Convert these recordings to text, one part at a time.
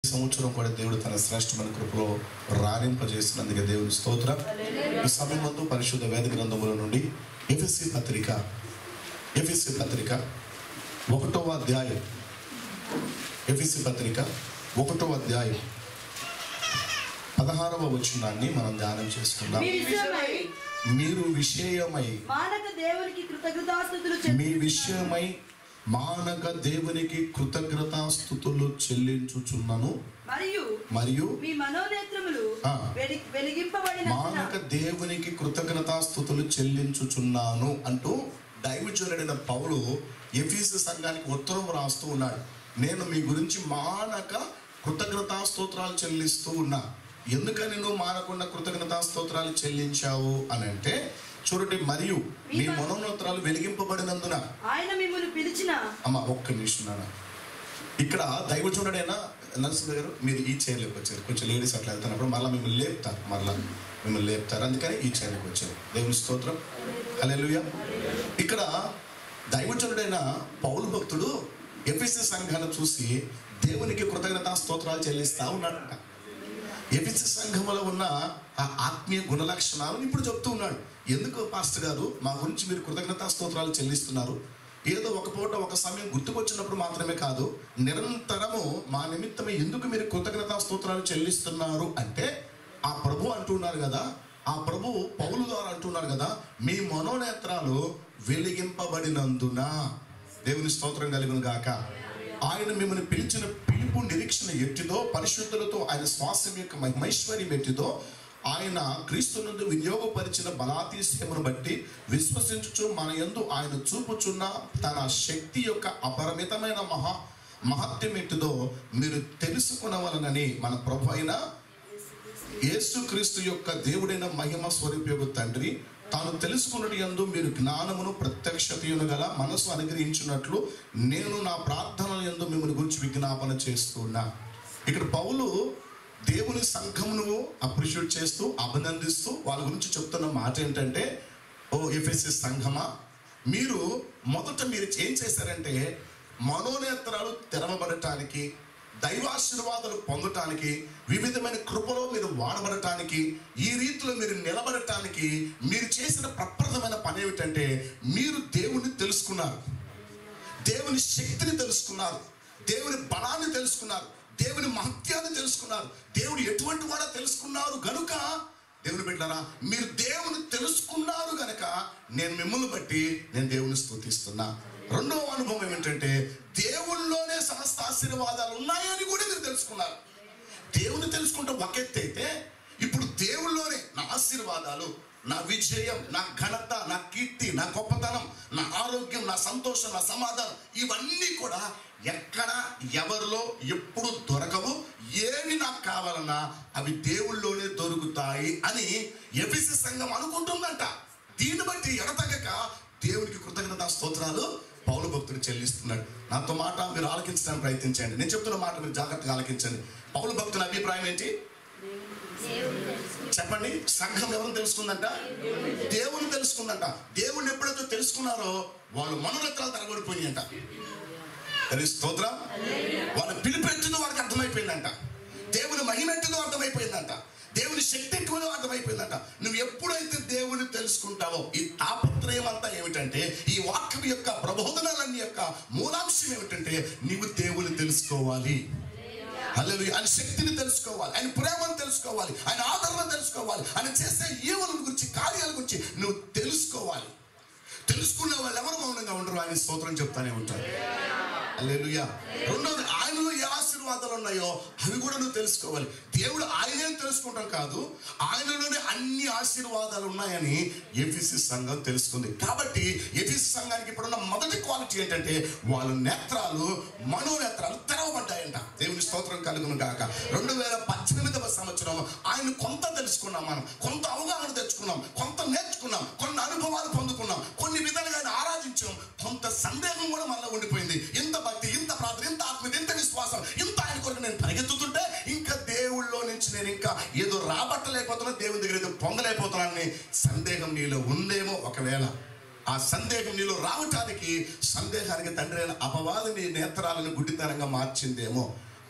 సంవత్సరం కూడా దేవుడు తన శ్రేష్టమైన కృపలో రాణింపజేసినందుకే దేవుని స్తోత్రం ఈ సమయం మందు పరిశుద్ధ వేద గ్రంథముల నుండి ఎఫ్ఎస్సి పత్రిక ఎఫ్ఎస్సి పత్రిక ఒకటవ అధ్యాయం ఎఫ్ఎస్సి పత్రిక ఒకటవ అధ్యాయం పదహారవ వచనాన్ని మనం ధ్యానం చేసుకుందాం మీ విషయమై మీరు విషయమై మానక దేవునికి కృతజ్ఞతాస్తుతులు మీ విషయమై మానక దేవునికి కృతజ్ఞతాస్థుతులు చెల్లించుచున్నను మరియు మరియు మీ మనోనేత్రములు ఆ. వెలి- వెలిగింపబడిన మానక దేవునికి కృతజ్ఞతాస్థుతులు చెల్లించుచున్నాను అంటూ దైవజనుడైన పౌలు ఎఫీసు సంఘానికి ఉత్తరం రాస్తూ ఉన్నాడు నేను మీ గురించి మానక కృతజ్ఞతాస్తోత్రాలు చెల్లిస్తూ ఉన్నా ఎందుకని నువ్వు మానకుండా కృతజ్ఞతాస్తోత్రాలు చెల్లించావు అని అంటే చూడండి మరియు మీ మనోనేత్రాలు వెలిగింపబడినందున ఆయన మిమ్మల్ని పిలిచిన అమ్మ ఒక్క నిమిషం నాన్న ఇక్కడ దైవజనుడైనా నరసింహ గారు మీరు ఈ చైర్లోకి వచ్చారు కొంచెం లేడీస్ అట్లా వెళ్తున్నప్పుడు మళ్ళీ మిమ్మల్ని లేపుతారు మళ్ళీ మిమ్మల్ని లేపుతారు అందుకని ఈ చైర్లోకి వచ్చారు దేవుని స్తోత్రం హల్లెలూయా ఇక్కడ దైవజనుడైన పౌలు భక్తుడు ఎఫ్ఎస్సి సంఘాన్ని చూసి దేవునికి కృతజ్ఞతా స్తోత్రాలు చెల్లిస్తా ఉన్నాడంట ఎఫ్ఎస్సి సంఘములో ఉన్న ఆ ఆత్మీయ గుణ లక్షణాలను ఇప్పుడు చెప్తూ ఉన్నాడు ఎందుకు పాస్టర్ గారు మా గురించి మీరు కృతజ్ఞతా స్తోత్రాలు చెల్లిస్తున్నారు ఏదో ఒక పూట ఒక సమయం గుర్తుకొచ్చినప్పుడు మాత్రమే కాదు నిరంతరము మా నిమిత్తమే ఎందుకు మీరు కృతజ్ఞతా స్తోత్రాలు చెల్లిస్తున్నారు అంటే ఆ ప్రభు అంటున్నారు కదా ఆ ప్రభు పౌలు ద్వారా అంటున్నారు కదా మీ మనోనేత్రాలు వెలిగింపబడినందున దేవుని స్తోత్రం కలుగును గాక ఆయన మిమ్మల్ని పిలిచిన పిలుపు నిరీక్షణ ఎట్టిదో పరిశుద్ధులతో ఆయన శ్వాసం యొక్క మహిమైశ్వర్యం ఎట్టిదో ఆయన క్రీస్తునందు వినియోగపరిచిన బలాతీశ్యమును బట్టి విశ్వసించుచు మన యందు ఆయన చూపుచున్న తన శక్తి యొక్క అపరిమితమైన మహా మహత్యం ఎట్టిదో మీరు తెలుసుకునవలనని మన ప్రభు అయిన యేసుక్రీస్తు యొక్క దేవుడైన మహిమ స్వరూపయోగ తండ్రి తాను తెలుసుకున్నటి యందు మీరు జ్ఞానమును ప్రత్యక్షతయును గల మనసు అనుగ్రహించినట్లు నేను నా ప్రార్థనల యందు మిమ్మల్ని గురించి విజ్ఞాపన చేస్తున్నా ఇక్కడ పౌలు దేవుని సంఘమును అప్రిషియేట్ చేస్తూ అభినందిస్తూ వాళ్ళ గురించి చెప్తున్న మాట ఏంటంటే ఓ ఎఫ్ఎస్ఎస్ సంఘమా మీరు మొదట మీరు ఏం చేశారంటే మనోనేత్రాలు తెరవబడటానికి దైవాశీర్వాదాలు పొందటానికి వివిధమైన కృపలో మీరు వాడబడటానికి ఈ రీతిలో మీరు నిలబడటానికి మీరు చేసిన ప్రప్రథమైన పని ఏమిటంటే మీరు దేవుణ్ణి తెలుసుకున్నారు దేవుని శక్తిని తెలుసుకున్నారు దేవుని బలాన్ని తెలుసుకున్నారు దేవుని మహత్యాన్ని తెలుసుకున్నారు దేవుడు ఎటువంటి వాడో తెలుసుకున్నారు గనుక దేవుని బిడ్డారా మీరు దేవుని తెలుసుకున్నారు గనక నేను మిమ్మల్ని బట్టి నేను దేవుని స్తుతిస్తున్నా రెండవ అనుభవం ఏమిటంటే దేవుళ్ళలోనే సమస్త ఆశీర్వాదాలు ఉన్నాయని కూడా మీరు తెలుసుకున్నారు దేవుని తెలుసుకుంటే ఒక ఎత్తు అయితే ఇప్పుడు దేవుళ్ళలోనే నా ఆశీర్వాదాలు నా విజయం నా ఘనత నా కీర్తి నా గొప్పతనం నా ఆరోగ్యం నా సంతోషం నా సమాధానం ఇవన్నీ కూడా ఎక్కడ ఎవరిలో ఎప్పుడు దొరకవు ఏమి నాకు కావాలన్నా అవి దేవుళ్ళలోనే దొరుకుతాయి అని ఎఫిసి సంఘం అనుకుంటుందంట దీన్ని బట్టి ఎడతగక దేవునికి కృతజ్ఞత స్తోత్రాలు పౌలు భక్తుడు చెల్లిస్తున్నాడు నాతో మాట మీరు ఆలకించడానికి ప్రయత్నించండి నేను చెప్తున్న మాట మీరు జాగ్రత్తగా ఆలకించండి పౌలు భక్తుల అభిప్రాయం ఏంటి చెప్పండి సంఘం ఎవరిని తెలుసుకుందంట దేవుని తెలుసుకుందంట దేవుని ఎప్పుడైతే తెలుసుకున్నారో వాళ్ళు మనోరత్నాలు తరగబడిపోయినాయంట అది స్తోత్రం వాళ్ళ పిలిపెట్టిందో వాళ్ళకి అర్థమైపోయిందంట దేవుని మహిమెట్టిందో అర్థమైపోయిందంట దేవుని శక్తి ఎక్కువదో అర్థమైపోయిందంట నువ్వు ఎప్పుడైతే దేవుని తెలుసుకుంటావో ఈ తాపత్రయం అంతా ఏమిటంటే ఈ వాక్యం యొక్క ప్రబోధనలన్నీ యొక్క మూలాంశం ఏమిటంటే నీవు దేవుని తెలుసుకోవాలి హల్లెలూయా ఆయన శక్తిని తెలుసుకోవాలి ఆయన ప్రేమను తెలుసుకోవాలి ఆయన ఆదరణ తెలుసుకోవాలి ఆయన చేసే ఈవల గురించి కార్యాల గురించి నువ్వు తెలుసుకోవాలి తెలుసుకున్న వాళ్ళు ఎవరు మౌనంగా ఉండరు ఆయన స్తోత్రం చెప్తానే ఉంటారు హల్లెలూయా రెండోది ఆయనలో ఏ ఆశీర్వాదాలు ఉన్నాయో అవి కూడా నువ్వు తెలుసుకోవాలి దేవుడు ఆయనే తెలుసుకుంటాం కాదు ఆయనలోనే అన్ని ఆశీర్వాదాలు ఉన్నాయని ఎఫిసి సంఘం తెలుసుకుంది కాబట్టి ఎఫిసి సంఘానికి ఇప్పుడున్న మొదటి క్వాలిటీ ఏంటంటే వాళ్ళ నేత్రాలు మనోనేత్రాలు తెరవబడ్డాయంట దేవుని స్తోత్రం కలుగును గాక రెండు వేల పద్దెనిమిదవ సంవత్సరం ఆయన కొంత తెలుసుకున్నాం మనం కొంత అవగాహన తెచ్చుకున్నాం కొంత నేర్చుకున్నాం కొన్ని అనుభవాలు పొందుకున్నాం కొన్ని విధాలుగా ఆయన ఆరాధించాం కొంత సందేహం కూడా మనలో ఉండిపోయింది ఇంత భక్తి ఇంత ప్రార్థన ఇంత ఆత్మీయత ఇంత విశ్వాసం ఇంత ఆయన కొరకు నేను పరిగెత్తుతుంటే ఇంకా దేవుళ్ళో నుంచి నేను ఇంకా ఏదో రాబట్టలేకపోతున్నా దేవుని దగ్గర ఏదో పొందలేకపోతున్నానని సందేహం నీలో ఉందేమో ఒకవేళ ఆ సందేహం నీలో రావటానికి సందేహానికి తండ్రి అయిన అపవాది నీ నేత్రాలను గుడ్డితనంగా మార్చిందేమో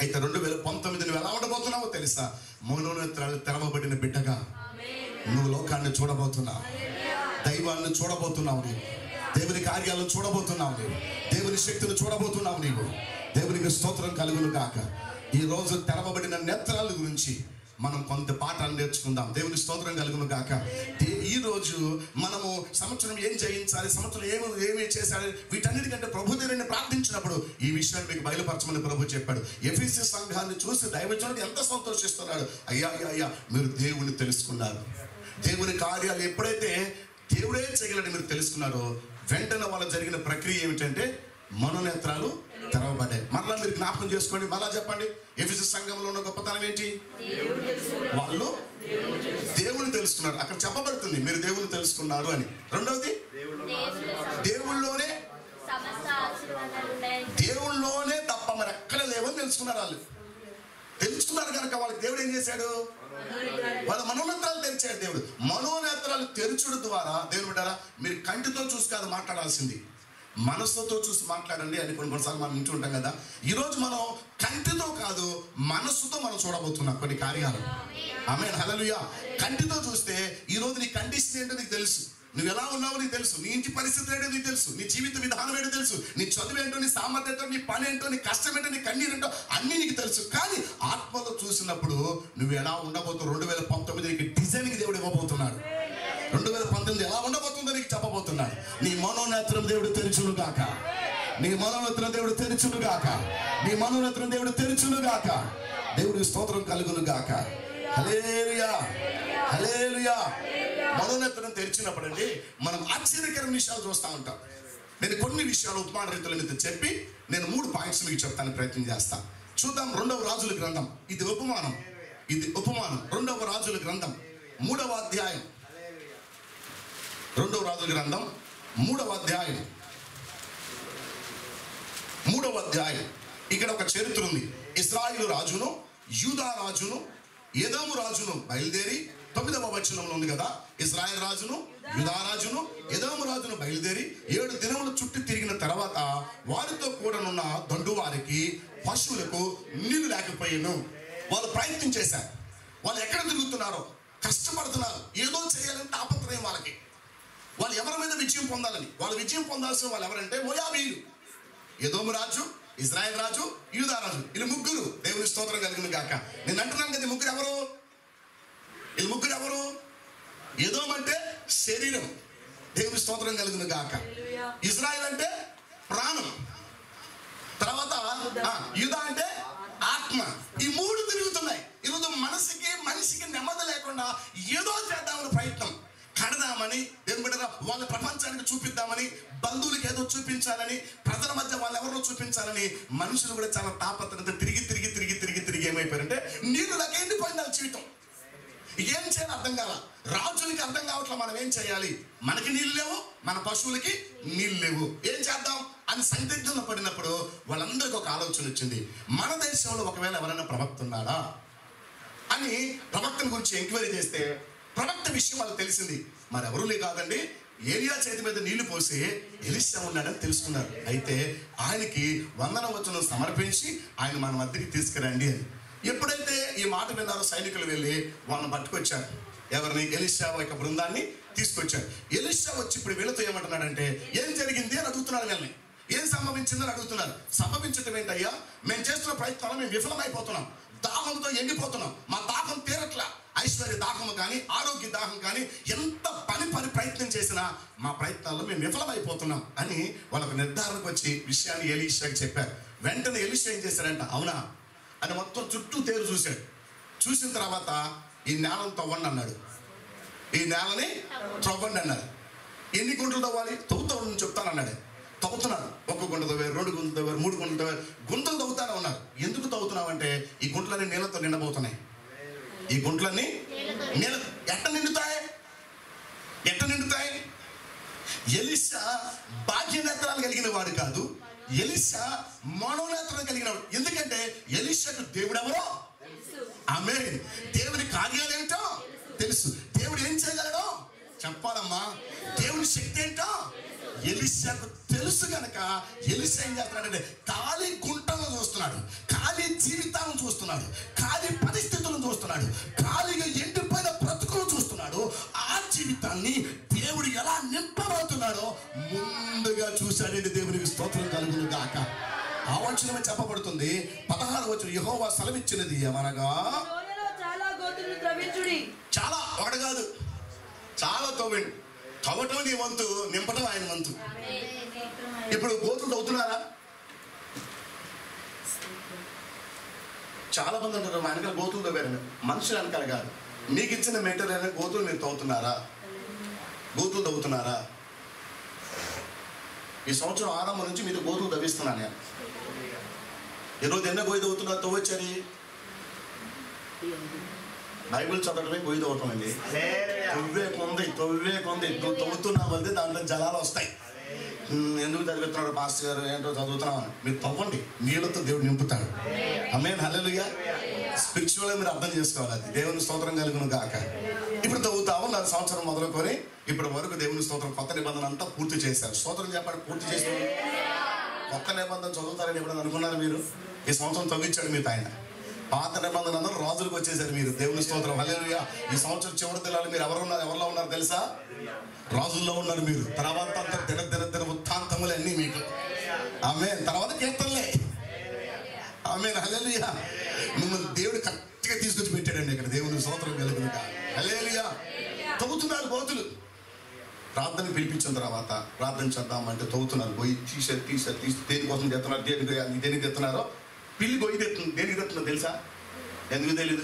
అయితే రెండు వేల పంతొమ్మిది నువ్వు ఎలా ఉండబోతున్నావో తెలుసా మనోనేత్రాలు తెరవబడిన బిడ్డగా నువ్వు లోకాన్ని చూడబోతున్నావు దైవాన్ని చూడబోతున్నావు నీవు దేవుని కార్యాలను చూడబోతున్నావు నీవు దేవుని శక్తిని చూడబోతున్నావు నీవు దేవునికి స్తోత్రం కలుగును కాక ఈ రోజు తెరవబడిన నేత్రాల గురించి మనం కొంత పాఠాలు నేర్చుకుందాం దేవుని స్తోత్రం కలుగును గాక దే- ఈ రోజు మనము సంవత్సరం ఏం చేయించాలి సంవత్సరం ఏమి ఏమి చేశాలి వీటన్నిటికంటే ప్రభు దేవుని ప్రార్థించినప్పుడు ఈ విషయాన్ని మీకు బయలుపరచమని ప్రభు చెప్పాడు ఎఫీసీ సంఘాన్ని చూసి దైవజనుడు ఎంత సంతోషిస్తున్నాడు అయ్యా అయ్యా అయ్యా మీరు దేవుని తెలుసుకున్నారు దేవుని కార్యాలు ఎప్పుడైతే దేవుడే చేయగలని మీరు తెలుసుకున్నారో వెంటనే వాళ్ళ జరిగిన ప్రక్రియ ఏమిటంటే మనోనేత్రాలు తెరవబడ్డాయి మరలా మీరు జ్ఞాపకం చేసుకోండి మరలా చెప్పండి ఎఫీసీ సంఘంలో ఉన్న గొప్పతనం ఏంటి వాళ్ళు దేవుని తెలుసుకున్నారు అక్కడ చెప్పబడుతుంది మీరు దేవుని తెలుసుకున్నారు అని రెండవది దేవుళ్ళలోనే సమస్త ఆశీర్వాదాలు ఉన్నాయి దేవుళ్ళలోనే తప్ప మరి ఎక్కడ లేవని తెలుసుకున్నారు వాళ్ళు తెలుసుకున్నారు కనుక వాళ్ళకి దేవుడు ఏం చేశాడు వాళ్ళ మనోనేత్రాలు తెరిచాడు దేవుడు మనోనేత్రాలు తెరచుడు ద్వారా దేవుడు బిడ్డారా మీరు కంటితో చూసి కాదు మాట్లాడాల్సింది మనసుతో చూసి మాట్లాడండి అని కొన్ని కొన్నిసార్లు మనం ఇంటూ ఉంటాం కదా ఈరోజు మనం కంటితో కాదు మనస్సుతో మనం చూడబోతున్నాం కొన్ని కార్యాలు ఆమె హలలుయా కంటితో చూస్తే ఈ రోజు నీ కండిషన్ ఏంటో నీకు తెలుసు నువ్వు ఎలా ఉన్నావో నీకు తెలుసు నీ ఇంటి పరిస్థితి ఏంటో నీకు తెలుసు నీ జీవిత విధానం ఏంటో తెలుసు నీ చదువు ఏంటో నీ సామర్థ్యం ఏంటో నీ పని ఏంటో నీ కష్టం ఏంటో నీ కన్నీరు ఏంటో అన్నీ నీకు తెలుసు కానీ ఆత్మలో చూసినప్పుడు నువ్వు ఎలా ఉండబోతావు రెండు వేల పంతొమ్మిది నీకు డిజైన్కి దేవుడు ఇవ్వబోతున్నాడు రెండు వేల పంతొమ్మిది ఎలా ఉండబోతుందో నీకు చెప్పబోతున్నాడు నీ మనోనేత్రం దేవుడు తెరుచును గాక నీ మనోనేత్రం దేవుడు తెరుచును గాక నీ మనోనేత్రం దేవుడు తెరుచును గాక దేవుడి స్తోత్రం కలుగును గాక హలేలుయా హలేలుయా మనోనేత్రం తెరిచినప్పుడు అండి మనం ఆశ్చర్యకరమైన విషయాలు చూస్తూ ఉంటాం నేను కొన్ని విషయాలు ఉపమాన రీతుల మీద చెప్పి నేను మూడు పాయింట్స్ మీకు చెప్తాను ప్రయత్నం చేస్తా చూద్దాం రెండవ రాజుల గ్రంథం ఇది ఉపమానం ఇది ఉపమానం రెండవ రాజుల గ్రంథం మూడవ అధ్యాయం రెండవ రాజుల గ్రంథం మూడవ అధ్యాయం మూడవ అధ్యాయం ఇక్కడ ఒక చరిత్ర ఉంది ఇస్రాయిలు రాజును యూదా రాజును ఎదోము రాజును బయలుదేరి తొమ్మిదవ వచనంలో ఉంది కదా ఇస్రాయల్ రాజును యూదా రాజును ఎదోము రాజును బయలుదేరి ఏడు దినములు చుట్టూ తిరిగిన తర్వాత వారితో కూడనున్న దండు వారికి పశువులకు నీళ్లు లేకపోయాను వాళ్ళు ప్రయత్నం చేశారు వాళ్ళు ఎక్కడ తిరుగుతున్నారో కష్టపడుతున్నారు ఏదో చేయాలని తాపత్రయం వాళ్ళకి వాళ్ళు ఎవరి మీద విజయం పొందాలని వాళ్ళు విజయం పొందాల్సిన వాళ్ళు ఎవరంటే మోయాబీలు ఎదోము రాజు ఇజ్రాయెల్ రాజు యూదా రాజు వీళ్ళు ముగ్గురు దేవుని స్తోత్రం కలిగిన గాక నేను అంటున్నాను కదా ఈ ముగ్గురు ఎవరు వీళ్ళు ముగ్గురు ఎవరు ఎదోమ్ అంటే శరీరం దేవుని స్తోత్రం కలిగిన గాక ఇజ్రాయెల్ అంటే ప్రాణం తర్వాత ఆ, యూదా అంటే ఆత్మ ఈ మూడు తిరుగుతున్నాయి ఈరోజు మనసుకి మనిషికి నెమ్మది లేకుండా ఏదో చేద్దామని ప్రయత్నం కడదామని దేవుని బిడ్డరా వాళ్ళ ప్రపంచానికి చూపిద్దామని బంధువులకి ఏదో చూపించాలని ప్రజల మధ్య వాళ్ళు ఎవరో చూపించాలని మనుషులు కూడా చాలా తాపత్రత తిరిగి తిరిగి తిరిగి తిరిగి తిరిగి ఏమైపోయారంటే నీళ్ళు లాగా ఎండిపోయింది వాళ్ళ జీవితం ఏం చేయాలి అర్థం కాల రాజులకి అర్థం కావట్లే మనం ఏం చేయాలి మనకి నీళ్ళు లేవు మన పశువులకి నీళ్ళు లేవు ఏం చేద్దాం అని సందిగ్ధంలో పడినప్పుడు వాళ్ళందరికీ ఒక ఆలోచన వచ్చింది మన దేశంలో ఒకవేళ ఎవరైనా ప్రవక్త ఉన్నాడా అని ప్రవక్తను గురించి ఎంక్వైరీ చేస్తే ప్రవక్త విషయం వాళ్ళకి తెలిసింది మరి ఎవరు కాదండి ఏలియా చేతి మీద నీళ్లు పోసి ఎలిషా ఉన్నాడని తెలుసుకున్నారు అయితే ఆయనకి వందన వచనం సమర్పించి ఆయన మన మధ్యకి తీసుకురండి అని ఎప్పుడైతే ఈ మాట విన్నారో సైనికులు వెళ్ళి వాళ్ళని పట్టుకొచ్చారు ఎవరిని ఎలిషా యొక్క బృందాన్ని తీసుకొచ్చారు ఎలిషా వచ్చి ఇప్పుడు వీళ్ళతో ఏమంటున్నాడంటే ఏం జరిగింది అని అడుగుతున్నాడు వీళ్ళని ఏం సంభవించిందని అడుగుతున్నారు సంభవించటం ఏంటయ్యా మేము చేస్తున్న ప్రయత్నాలు మేము విఫలమైపోతున్నాం దాహంతో ఎండిపోతున్నాం మా దాహం తీరట్లా ఐశ్వర్య దాహము కానీ ఆరోగ్య దాహం కానీ ఎంత పని పని ప్రయత్నం చేసినా మా ప్రయత్నాల్లో మేము విఫలమైపోతున్నాం అని వాళ్ళకు నిర్ధారణకు వచ్చి విషయాన్ని ఎలీషాకి చెప్పారు వెంటనే ఎలీషా ఏం చేశారంట అవునా అని మొత్తం చుట్టూ తేరు చూశాడు చూసిన తర్వాత ఈ నేలను తవ్వండి అన్నాడు ఈ నేలని త్రవ్వండి అన్నారు ఎన్ని గుంటలు తవ్వాలి తవ్వుతావు చెప్తాను అన్నాడు తవ్వుతున్నాడు ఒక గుంట తవ్వారు రెండు గుంటలు తవ్వారు మూడు గుంటలు తవ్వారు గుంటలు తవ్వుతానే ఉన్నారు ఎందుకు తవ్వుతున్నావు అంటే ఈ గుంటలన్నీ నీళ్ళతో నిండబోతున్నాయి ఈ గుంటలన్నీ నీళ్ళ ఎట్ట నిండుతాయి ఎట్ట నిండుతాయి ఎలిషా భాగ్యనేత్రాలు కలిగిన వాడు కాదు ఎలిషా మనోనేత్రం కలిగిన వాడు ఎందుకంటే ఎలిషాకు దేవుడు ఎవరో ఆమె దేవుని కార్యాలు ఏంటో తెలుసు దేవుడు ఏం చేయగలడో చెప్పాలమ్మా దేవుని శక్తి ఏంటో ఎలిషాకు తెలుసు గనక ఎలిషా ఏం చేస్తున్నాడంటే ఖాళీ గుంటలను చూస్తున్నాడు ఖాళీ జీవితాన్ని చూస్తున్నాడు ఖాళీ పరిస్థితులను చూస్తున్నాడు ఖాళీగా ఎండిపోయిన బ్రతుకును చూస్తున్నాడు ఆ జీవితాన్ని దేవుడు ఎలా నింపబోతున్నాడో ముందుగా చూశాడండి దేవునికి స్తోత్రం కలుగును గాక ఆ వచనమే చెప్పబడుతుంది పదహారు వచ్చిన యహోవా సెలవిచ్చినది ఏమనగా లోయలో చాలా గోతులను త్రవించుడి చాలా ఒకటి కాదు చాలా తవ్వండి తవ్వటం నీ వంతు నింపటం ఆయన వంతు ఇప్పుడు గోతులు తవ్వుతున్నారా చాలా మంది అంటారు మా వెనకాల గోతులు తవ్వారని మనుషులు వెనకాల కాదు మీకు ఇచ్చిన మెటీరియల్ గోతులు మీరు తవ్వుతున్నారా గోతులు తవ్వుతున్నారా ఈ సంవత్సరం ఆరంభం నుంచి మీరు గోతులు తవ్విస్తున్నాను నేను ఈరోజు ఎన్న గోయి తవ్వుతున్నారు తవ్వచ్చని బైబిల్ చదవడమే గొయ్యి తవ్వటం అండి తవ్వే కొంది తవ్వే కొంది నువ్వు తవ్వుతున్నావు అంటే దాంట్లో జలాలు వస్తాయి ఉమ్, ఎందుకు చదివిస్తున్నాడు పాస్టర్ గారు ఏంటో చదువుతున్నావు అని మీరు తవ్వండి నీళ్ళతో దేవుడు నింపుతాడు అమ్మే హల్లెలూయా స్పిరిచువల్ మీరు అర్థం చేసుకోవాలి అది దేవుని స్తోత్రం కలుగును గాక ఇప్పుడు తవ్వుతాము నా సంవత్సరం మొదలుకొని ఇప్పటి వరకు దేవుని స్తోత్రం కొత్త నిబంధన అంతా పూర్తి చేశారు స్తోత్రం చెప్పండి పూర్తి చేసిన కొత్త నిబంధన చదువుతారని ఎప్పుడైనా అనుకున్నారు మీరు ఈ సంవత్సరం తవ్వించాడు మీరు ఆయన పాత నిబంధన అందరూ రాజులకు వచ్చేసారు మీరు దేవుని స్తోత్రం హల్లెలూయా ఈ సంవత్సరం చివరి దినాలు మీరు ఎవరు ఉన్నారు ఎవరిలో ఉన్నారు తెలుసా రాజుల్లో ఉన్నారు మీరు తర్వాత అంతా దిన దిన దిన ఉత్తాంతములు అన్నీ మీకు ఆమె తర్వాత కీర్తనలే ఆమె హల్లెలూయా మిమ్మల్ని దేవుడు కరెక్ట్గా తీసుకొచ్చి పెట్టాడండి ఇక్కడ దేవుని స్తోత్రం కలుగునుక హల్లెలూయా తవ్వుతున్నారు గోతులు ప్రార్థన పిలిపించిన తర్వాత ప్రార్థన చేద్దామంటే తవ్వుతున్నారు పోయి తీసారు తీసారు తీసి దేనికోసం తెస్తున్నారు దేనికి దేనికి తెస్తున్నారో పిల్లి గొయ్యి తెస్తుంది దేనికి తెస్తుందో తెలుసా ఎందుకు తెలీదు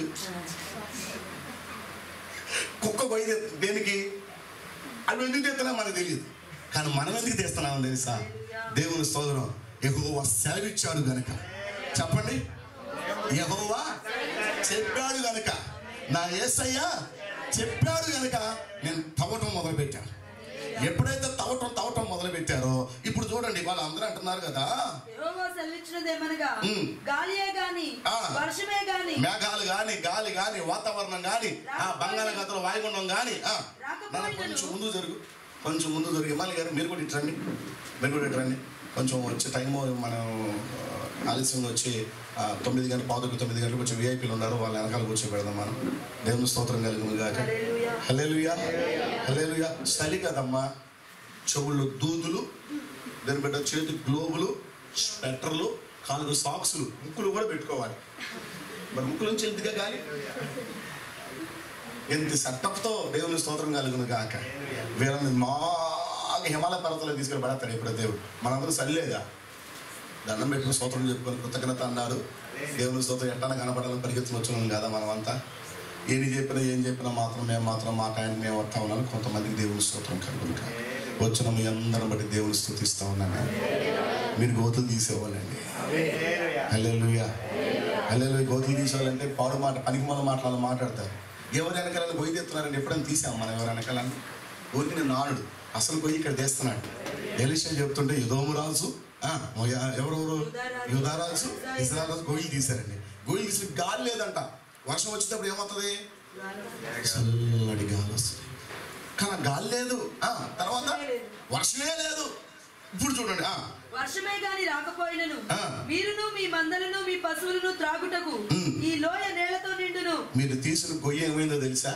కుక్క గొయ్యి తెస్తుంది దేనికి అవి ఎందుకు తెస్తున్నా మనకు తెలియదు కానీ మనం ఎందుకు తెస్తున్నామని తెలుసా దేవుని స్తోత్రం యెహోవా సెలవిచ్చాడు గనక చెప్పండి యెహోవా చెప్పాడు గనక నా యేసయ్య చెప్పాడు గనక నేను తవ్వటం మొదలు పెట్టాను ఎప్పుడైతే తవ్వటం తవ్వటం మొదలు పెట్టారో ఇప్పుడు చూడండి వాళ్ళు అందరూ అంటున్నారు కదా యెహోవా సెలవిచ్చినదేమనగా ఉమ్. గాలియే గాని ఆ. వర్షమే గాని మేఘాలు గాని గాలి గాని వాతావరణం గాని ఆ బంగాళాఖాతంలో వాయుగుండం గాని ఆ, నాన్న కొంచెం ముందు జరుగు కొంచెం ముందు జరుగు ఇమాలి గారు మీరు కూడా ఇటు రండి మీరు కూడా ఇటు రండి కొంచెం వచ్చే టైం మనం ఆ, ఆలస్యంగా వచ్చి ఆ, తొమ్మిది గంటల పాదుకు తొమ్మిది గంటలకు వచ్చి విఐపీలు ఉన్నారు వాళ్ళ వెనకాల కూర్చో పెడదాం మనం దేవుని స్తోత్రం కలిగింది కాక హల్లెలూయా. హలేలుయా హలేలుయా చలి కదమ్మా చెవుల్లో దూదులు దాని బిడ్డ చేతి గ్లోబులు స్వెటర్లు కాలుగు సాక్సులు ముక్కులు కూడా పెట్టుకోవాలి మరి ముక్కుల నుంచి ఎందుగా గాలి ఎంత సెటప్తో దేవుని స్తోత్రం కలుగును గాక వీళ్ళని బాగా హిమాలయ పర్వతాలు తీసుకొని పడతాడు ఇప్పుడు దేవుడు మనందరూ సరిలేదా దండం పెట్టుకుని స్తోత్రం చెప్పుకొని కృతజ్ఞత అన్నారు దేవుని స్తోత్రం ఎట్టన కనపడాలని పరిగెత్తుని వచ్చినాం కదా మనమంతా ఏది చెప్పినా ఏం చెప్పినా మాత్రం మేము మాత్రం మాట ఆయన మేము వస్తా ఉన్నాను కొంతమందికి దేవుని స్తోత్రం కలుగును కాక వచ్చిన మీ అందరం బట్టి దేవుని స్థుతిస్తా ఉన్నాను మీరు గోతులు తీసేవాళ్ళండి హల్లెలూయా హల్లెలూయా గోతులు తీసేవాళ్ళంటే పాడు మాట పనికి మన మాటలు మాట్లాడతారు ఎవరు వెనకాలని గొయ్యి తెస్తున్నారండి ఎప్పుడైనా తీసాం మనం ఎవరు వెనకాలని ఊరికి నేను నానుడు అసలు గొయ్యి ఇక్కడ తెస్తున్నాడు ఎలిషా చెప్తుంటే యుధోము రాజు ఆ, మొయ- ఎవరెవరు యుధారాజు ఇస్రారాజు గొయ్యి తీశారండి గొయ్యి తీసి గాలి లేదంట వర్షం వచ్చేటప్పుడు ఏమవుతుంది చల్లటి గాలి వస్తుంది కానీ ఆ గాలి లేదు ఆ, తర్వాత వర్షమే లేదు ఇప్పుడు చూడండి ఆ, వర్షమే గాని రాకపోయినను ఆ. మీరును మీ మందలను మీ పశువులను త్రాగుటకు ఉమ్. ఈ లోయ నేలతో నిండును మీరు తీసిన గొయ్యి ఏమైందో తెలుసా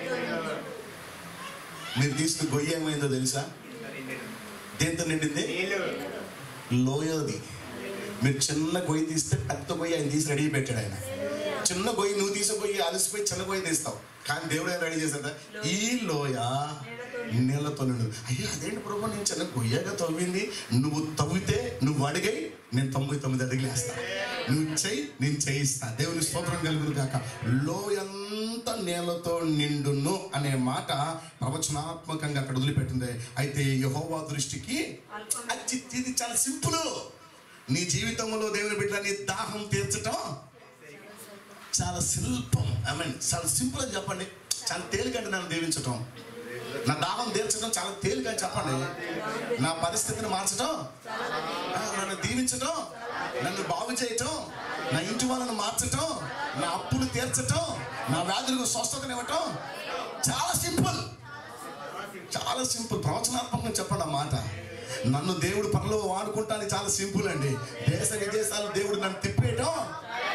మీరు తీసిన గొయ్యి ఏమైందో తెలుసా దేంతో నిండింది లోయది మీరు చిన్న గొయ్యి తీస్తే పెద్ద గొయ్యి ఆయన తీసి రెడీ పెట్టాడు ఆయన చిన్న గొయ్యి నువ్వు తీసే గొయ్యి అలసిపోయి చిన్న గొయ్యి తీస్తావు కానీ దేవుడు ఏం రెడీ చేశాడ ఈ లోయ నీళ్ళతో నిండు అయ్యో అదేంటి ప్రభు నేను చిన్న గొయ్యగా తవ్వింది నువ్వు తవ్వితే నువ్వు అడిగై నేను తొంభై తొమ్మిది అడుగులు వేస్తా నువ్వు చెయ్యి నేను చేయిస్తా దేవుని స్తోత్రం కలుగును కాక లోయంతా నీళ్ళతో నిండును అనే మాట ప్రవచనాత్మకంగా అక్కడ వదిలిపెట్టింది అయితే యహోవా దృష్టికి అది ఇది చాలా సింపుల్ నీ జీవితంలో దేవుని బిడ్డ నీ దాహం తీర్చటం చాలా శిల్పం ఐ మీన్ చాలా సింపుల్ అని చెప్పండి చాలా తేలికంటే నన్ను దీవించటం నా దాహం తీర్చడం చాలా తేలిక అని చెప్పండి నా పరిస్థితిని మార్చడం ఆ, నన్ను దీవించటం నన్ను బాగు చేయటం నా ఇంటి వాళ్ళని మార్చటం నా అప్పులు తీర్చటం నా వ్యాధులకు స్వస్థతనివ్వటం చాలా సింపుల్ చాలా సింపుల్ ప్రవచనాత్మకంగా చెప్పండి ఆ మాట నన్ను దేవుడు పనిలో వాడుకుంటానికి చాలా సింపుల్ అండి దేశ విదేశాలు దేవుడు నన్ను తిప్పేయటం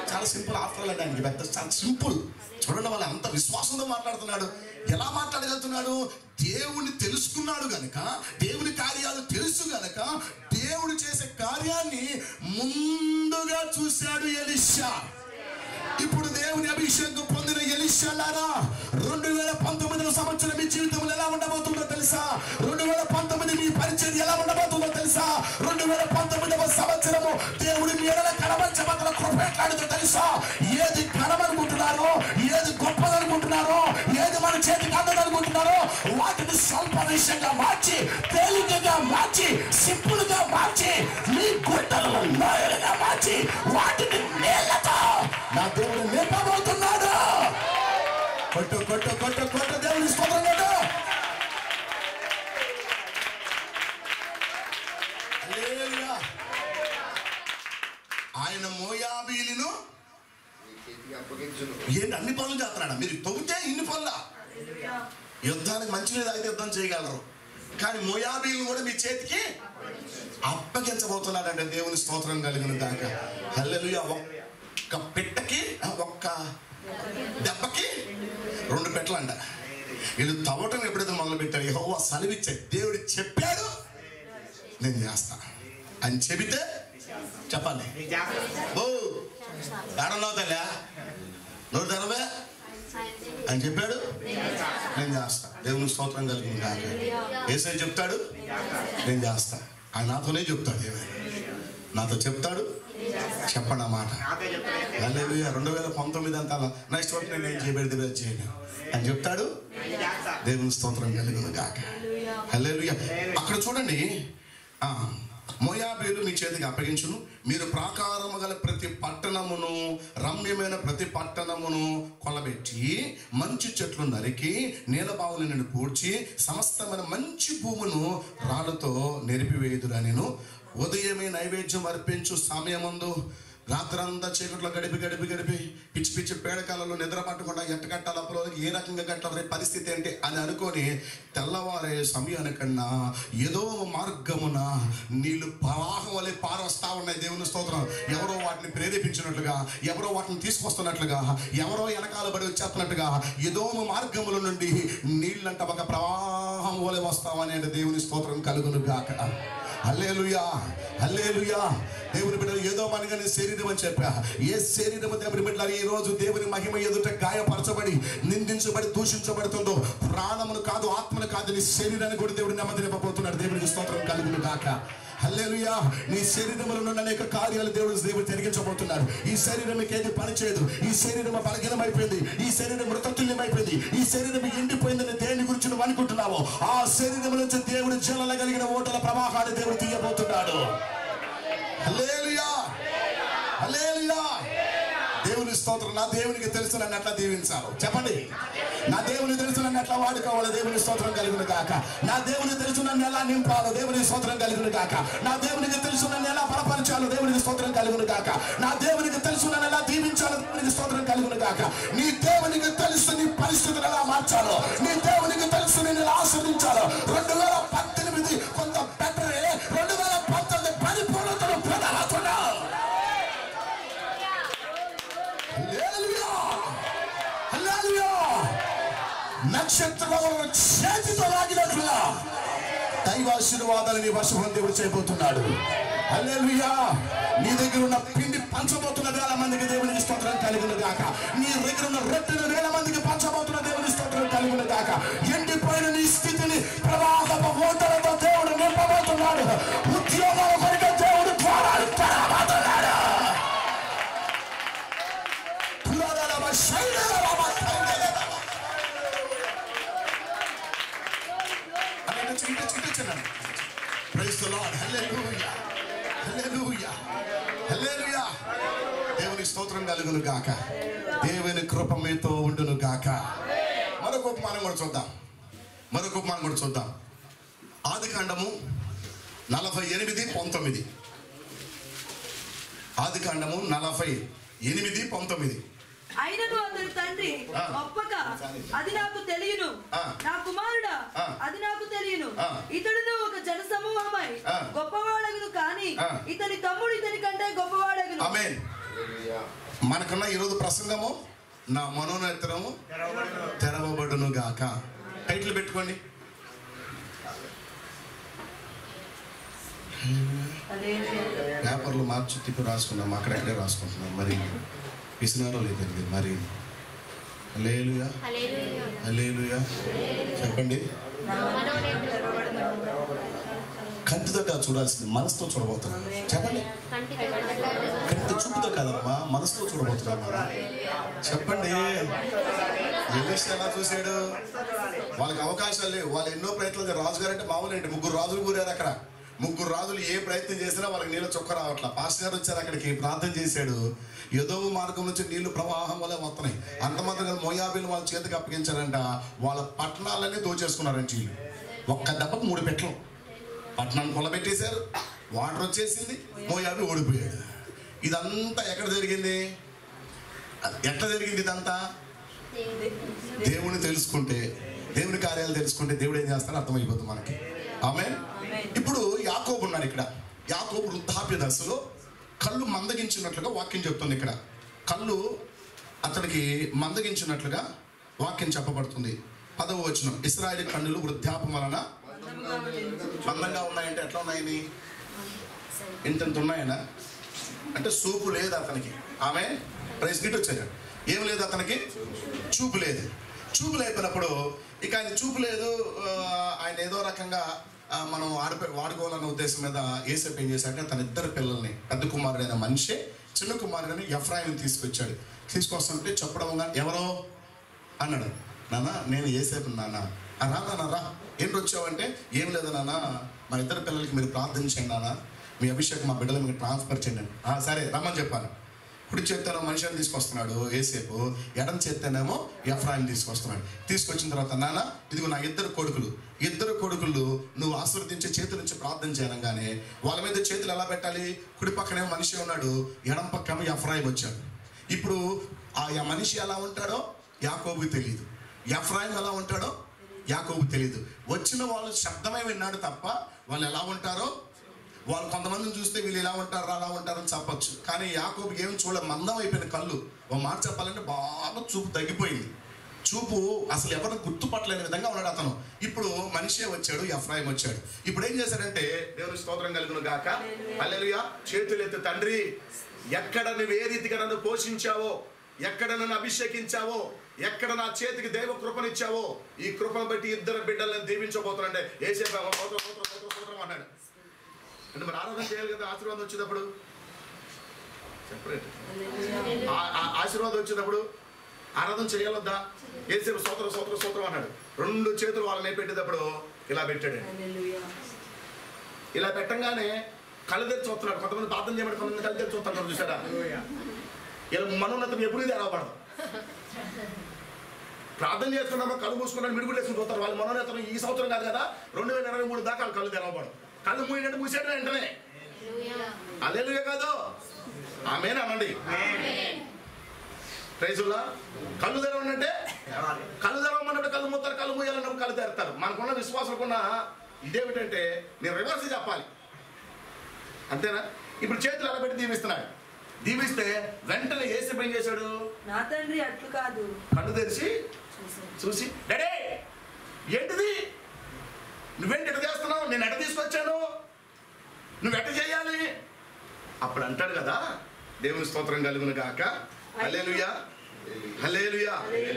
చాలా సింపుల్ ఆఫ్టర్ ఆల్ ఆయనకి పెద్ద చాలా సింపుల్ చూడండి వాళ్ళు అంత విశ్వాసంతో మాట్లాడుతున్నాడు ఎలా మాట్లాడగలుగుతున్నాడు దేవుని తెలుసుకున్నాడు గనక దేవుని కార్యాలు తెలుసు గనక దేవుడు చేసే కార్యాన్ని ముందుగా చూశాడు ఎలిషా ఇప్పుడు దేవుని అభిషేకం పొందిన ఎలిషాలారా రెండు వేల పంతొమ్మిదవ సంవత్సరం మీ జీవితంలో ఎలా ఉండబోతుందో తెలుసా రెండు వేల పంతొమ్మిది మీ పరిచయం ఎలా ఉండబోతుందో తెలుసా రెండు వేల పంతొమ్మిదవ సంవత్సరము దేవుడి మీ ఎడల కనబరచబద్దల కృపేట్లాడుతో తెలుసా ఏది కనమనుకుంటున్నారో ఏది గొప్పదనుకుంటున్నారో ఏది మన చేతికి అందదనుకుంటున్నారో వాటిని స్వల్ప విషయంగా మార్చి తేలికగా మార్చి సింపుల్ గా మార్చి మీ గుంటలను లోయలుగా మార్చి వాటిని నీళ్లతో నా దేవుడు నింపబోతున్నాడు కొట్టు కొట్టు కొట్టు కొట్టు దేవుని స్తోత్రం కొట్టు హల్లెలూయా. ఆయన మోయాబీలను నీ చేతికి అప్పగించును ఏంటి అన్ని పనులు చేస్తున్నాడు మీరు తొగితే ఇన్ని పనులా యుద్ధానికి మంచినీళ్ళు తాగితే యుద్ధం చేయగలరు కానీ మోయాబీలను కూడా మీ చేతికి అప్పగించబోతున్నాడంటే దేవుని స్తోత్రం కలిగిన దాకా హల్లెలూయా ఒక్క పెట్టకి ఒక్క దెబ్బకి రెండు పెట్టలంట వీళ్ళు తవ్వటం ఎప్పుడైతే మొదలు పెట్టారు యెహోవా సెలవిచ్చే దేవుడు చెప్పాడు నేను చేస్తా అని చెబితే చెప్పాలి ఓ ఏడన్నావు తల్లా నోరు తెరవే అని చెప్పాడు నేను చేస్తా దేవుని స్తోత్రం కలిగింది కాక ఏసై చెప్తాడు నేను చేస్తా ఆయన నాతోనే చెప్తాడు ఏమై నాతో చెప్తాడు చెప్పండి ఆ మాట హల్లెలూయా రెండు వేల పంతొమ్మిది అంతా నెక్స్ట్ వరకు నేను ఏం చేయబెడితే అది చేయను అని చెప్తాడు దేవుని స్తోత్రం కలిగింది కాక హల్లెలూయా అక్కడ చూడండి ఆ, మోయాబీలు మీ చేతికి అప్పగించును మీరు ప్రాకారము గల ప్రతి పట్టణమును రమ్యమైన ప్రతి పట్టణమును కొలబెట్టి మంచి చెట్లు నరికి నీలబావులు నేను పూడ్చి సమస్తమైన మంచి భూమును రాళ్ళతో నెరిపివేయుదురా నేను ఉదయమే నైవేద్యం అర్పించు సమయమందు రాత్రంతా చీకట్లో గడిపి గడిపి గడిపి పిచ్చి పిచ్చి పేడకాలలో నిద్ర పట్టకుండా ఎట్ట కట్టాలి అప్పుడు ఏ రకంగా కట్టాలి రేపు పరిస్థితి ఏంటి అని అనుకొని తెల్లవారే సమయానికన్నా ఏదో ఒక మార్గమున నీళ్లు ప్రవాహం వలె పారొస్తా ఉన్నాయి దేవుని స్తోత్రం ఎవరో వాటిని ప్రేరేపించినట్లుగా ఎవరో వాటిని తీసుకొస్తున్నట్లుగా ఎవరో వెనకాల పడి వచ్చేస్తున్నట్టుగా ఏదో ఒక మార్గముల నుండి నీళ్ళంట ఒక ప్రవాహం వలె వస్తామనే దేవుని స్తోత్రం కలుగును గాక హల్లేలుయా హల్లేలుయా దేవుని బిడ్డలు ఏదో మనగానే శరీరం అని చెప్పా ఏ శరీరం దేవుని బిడ్డలు ఈ రోజు దేవుని మహిమ ఎదుట గాయపరచబడి నిందించబడి దూషించబడుతుందో ప్రాణమును కాదు ఆత్మను కాదు నీ శరీరాన్ని కూడా దేవుడు నెమ్మదినివ్వబోతున్నాడు దేవునికి స్తోత్రం కలుగును గాక హల్లెలూయా నీ శరీరంలో ఉన్న అనేక కార్యాలు దేవుడు దేవుడు జరిగించబోతున్నాడు ఈ శరీరం మీకు ఏది పని చేయదు ఈ శరీరం బలహీనమైపోయింది ఈ శరీరం మృతతుల్యమైపోయింది ఈ శరీరం ఎండిపోయిందని దేని గురించి నువ్వు అనుకుంటున్నావో ఆ శరీరం నుంచి దేవుడు జలల కలిగిన ఓటల ప్రవాహాన్ని దేవుడు తీయబోతున్నాడు హల్లెలూయా హల్లెలూయా దేవుని స్తోత్రం నా దేవునికి తెలుసు నన్ను ఎట్లా దీవించాలి చెప్పండి నా దేవుని తెలుసు నన్ను ఎట్లా వాడుకోవాలి దేవుని స్తోత్రం కలిగిన కాక నా దేవుని తెలుసు నన్ను ఎలా నింపాలో దేవుని స్తోత్రం కలిగిన కాక నా దేవునికి తెలుసు నన్ను ఎలా బలపరచాలో దేవునికి స్తోత్రం కలిగిన కాక నా దేవునికి తెలుసు నన్ను ఎలా దీవించాలో దేవునికి స్తోత్రం కలిగిన కాక నీ దేవునికి తెలుసు నీ పరిస్థితులు ఎలా మార్చాలో నీ దేవునికి తెలుసు నేను ఎలా ఆస్వాదించాలో రెండు వేల పద్దెనిమిది కొంత బెటరే రెండు వేల పంతొమ్మిది పరిపూర్ణతను ప్రధానతున్నావు హల్లెలూయా హల్లెలూయా నక్షత్రములను చేతితో లాగినట్లుగా దైవాశీర్వాదాలు నీ వర్షం దేవుడు చేయబోతున్నాడు హల్లెలూయా నీ దగ్గర ఉన్న పిండి పంచబోతున్న వేల మందికి దేవునికి స్తోత్రం కలిగిన గాక నీ దగ్గర ఉన్న రొట్టెలు వేల మందికి పంచబోతున్న దేవుని స్తోత్రం కలిగిన గాక ఎండిపోయిన నీ స్థితిని ప్రవాహపు ఓటలతో దేవుడు నింపబోతున్నాడు ఉద్యోగాల కొరకు దేవుడు ద్వారాలు తెరవబోతున్నాడు పురాణాల శైలిల Praise the Lord. Hallelujah. Hallelujah. Hallelujah. దేవుని స్తోత్రం కలుగును గాక దేవుని కృప మీతో ఉండును గాక మరొక ఉపమానం కూడా చూద్దాం మరొక ఉపమానం కూడా చూద్దాం ఆది కాండము నలభై ఎనిమిది పంతొమ్మిది ఆది కాండము నలభై ఎనిమిది పంతొమ్మిది అయినను అతని తండ్రి ఆ. ఒప్పక అది నాకు తెలియను ఆ. నా కుమారుడా ఆ. అది నాకు తెలియను ఆ. ఇతడును ఒక జన సమూహమై ఆ. గొప్పవాడగును కానీ ఆ. ఇతని తమ్ముడు ఇతని కంటే గొప్పవాడగును ఆమేన్ హల్లెలూయా మనకున్న ఈరోజు ప్రసంగము నా మనోనేత్రము తెరవబడును గాక టైటిల్ పెట్టుకోండి పేపర్లు మార్చి తిప్పి రాసుకున్నాం అక్కడక్కడే రాసుకుంటున్నాం మరి పిసినారో లేదండి మరి లేలుయా హల్లెలూయా లేలుయా చెప్పండి కంటితో కాదు చూడాల్సింది మనసుతో చూడబోతున్నాం చెప్పండి కంటికి కంటి చూపుతో కాదమ్మా మనసుతో చూడబోతున్నాం మనం. చెప్పండి ఎలిషా ఎలా చూశాడు వాళ్ళకి అవకాశాలు లేవు వాళ్ళు ఎన్నో ప్రయత్నాలు రాజుగారు అంటే మామూలు ఏంటి ముగ్గురు రాజులు కూరారు అక్కడ ముగ్గురు రాజులు ఏ ప్రయత్నం చేసినా వాళ్ళకి నీళ్ళ చొక్క రావట్లా పాస్టర్ గారు వచ్చారు అక్కడికి ప్రార్థన చేశాడు ఏదో మార్గం నుంచి నీళ్లు ప్రవాహం వల్ల వస్తున్నాయి అంతమంది కదా మోయాబీలు వాళ్ళ చేతికి అప్పగించారంట వాళ్ళ పట్టణాలన్నీ దోచేసుకున్నారంట వీళ్ళు ఒక్క దెబ్బకు మూడు పెట్టలు పట్టణాన్ని కొలబెట్టేశారు వాటర్ వచ్చేసింది మోయాబి ఓడిపోయాడు ఇదంతా ఎక్కడ జరిగింది ఎట్లా జరిగింది ఇదంతా దేవుని తెలుసుకుంటే దేవుని కార్యాలు తెలుసుకుంటే దేవుడు ఏం చేస్తాడో అర్థమైపోతుంది మనకి ఆమె ఇప్పుడు యాకోబు ఉన్నాడు ఇక్కడ యాకోబు వృద్ధాప్య దశలో కళ్ళు మందగించినట్లుగా వాక్యం చెప్తుంది ఇక్కడ కళ్ళు అతనికి మందగించినట్లుగా వాక్యం చెప్పబడుతుంది పదవ వచనం ఇస్రాయేల్ కన్నులు వృద్ధాపం వలన మందంగా ఉన్నాయంటే ఎట్లా ఉన్నాయని ఇంతంత ఉన్నాయనా అంటే సూపు లేదు అతనికి ఆమె ప్రైస్ గిట్ వచ్చారు ఏం లేదు అతనికి చూపు లేదు చూపు లేపినప్పుడు ఇక ఆయన చూపు లేదు ఆ, ఆయన ఏదో రకంగా ఆ, మనం ఆడిపో వాడుకోవాలన్న ఉద్దేశం మీద ఏసేపు ఏం చేశాడంటే తన ఇద్దరు పిల్లల్ని పెద్ద కుమారుడైన మనిషే చిన్న కుమారుడని ఎఫ్రాయిని తీసుకొచ్చాడు తీసుకొస్తుంటే చెప్పడం గా, ఎవరో అన్నాడు నాన్న నేను ఏసేపు నాన్న "ఆ, రా నాన్న రా ఏంటి వచ్చావంటే ఏం లేదు నాన్న మా ఇద్దరు పిల్లలకి మీరు ప్రార్థించండి నాన్న మీ అభిషేకం మా బిడ్డలు మీకు ట్రాన్స్ఫర్ చేయండి అని. "ఆ, సరే రమ్మని చెప్పాను కుడి చేత్తేనో మనిషిని తీసుకొస్తున్నాడు ఏసేపు ఎడం చేత్తేనేమో ఎఫ్రాయిని తీసుకొస్తున్నాడు తీసుకొచ్చిన తర్వాత నాన్న ఇదిగో నా ఇద్దరు కొడుకులు ఇద్దరు కొడుకులు నువ్వు ఆశీర్వదించే చేతుల నుంచి ప్రార్థన చేయనంగానే వాళ్ళ మీద చేతులు ఎలా పెట్టాలి కుడి పక్కనేమో మనిషి ఉన్నాడు ఎడం పక్కనేమో ఎఫ్రాయిం వచ్చాడు ఇప్పుడు ఆ యా మనిషి ఎలా ఉంటాడో యాకోబుకి తెలియదు ఎఫ్రాయిం ఎలా ఉంటాడో యాకోబు తెలియదు వచ్చిన వాళ్ళు శబ్దమే విన్నాడు తప్ప వాళ్ళు ఎలా ఉంటారో వాళ్ళు కొంతమందిని చూస్తే వీళ్ళు ఇలా ఉంటారు అలా ఉంటారని చెప్పొచ్చు కానీ యాకోబు ఏం చూడ మందం అయిపోయిన కళ్ళు ఓ మాట చెప్పాలంటే బాగా చూపు తగ్గిపోయింది చూపు అసలు ఎవరు గుర్తుపట్టలేని విధంగా ఉన్నాడు అతను ఇప్పుడు మనిషే వచ్చాడు ఎఫ్రాయిం వచ్చాడు ఇప్పుడు ఏం చేశాడంటే దేవుని స్తోత్రం కలుగును గాక అల్లెలుయా చేతులు ఎత్తు తండ్రి ఎక్కడ నువ్వు ఏ రీతిగా నన్ను పోషించావో ఎక్కడ నన్ను అభిషేకించావో ఎక్కడ నా చేతికి దైవ కృపనిచ్చావో ఈ కృపను బట్టి ఇద్దరు బిడ్డలను దీవించబోతున్నాంటే ఏసే అన్నాడు అంటే మరి ఆరాధన చేయాలి కదా ఆశీర్వాదం వచ్చినప్పుడు సెపరేట్ ఆ- ఆ- ఆశీర్వాదం వచ్చినప్పుడు ఆరాధన చేయాలొద్దా ఏసేపు సోదర సోదర సోదరం అన్నాడు రెండు చేతులు వాళ్ళని పెట్టేటప్పుడు ఇలా పెట్టాడు ఇలా పెట్టంగానే కళ్ళు తెరిచి చూస్తున్నాడు కొంతమంది ప్రార్థన చేయబడి కొంతమంది కళ్ళు తెరిచి చూస్తాడు చూసారా ఇలా మనోన్నతం ఎప్పుడు తెరవబడదు ప్రార్థన చేస్తున్నామో కళ్ళు మూసుకున్నాడు మిడుగులు వేసుకుని చూస్తారు వాళ్ళు మనోన్నతం ఈ సంవత్సరం కాదు కదా రెండు వేల ఇరవై మూడు దాకా వాళ్ళు కళ్ళు తెరవబడదు కళ్ళు మూయినట్టు మూసేట వెంటనే అల్లెలుగా కాదు ఆమె అనండి ప్రైజుల్లా కళ్ళు తెరవనంటే కళ్ళు తెరవమన్నప్పుడు కళ్ళు మూస్తారు కళ్ళు మూయాలన్నప్పుడు కళ్ళు తెరుతారు మనకున్న విశ్వాసకున్న ఇదేమిటంటే నేను రివర్స్ చెప్పాలి అంతేనా ఇప్పుడు చేతులు ఎలా పెట్టి దీవిస్తున్నాడు దీవిస్తే వెంటనే ఏసీ పని చేశాడు నా తండ్రి అట్లు కాదు కళ్ళు తెరిచి చూసి డాడీ ఏంటిది నువ్వేంటి ఎట చేస్తున్నావు నేను ఎట తీసుకొచ్చాను నువ్వు ఎట చేయాలి అప్పుడు అంటాడు కదా దేవుని స్తోత్రం కలుగును గాక హల్లెలూయా హల్లెలూయా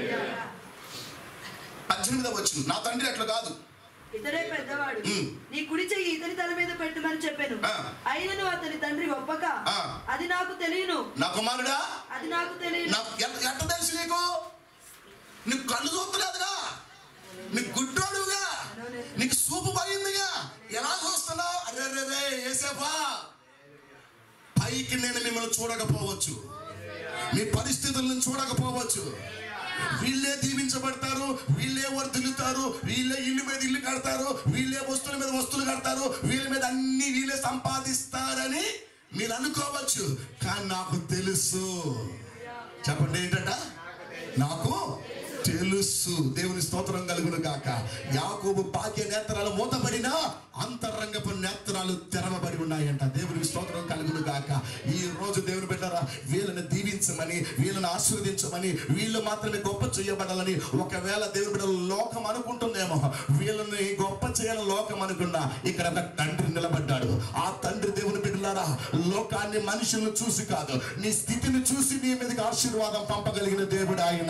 పద్దెనిమిదవ వచ్చింది నా తండ్రి అట్లా కాదు ఇతడే పెద్దవాడు ఉమ్. నీ కుడి చెయ్యి ఇతని తల మీద పెట్టుమని చెప్పాను ఆ. అయినను అతని తండ్రి ఒప్పక ఆ. అది నాకు తెలియను నా కుమారుడా అది నాకు తెలియను నాకు ఎట్ట ఎట్ట తెలుసు నీకు నీకు కళ్ళు చూస్తలేదుగా నీకు గుడ్డోడుగా నీకు సూపు పోయిందిగా ఎలా చూస్తున్నావు అరే రే రే ఏసేపా పైకి నేను మిమ్మల్ని చూడకపోవచ్చు మీ పరిస్థితులను చూడకపోవచ్చు వీళ్ళే దీవించబడతారు వీళ్ళే వర్ధిల్లుతారు వీళ్ళే ఇల్లు మీద ఇల్లు కడతారు వీళ్ళే వస్తువుల మీద వస్తువులు కడతారు వీళ్ళ మీద అన్ని వీళ్ళే సంపాదిస్తారని మీరు అనుకోవచ్చు కానీ నాకు తెలుసు చెప్పండి ఏంటంట నాకు తెలుసు దేవుని స్తోత్రం కలుగును గాక యాకోబు భాగ్య నేత్రాలు మూతబడిన అంతరంగపు నేత్రాలు తెరవబడి ఉన్నాయంట దేవుని స్తోత్రం కలుగును గాక ఈ రోజు దేవుని బిడ్డరా వీళ్ళని దీవించమని చేయమని వీళ్ళని ఆశీర్వదించమని వీళ్ళు మాత్రమే గొప్ప చేయబడాలని ఒకవేళ దేవుడి బిడ్డలు లోకం అనుకుంటుందేమో వీళ్ళని గొప్ప చేయాలని లోకం అనుకున్నా ఇక్కడ ఒక తండ్రి నిలబడ్డాడు ఆ తండ్రి దేవుని బిడ్డలారా లోకాన్ని మనుషులను చూసి కాదు నీ స్థితిని చూసి నీ మీదకి ఆశీర్వాదం పంపగలిగిన దేవుడు ఆయన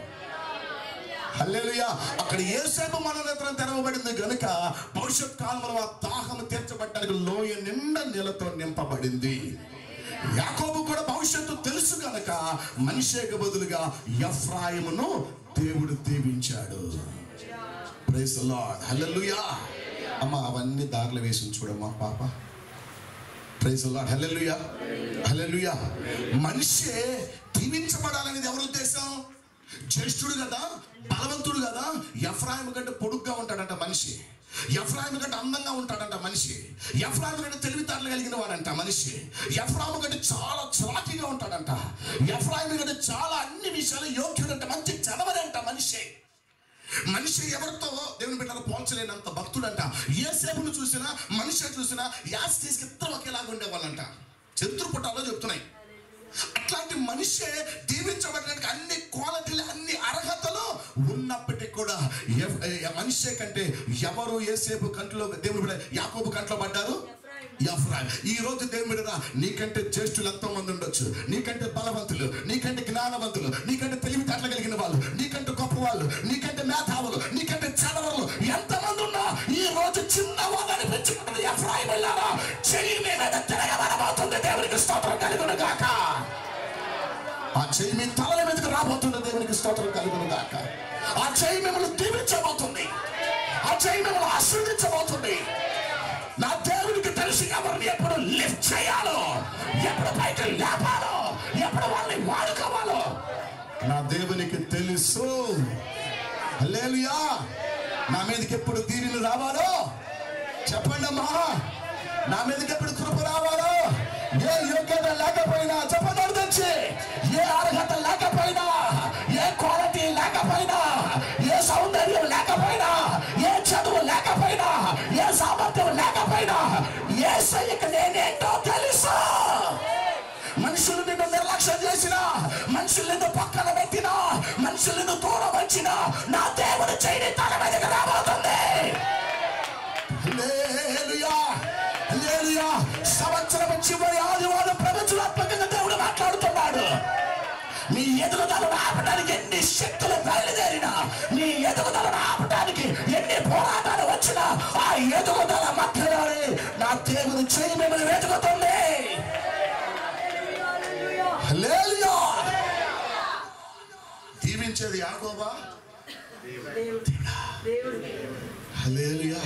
హల్లెలూయా అక్కడ ఏసేపు మనోనేత్రం తెరవబడింది గనుక భవిష్యత్ కాలంలో ఆ దాహం తీర్చబడడానికి లోయ నిండా నీళ్ళతో నింపబడింది యాకోబు కూడా భవిష్యత్తు తెలుసు గనక మనిషేకి బదులుగా ఎఫ్రాయిమును దేవుడు దీవించాడు ప్రైజ్ లార్డ్ హల్లెలూయా అమ్మ అవన్నీ దారిలో వేసి చూడమ్మా పాప ప్రైజ్ లార్డ్ హల్లెలూయా హల్లెలూయా మనిషే దీవించబడాలనేది ఎవరి ఉద్దేశం జ్యేష్ఠుడు కదా బలవంతుడు కదా ఎఫ్రాయిం కంటే పొడుగ్గా ఉంటాడంట మనిషి ఎఫ్రాయిం కంటే అందంగా ఉంటాడంట మనిషి ఎఫ్రాయిం కంటే తెలివితేటలు కలిగిన వాడంట మనిషి ఎఫ్రాయిం కంటే చాలా చలాకీగా ఉంటాడంట ఎఫ్రాయిం కంటే చాలా అన్ని విషయాలు యోగ్యుడంట మంచి చదవడంట మనిషి మనిషి ఎవరితో దేవుని బిడ్డలు పోల్చలేనంత భక్తుడంట ఏ సేపును చూసినా మనిషి చూసినా యాస్ తీసుకు ఇద్దరు ఒకేలాగా ఉండేవాళ్ళంట చతురు పుట్టాలో చెప్తున్నాయి అట్లాంటి మనిషే దీవించబడడానికి అన్ని క్వాలిటీలు అన్ని అర్హతలు ఉన్నప్పటికీ కూడా ఎవ్- ఎ- మనిషే కంటే ఎవరు ఏసేపు కంట్లో దేవుని బిడ్డ యాకోబు కంట్లో పడ్డారు ఎఫ్రాయిం. ఈ రోజు దేవుని బిడ్డరా నీకంటే జ్యేష్ఠులు ఎంతో మంది ఉండొచ్చు నీకంటే బలవంతులు నీకంటే జ్ఞానవంతులు నీకంటే తెలివితేటలు కలిగిన వాళ్ళు నీకంటే గొప్ప వాళ్ళు నీకంటే మేధావులు నీకంటే చదవలు ఎంతమంది ఉన్నా ఈ రోజు చిన్న వాళ్ళు అనిపించుకుంటుంది ఎఫ్రాయిం వెళ్ళారా చెయ్యి మీ మీద తిరగబడబోతుంది దేవునికి స్తోత్రం కలుగును గాక ఆ చెయ్యి మీ తలల మీదకి రాబోతుంది దేవునికి స్తోత్రం కలుగును గాక ఆ చెయ్యి మిమ్మల్ని దీవించబోతుంది ఆ చెయ్యి మిమ్మల్ని ఆశీర్వదించబోతుంది నా దేవునికి తెలిసి ఎవరిని ఎప్పుడు లిఫ్ట్ చేయాలో ఎప్పుడు పైకి లేపాలో ఎప్పుడు వాళ్ళని వాడుకోవాలో నా దేవునికి తెలుసు హల్లెలూయా నా మీదకి ఎప్పుడు దీనిని రావాలో చెప్పండి అమ్మా నా మీదకి ఎప్పుడు కృప రావాలో ఏ యోగ్యత లేకపోయినా చెప్పండి తెచ్చి ఏ అర్హత లేకపోయినా ఏ క్వాలిటీ లేకపోయినా ఏ సౌందర్యం లేకపోయినా ఏ చదువు లేకపోయినా ఏ సామర్థ్యం లేకపోయినా ఏ సైనిక నేనేంటో తెలుసు మనుషులు నిన్ను నిర్లక్ష్యం చేసిన మనుషులు నిన్ను పక్కన పెట్టిన మనుషులు నిన్ను దూరం వచ్చిన నా దేవుడు చేయని తల మీదకి రాబోతుంది హల్లెలూయా హల్లెలూయా సంవత్సరం చివరి ఆదివారం ప్రపంచవ్యాప్తంగా దేవుడు మాట్లాడుతున్నాడు నీ ఎదుగుదలను ఆపడానికి ఎన్ని శక్తులు బయలుదేరినా నీ ఎదుగుదలను ఆపడానికి ఎన్ని పోరాటాలు వచ్చినా ఆ ఎదుగుదల మధ్యలోనే నా దేవుని చేయి మిమ్మల్ని వెతుకుతుంది హల్లెలూయా దీవించేది యాకోబా హల్లెలూయా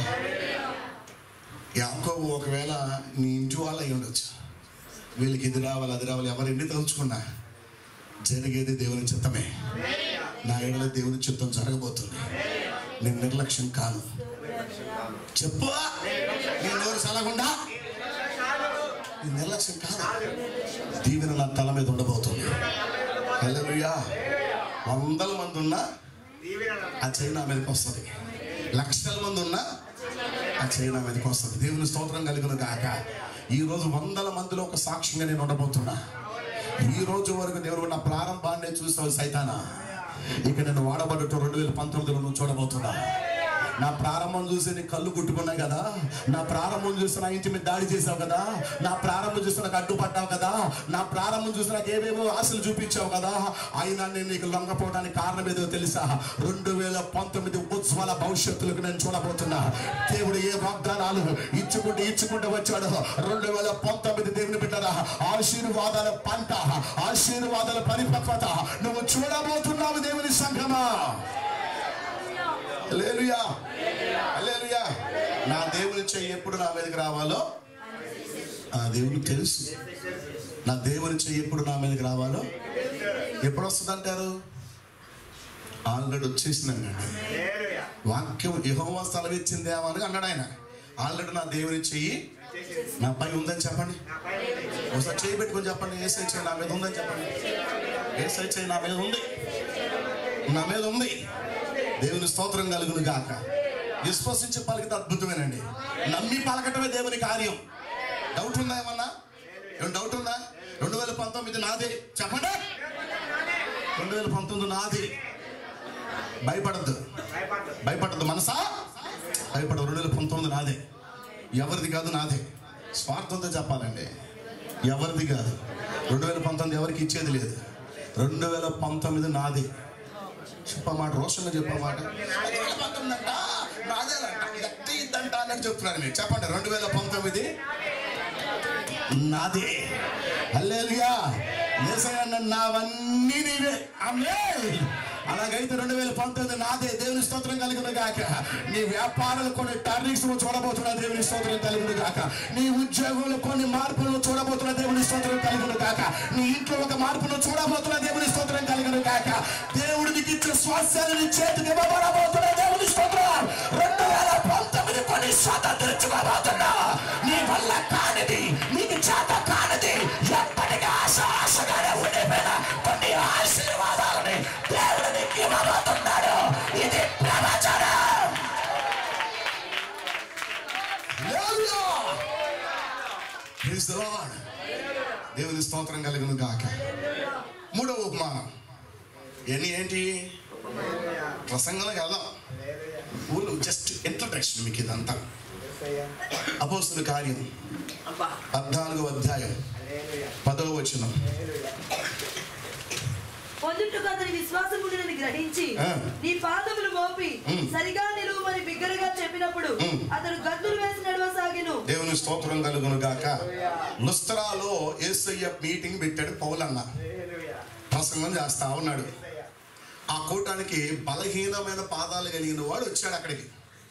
యాకోబు ఒకవేళ నీ ఇంటి వాళ్ళు అయి ఉండొచ్చు వీళ్ళకి ఇది రావాలి అది రావాలి ఎవరు ఎన్ని తలుచుకున్నా జరిగేది దేవుని చిత్తమే నా ఏడల దేవుని చిత్తం జరగబోతుంది నేను నిర్లక్ష్యం కాను చెప్పు నీ నోరు సలగుండా నీ నిర్లక్ష్యం కాదు దీవెన నా తల మీద ఉండబోతుంది హల్లెలూయా వందల మంది ఉన్నా ఆ చేయి నా మీదకి వస్తుంది లక్షల మంది ఉన్నా ఆ చేయి నా మీదకి వస్తుంది దేవుని స్తోత్రం కలిగిన కాక ఈ రోజు వందల మందిలో ఒక సాక్ష్యంగా నేను ఉండబోతున్నా ఈ రోజు వరకు దేవుడు నా ప్రారంభాన్ని చూస్తావు సైతానా ఇక నేను వాడబడటం రెండు వేల పంతొమ్మిదిలో నువ్వు చూడబోతున్నా నా ప్రారంభం చూసి నీ కళ్ళు కుట్టుకున్నాయి కదా నా ప్రారంభం చూసి నా ఇంటి మీద దాడి చేసావు కదా నా ప్రారంభం చూసి నాకు అడ్డుపడ్డావు కదా నా ప్రారంభం చూసి నాకు ఏవేవో ఆశలు చూపించావు కదా అయినా నేను నీకు లొంగపోవడానికి కారణం ఏదో తెలుసా రెండు వేల పంతొమ్మిది ఉజ్వల భవిష్యత్తులకు నేను చూడబోతున్నా దేవుడు ఏ వాగ్దానాలు ఇచ్చుకుంటూ ఇచ్చుకుంటూ వచ్చాడు రెండు వేల పంతొమ్మిది దేవుని బిడ్డరా ఆశీర్వాదాల పంట ఆశీర్వాదాల పరిపక్వత నువ్వు చూడబోతున్నావు దేవుని సంఘమా హల్లెలూయా హల్లెలూయా నా దేవుని చెయ్యి ఎప్పుడు నా మీదకి రావాలో ఆ దేవునికి తెలుసు నా దేవుని చెయ్యి ఎప్పుడు నా మీదకి రావాలో ఎప్పుడు వస్తుంది అంటారు ఆల్రెడీ వచ్చేసిందండి వాక్యం యహోవా సెలవిచ్చిందేమో అని అన్నాడు ఆయన ఆల్రెడీ నా దేవుని చెయ్యి నా పై ఉందని చెప్పండి ఒకసారి చేయి పెట్టుకొని చెప్పండి ఏ సై చెయ్యి నా మీద ఉందని చెప్పండి ఏ సై చెయ్యి నా మీద ఉంది నా మీద ఉంది దేవుని స్తోత్రం కలుగును గాక విశ్వసించి పలికితే అద్భుతమేనండి నమ్మి పలకటమే దేవుని కార్యం డౌట్ ఉందా ఏమన్నా ఏమన్నా డౌట్ ఉందా రెండు వేల పంతొమ్మిది నాదే చెప్పండి రెండు వేల పంతొమ్మిది నాది భయపడద్దు భయపడద్దు మనసా భయపడదు రెండు వేల పంతొమ్మిది నాదే ఎవరిది కాదు నాదే స్వార్థంతో చెప్పాలండి ఎవరిది కాదు రెండు వేల పంతొమ్మిది ఎవరికి ఇచ్చేది లేదు రెండు వేల పంతొమ్మిది నాదే చెప్పమాట రోషంగా చెప్పమాట రెండు వేల పంతొమ్మిది అంట నాదేనంట ఇదంటే ఇద్దంట అని చెప్తున్నాను మీరు చెప్పండి రెండు వేల పంతొమ్మిది నాదే హల్లెలూయా యేసయ్య నావన్నీ నీవే ఆమేన్ అలాగైతే రెండు వేల పంతొమ్మిది నాదే దేవుని స్తోత్రం కలిగిన గాక నీ వ్యాపారాలు కొన్ని టర్నింగ్స్ చూడబోతున్న దేవుని స్తోత్రం కలిగిన గాక నీ ఉద్యోగంలో కొన్ని మార్పులను చూడబోతున్న దేవుని స్తోత్రం కలిగిన గాక నీ ఇంట్లో ఒక మార్పును చూడబోతున్న దేవుని స్తోత్రం కలిగిన గాక దేవుడు నీకు ఇచ్చిన స్వాస్థ్యాన్ని నీ చేతికి ఇవ్వబడబోతున్న దేవుని స్తోత్రం రెండు వేల పంతొమ్మిది కొన్ని స్వతంత్రించుకోబోతున్నా నీ వల్ల కానిది నీకు చేత కానిది ఎప్పటికీ ఆశ ఆశగానే ఉండిపోయిన కొన్ని ఆశీర్వాదాలని దేవుడు నీకు ఇవ్వబోతున్నాడు ఇది ప్రవచనం Hallelujah. Praise the Lord. దేవుని స్తోత్రం కలిగిన గాక మూడవ ఉపమానం ఎన్ని ఏంటి ప్రసంగంలోకి వెళ్దాం ఊళ్ళు జస్ట్ ఇంట్రడక్షన్ మీకు ఇదంతా అపోస్తుల కార్యం పద్నాలుగో అధ్యాయం పదవ వచనం పొందుటకు అతని విశ్వాసం ఉండినని గ్రహించి ఆ. నీ పాదములు మోపి ఉమ్. సరిగా నిలువమని బిగ్గరగా చెప్పినప్పుడు ఉమ్. అతడు గద్దులు వేసి నడవసాగిను దేవుని స్తోత్రం కలుగును గాక లుస్త్రాలో ఏసయ్య మీటింగ్ పెట్టాడు పౌలన్న ప్రసంగం చేస్తా ఉన్నాడు ఆ కూటానికి బలహీనమైన పాదాలు కలిగిన వాడు వచ్చాడు అక్కడికి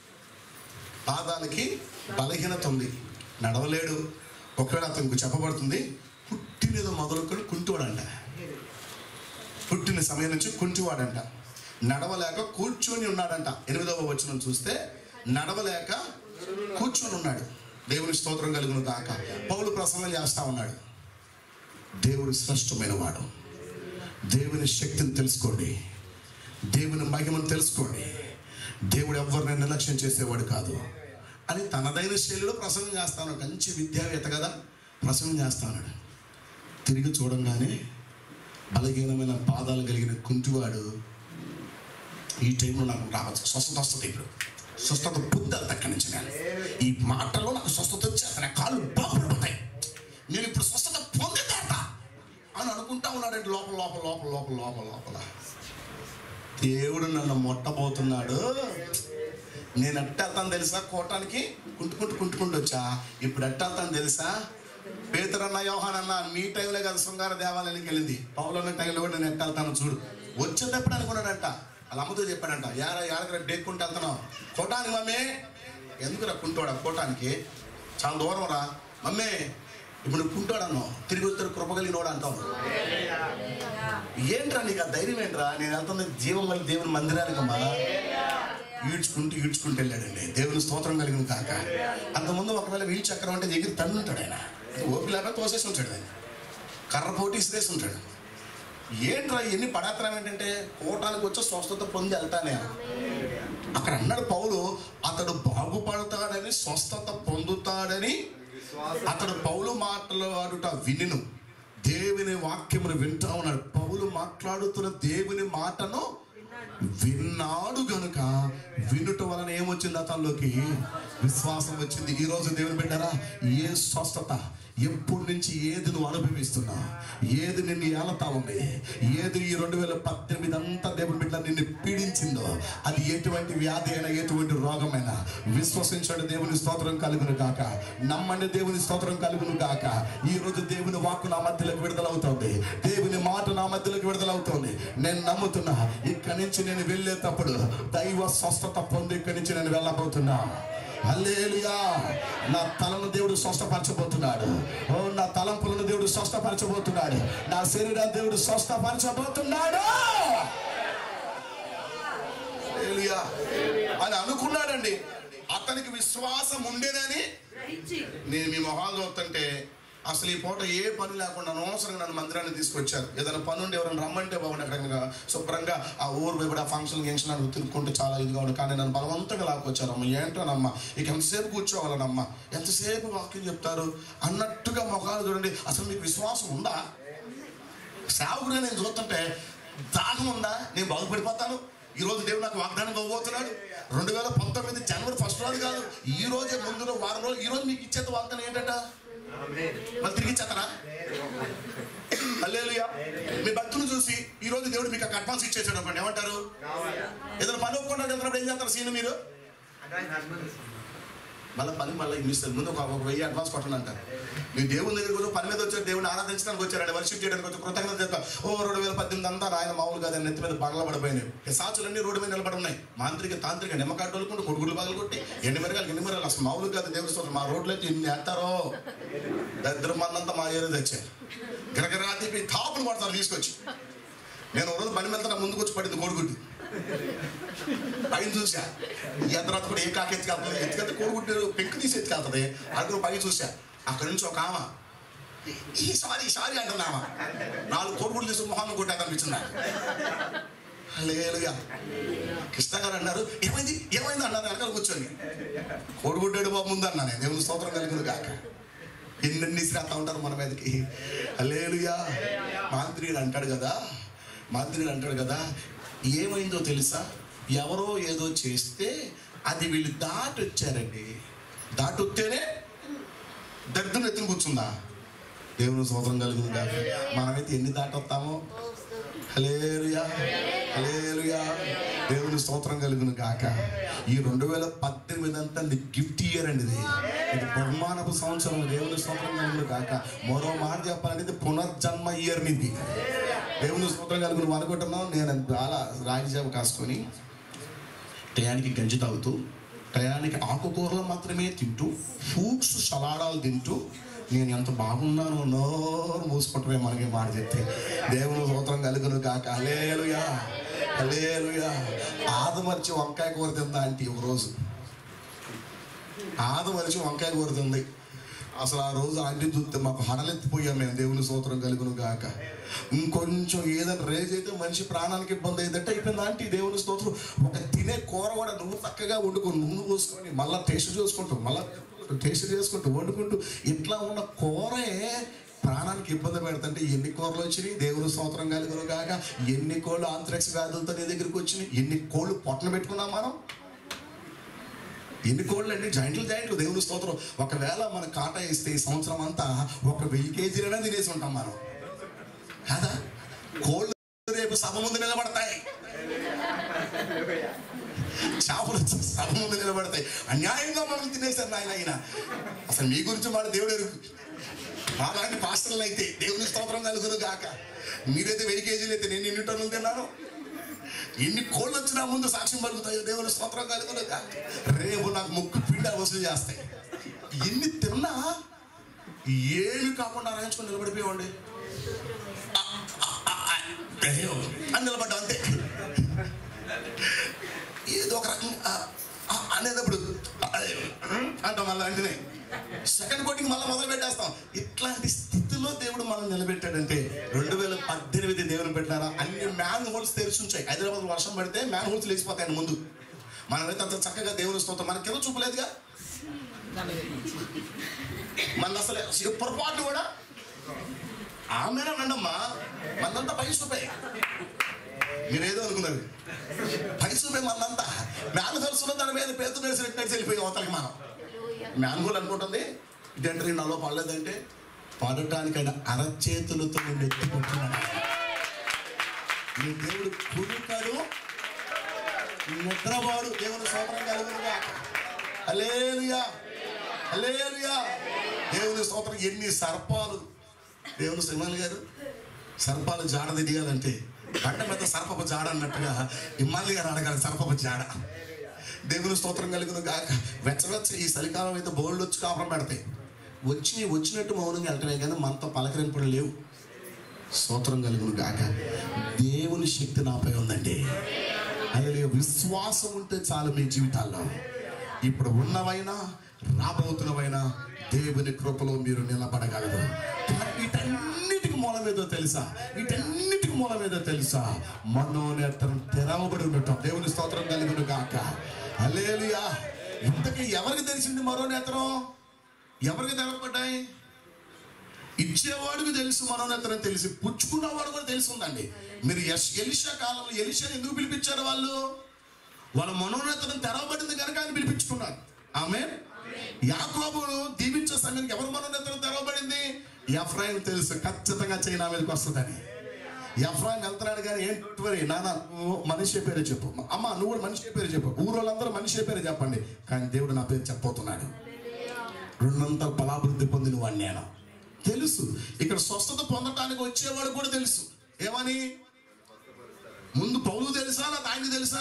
పాదాలకి బలహీనత ఉంది నడవలేడు ఒకవేళ అతనికి చెప్పబడుతుంది పుట్టినది మొదలుకొని కుంటువాడంట పుట్టిన సమయం నుంచి కుంటివాడంట నడవలేక కూర్చొని ఉన్నాడంట ఎనిమిదవ వచనం చూస్తే నడవలేక కూర్చొని ఉన్నాడు దేవుని స్తోత్రం కలుగును కాక పౌలు ప్రసంగం చేస్తా ఉన్నాడు దేవుడు శ్రేష్టమైన వాడు దేవుని శక్తిని తెలుసుకోండి దేవుని మహిమను తెలుసుకోండి దేవుడు ఎవరిని నిర్లక్ష్యం చేసేవాడు కాదు అని తనదైన శైలిలో ప్రసంగం చేస్తాను మంచి విద్యావేత్త కదా ప్రసంగం చేస్తాను తిరిగి చూడంగానే బలహీనమైన పాదాలు కలిగిన కుంటివాడు ఈ టైంలో నాకు రావచ్చు స్వస్థత వస్తుంది ఇప్పుడు స్వస్థత పొందాలి అక్కడి నుంచి నేను ఈ మాటలో నాకు స్వస్థత వచ్చేది నా కాళ్ళు బాగుపడిపోతాయి నేను ఇప్పుడు స్వస్థత పొందేదాట అని అనుకుంటా ఉన్నాడండి లోపల లోపల లోపల లోపల లోపల లోపల దేవుడు నన్ను మొట్టబోతున్నాడు నేను ఎట్టెళ్తాను తెలుసా కోటానికి కుంటుకుంటూ కుంటుకుంటూ వచ్చా ఇప్పుడు ఎట్టెళ్తాను తెలుసా పేదరన్న యోహానన్న మీ టైంలో కదా శృంగార దేవాలయానికి వెళ్ళింది పౌలన్న టైంలో కూడా నేను ఎట్టెళ్తాను చూడు వచ్చేటప్పుడు అనుకున్నాడంట వాళ్ళ అమ్మతో చెప్పాడంట యార యారకర డేక్కుంటూ వెళ్తున్నావు కోటానికి మమ్మీ ఎందుకురా కుంటోడా కోటానికి చాలా దూరం రా మమ్మీ ఇప్పుడు నువ్వు కుంటోడన్నావు తిరిగి వస్తారు కృపగలిగినోడు అంటావు ఏంట్రా నీకు ఆ ధైర్యం ఏంట్రా నేను వెళ్తున్న జీవం వల్ల దేవుని మందిరానికి అమ్మా ఈడ్చుకుంటూ ఈడ్చుకుంటూ వెళ్ళాడండి దేవుని స్తోత్రం కలిగిన కాక అంతకుముందు ఒకవేళ వీల్ చక్రం అంటే దగ్గర తన్ను ఉంటాడు ఆయన ఓపిక లేక తోసేసి ఉంటాడు ఆయన కర్ర పోటీ ఇసిరేసి ఉంటాడు ఏంట్రా ఎన్ని పడాత్రం ఏంటంటే కోటానికి వచ్చి స్వస్థత పొంది వెళ్తానే అక్కడ అన్నాడు పౌలు అతడు బాగుపడతాడని స్వస్థత పొందుతాడని అతడు పౌలు మాట్లాడుట వినిను దేవుని వాక్యమును వింటా ఉన్నాడు పౌలు మాట్లాడుతున్న దేవుని మాటను విన్నాడు గనుక వినుట వలన ఏమొచ్చింది అతనిలోకి విశ్వాసం వచ్చింది ఈ రోజు దేవుని బిడ్డరా ఏ స్వస్థత ఎప్పటి నుంచి ఏది నువ్వు అనుభవిస్తున్నా ఏది నిన్ను ఏలతా ఉంది ఏది ఈ రెండు వేల పద్దెనిమిది అంతా దేవుని బిడ్డ నిన్ను పీడించిందో అది ఎటువంటి వ్యాధి అయినా ఎటువంటి రోగమైనా విశ్వసించండి దేవుని స్తోత్రం కలుగును కాక నమ్మండి దేవుని స్తోత్రం కలుగును కాక ఈ రోజు దేవుని వాక్కు నా మధ్యలోకి విడుదలవుతుంది దేవుని మాట నా మధ్యలోకి విడుదలవుతుంది నేను నమ్ముతున్నా ఇక్కడి నుంచి నేను వెళ్ళేటప్పుడు దైవ స్వస్థత పొంది ఇక్కడి నుంచి నేను వెళ్ళబోతున్నా హల్లెలూయా నా తలను దేవుడు స్వస్థపరచబోతున్నాడు ఓ నా తలంపులను దేవుడు స్వస్థపరచబోతున్నాడు నా శరీరాన్ని దేవుడు స్వస్థపరచబోతున్నాడు హల్లెలూయా అని అనుకున్నాడండి అతనికి విశ్వాసం ఉండేనని గ్రహించి నేను మీ మొహాలు చూస్తుంటే అసలు ఈ పూట ఏ పని లేకుండా అనవసరంగా నన్ను మందిరాన్ని తీసుకొచ్చారు ఏదైనా పని ఉండి ఎవరైనా రమ్మంటే బాగుండే ఎక్కడికైనా శుభ్రంగా ఆ ఊరు వైపు ఆ ఫంక్షన్ గెంక్షన్ అని తినుకుంటే చాలా ఇదిగా ఉంది కానీ నన్ను బలవంతంగా లాక్కొచ్చారమ్మ ఏంటోనమ్మా ఇక ఎంతసేపు కూర్చోవాలనమ్మా ఎంతసేపు వాక్యం చెప్తారు అన్నట్టుగా మొఖాలు చూడండి అసలు మీకు విశ్వాసం ఉందా సేవకుడే నేను చూస్తుంటే దాహం ఉందా నేను బాగుపడిపోతాను ఈ రోజు దేవుడు నాకు వాగ్దానం ఇవ్వబోతున్నాడు రెండు వేల పంతొమ్మిది జనవరి ఫస్ట్ రోజు కాదు ఈ రోజే ముందు వారం రోజులు ఈ రోజు మీకు ఇచ్చేది వాగ్దానం ఏంటంట మళ్ళీ తిరిగి ఇచ్చేస్తారా హల్లెలూయా మీ భక్తులు చూసి ఈ రోజు దేవుడు మీకు ఒక అడ్వాన్స్ ఇచ్చేసాడు అనుకోండి ఏమంటారు ఏదైనా పని ఒప్పుకుంటారు వెళ్తున్నప్పుడు ఏం చేస్తారు సీన్ మీరు మళ్ళీ పని మళ్ళీ ఇస్తారు ముందు ఒక ఒక వెయ్యి అడ్వాన్స్ కొట్టండి అంటారు మీ దేవుని దగ్గర కూడా పని మీద వచ్చారు దేవుని ఆరాధించడానికి వచ్చారండి వర్షిప్ చేయడానికి వచ్చి కృతజ్ఞత చెప్తా ఓ రెండు వేల పద్దెనిమిది అంతా ఆయన మామూలు కాదు నెత్తి మీద బంగ్లా పడిపోయినాయి ఈ సాచులన్నీ రోడ్డు మీద నిలబడి ఉన్నాయి మాంత్రిక తాంత్రిక నిమ్మకాయ కొట్టు కొడుకులు పగలు కొట్టి ఎన్ని మెరగాలి ఎన్ని మెరగాలి అసలు మామూలు కాదు దేవుని స్తోత్రం మా రోడ్లు అయితే ఇన్ని వేస్తారో దరిద్రం మందంతా మా ఏరియా తెచ్చారు గిరగిరా తిప్పి తాపులు పడతారు తీసుకొచ్చి నేను ఒక రోజు బండి మీద నా ముందుకు వచ్చి పడింది కోడిగుడ్డు పైన చూసా ఈ తర్వాత కూడా ఏ కాకి ఎత్తుకెళ్తుంది ఎత్తుకెళ్తే కోడిగుడ్డు పెంకు తీసి ఎత్తుకెళ్తుంది అక్కడ పైన చూసా అక్కడి నుంచి ఒక ఆమె ఈ సారీ సారీ అంటున్నామా నాలుగు కోడిగుడ్లు తీసి మొహాన్ని కొట్టా కనిపించింది లేలుగా కృష్ణ గారు అన్నారు ఏమైంది ఏమైంది అన్నారు వెనకాల కూర్చొని కోడిగుడ్డాడు బాబు ముందు అన్నా నేను దేవుని స్తోత్రం కలిగింది కాక ఎన్నెన్ని శ్రాత ఉంటారు మన మీదకి లేలుగా మాంత్రియుడు అంటాడు కదా మాంత్రియుడు అంటాడు కదా ఏమైందో తెలుసా ఎవరో ఏదో చేస్తే అది వీళ్ళు దాటొచ్చారండి దాటొస్తేనే దరిద్రం ఎత్తున కూర్చుందా దేవుని స్తోత్రం కలుగుతుంది కాక మనమైతే ఎన్ని దాటొస్తామో హలేలుయా హలేలుయా దేవుని స్తోత్రం కలుగును గాక ఈ రెండు వేల పద్దెనిమిది అంతా గిఫ్ట్ ఇయర్ అండి ఇది ఇది బహుమానపు సంవత్సరం దేవుని స్తోత్రం కలుగును గాక మరో మాట చెప్పాలంటే ఇది పునర్జన్మ ఇయర్ ఇది దేవుని స్తోత్రం కలుగును అనుకుంటున్నాం నేను చాలా రాగి చేప కాసుకొని టయానికి గంజి తాగుతూ టయానికి ఆకుకూరలు మాత్రమే తింటూ ఫ్రూట్స్ సలాడాలు తింటూ నేను ఎంత బాగున్నానో నోరు మూసుకుంటమే మనకి మాట చెప్తే దేవుని స్తోత్రం కలుగును కాక అలేలుయా అలేలుయా ఆదమర్చి వంకాయ కూర తిందా అంటే ఒక రోజు ఆదమరిచి వంకాయ కూర తింది అసలు ఆ రోజు ఆంటీ చూస్తే మాకు హడలెత్తిపోయాం మేము దేవుని స్తోత్రం కలుగును గాక ఇంకొంచెం ఏదైనా రేజ్ అయితే మనిషి ప్రాణానికి ఇబ్బంది అయిందంటే అయిపోయింది ఆంటీ దేవుని స్తోత్రం ఒక తినే కూర కూడా నువ్వు చక్కగా వండుకొని నూనె పోసుకొని మళ్ళీ టేస్ట్ చూసుకుంటూ మళ్ళీ టేస్ట్ చేసుకుంటూ వండుకుంటూ ఇట్లా ఉన్న కూరే ప్రాణానికి ఇబ్బంది పెడుతుంటే ఎన్ని కూరలు వచ్చినాయి దేవుని స్తోత్రం కలుగును గాక ఎన్ని కోళ్ళు ఆంత్రక్స్ వ్యాధులతో నీ దగ్గరికి వచ్చినాయి ఎన్ని కోళ్ళు పొట్టలు పెట్టుకున్నాం మనం ఎన్ని కోళ్ళు అండి జాయింట్లు జాయింట్లు దేవుని స్తోత్రం ఒకవేళ మన కాటా ఇస్తే ఈ సంవత్సరం అంతా ఒక వెయ్యి కేజీలైనా తినేసి ఉంటాం మనం కదా కోళ్ళు రేపు సభ ముందు నిలబడతాయి చేపలు వచ్చి సభ ముందు నిలబడతాయి అన్యాయంగా మనం తినేశారు నాయన ఆయన అసలు మీ గురించి మన దేవుడు ఎరుగు అలాంటి పాస్టర్లు అయితే దేవుని స్తోత్రం కలుగును గాక మీరైతే వెయ్యి కేజీలు అయితే నేను ఎన్ని టన్నులు తిన్నాను ఎన్ని కోళ్ళు వచ్చినా ముందు సాక్ష్యం పలుకుతాయో దేవుని స్తోత్రం కలుగును గాక రేపు నాకు ముక్కు పిండ వసూలు చేస్తాయి ఎన్ని తిన్నా ఏమి కాకుండా రాయించుకొని నిలబడిపోయామండి అయ్యో అని నిలబడ్డా అంతే ఏదో ఒక రకంగా ఆ, ఆ అనేటప్పుడు అయ్యో, అంటాం మళ్ళీ వెంటనే సెకండ్ కోటింగ్ మళ్ళీ మొదలు పెట్టేస్తాం ఇట్లాంటి స్థితిలో దేవుడు మనం నిలబెట్టాడంటే రెండు వేల పద్దెనిమిది దేవుని పెట్టారా అన్ని మ్యాన్ హోల్స్ తెరిచి ఉంచాయి హైదరాబాద్ వర్షం పడితే మ్యాన్ హోల్స్ లేచిపోతాయి ముందు మనమైతే అంత చక్కగా దేవుని స్తోత్రం మనకి కింద చూపలేదుగా మన అసలు అసలు పొరపాటు కూడా ఆమెనే రండమ్మా మనంతా పై చూపే మీరేదో అనుకున్నారు పై చూపే మనంతా మ్యాన్ హోల్స్ ఉన్న దాని మీద పేరు నడిచినట్టు వెళ్ళిపోయి అవతలకి మనం మ్యాన్హోల్ అనుకుంటుంది ఇదేంటే నాలో పడలేదంటే పడటానికి ఆయన అరచేతులతో నేను ఎత్తుకుంటున్నాను నీ దేవుడు కురుకడు నిద్రవాడు దేవుని స్తోత్రం కలుగునుగా అలేలుయా అలేలుయా దేవుని స్తోత్రం ఎన్ని సర్పాలు దేవుని సింహాలి గారు సర్పాలు జాడ దిగాలంటే గంట మీద సర్పపు జాడ అన్నట్టుగా ఇమ్మాలి గారు అడగాలి సర్పపు జాడ దేవుని స్తోత్రం కలుగును గాక వెచ్చవెచ్చ ఈ చలికాలం అయితే బోల్డ్ వచ్చి కాపురం పెడతాయి వచ్చి వచ్చినట్టు మౌనంగా వెళ్ళటమే కానీ మనతో పలకరింపుడు లేవు స్తోత్రం కలుగును గాక దేవుని శక్తి నాపై ఉందండి అదే విశ్వాసం ఉంటే చాలు మీ జీవితాల్లో ఇప్పుడు ఉన్నవైనా రాబోతున్నవైనా దేవుని కృపలో మీరు నిలబడగలరు వీటన్నిటికి మూలం ఏదో తెలుసా వీటన్నిటికి మూలం ఏదో తెలుసా మనోనేత్రం తెరవబడి ఉండటం దేవుని స్తోత్రం కలుగును గాక అలేలుయా ఇంతకీ ఎవరికి తెలిసింది మరో నేత్రం ఎవరికి తెరవబడ్డాయి ఇచ్చేవాడికి తెలుసు మనోనేతరం తెలిసి పుచ్చుకున్నవాడు కూడా తెలిసి ఉందండి మీరు యశ్ ఎలిషా కాలంలో ఎలిషాని ఎందుకు పిలిపించారు వాళ్ళు వాళ్ళ మనోనేతరం తెరవబడింది కనుక ఆయన పిలిపించుకున్నారు ఆమె యాకోబును దీవించే సమయానికి ఎవరు మనోనేతరం తెరవబడింది ఎఫ్రాయిం తెలుసు ఖచ్చితంగా చైనా మీదకి వస్తుందని ఎఫ్రాయిం వెళ్తున్నాడు కానీ ఏంటి మరి నాన్న నువ్వు మనిషి పేరే చెప్పు అమ్మ నువ్వు కూడా మనిషి పేరు చెప్పు ఊరు వాళ్ళందరూ మనిషి పేరే చెప్పండి కానీ దేవుడు నా పేరు చెప్పబోతున్నాడు రెండంతల ఫలాభివృద్ధి పొందిన వాడిని నేను తెలుసు ఇక్కడ స్వస్థత పొందటానికి వచ్చేవాడు కూడా తెలుసు ఏమని ముందు పౌలు తెలుసా లేదా ఆయనకి తెలుసా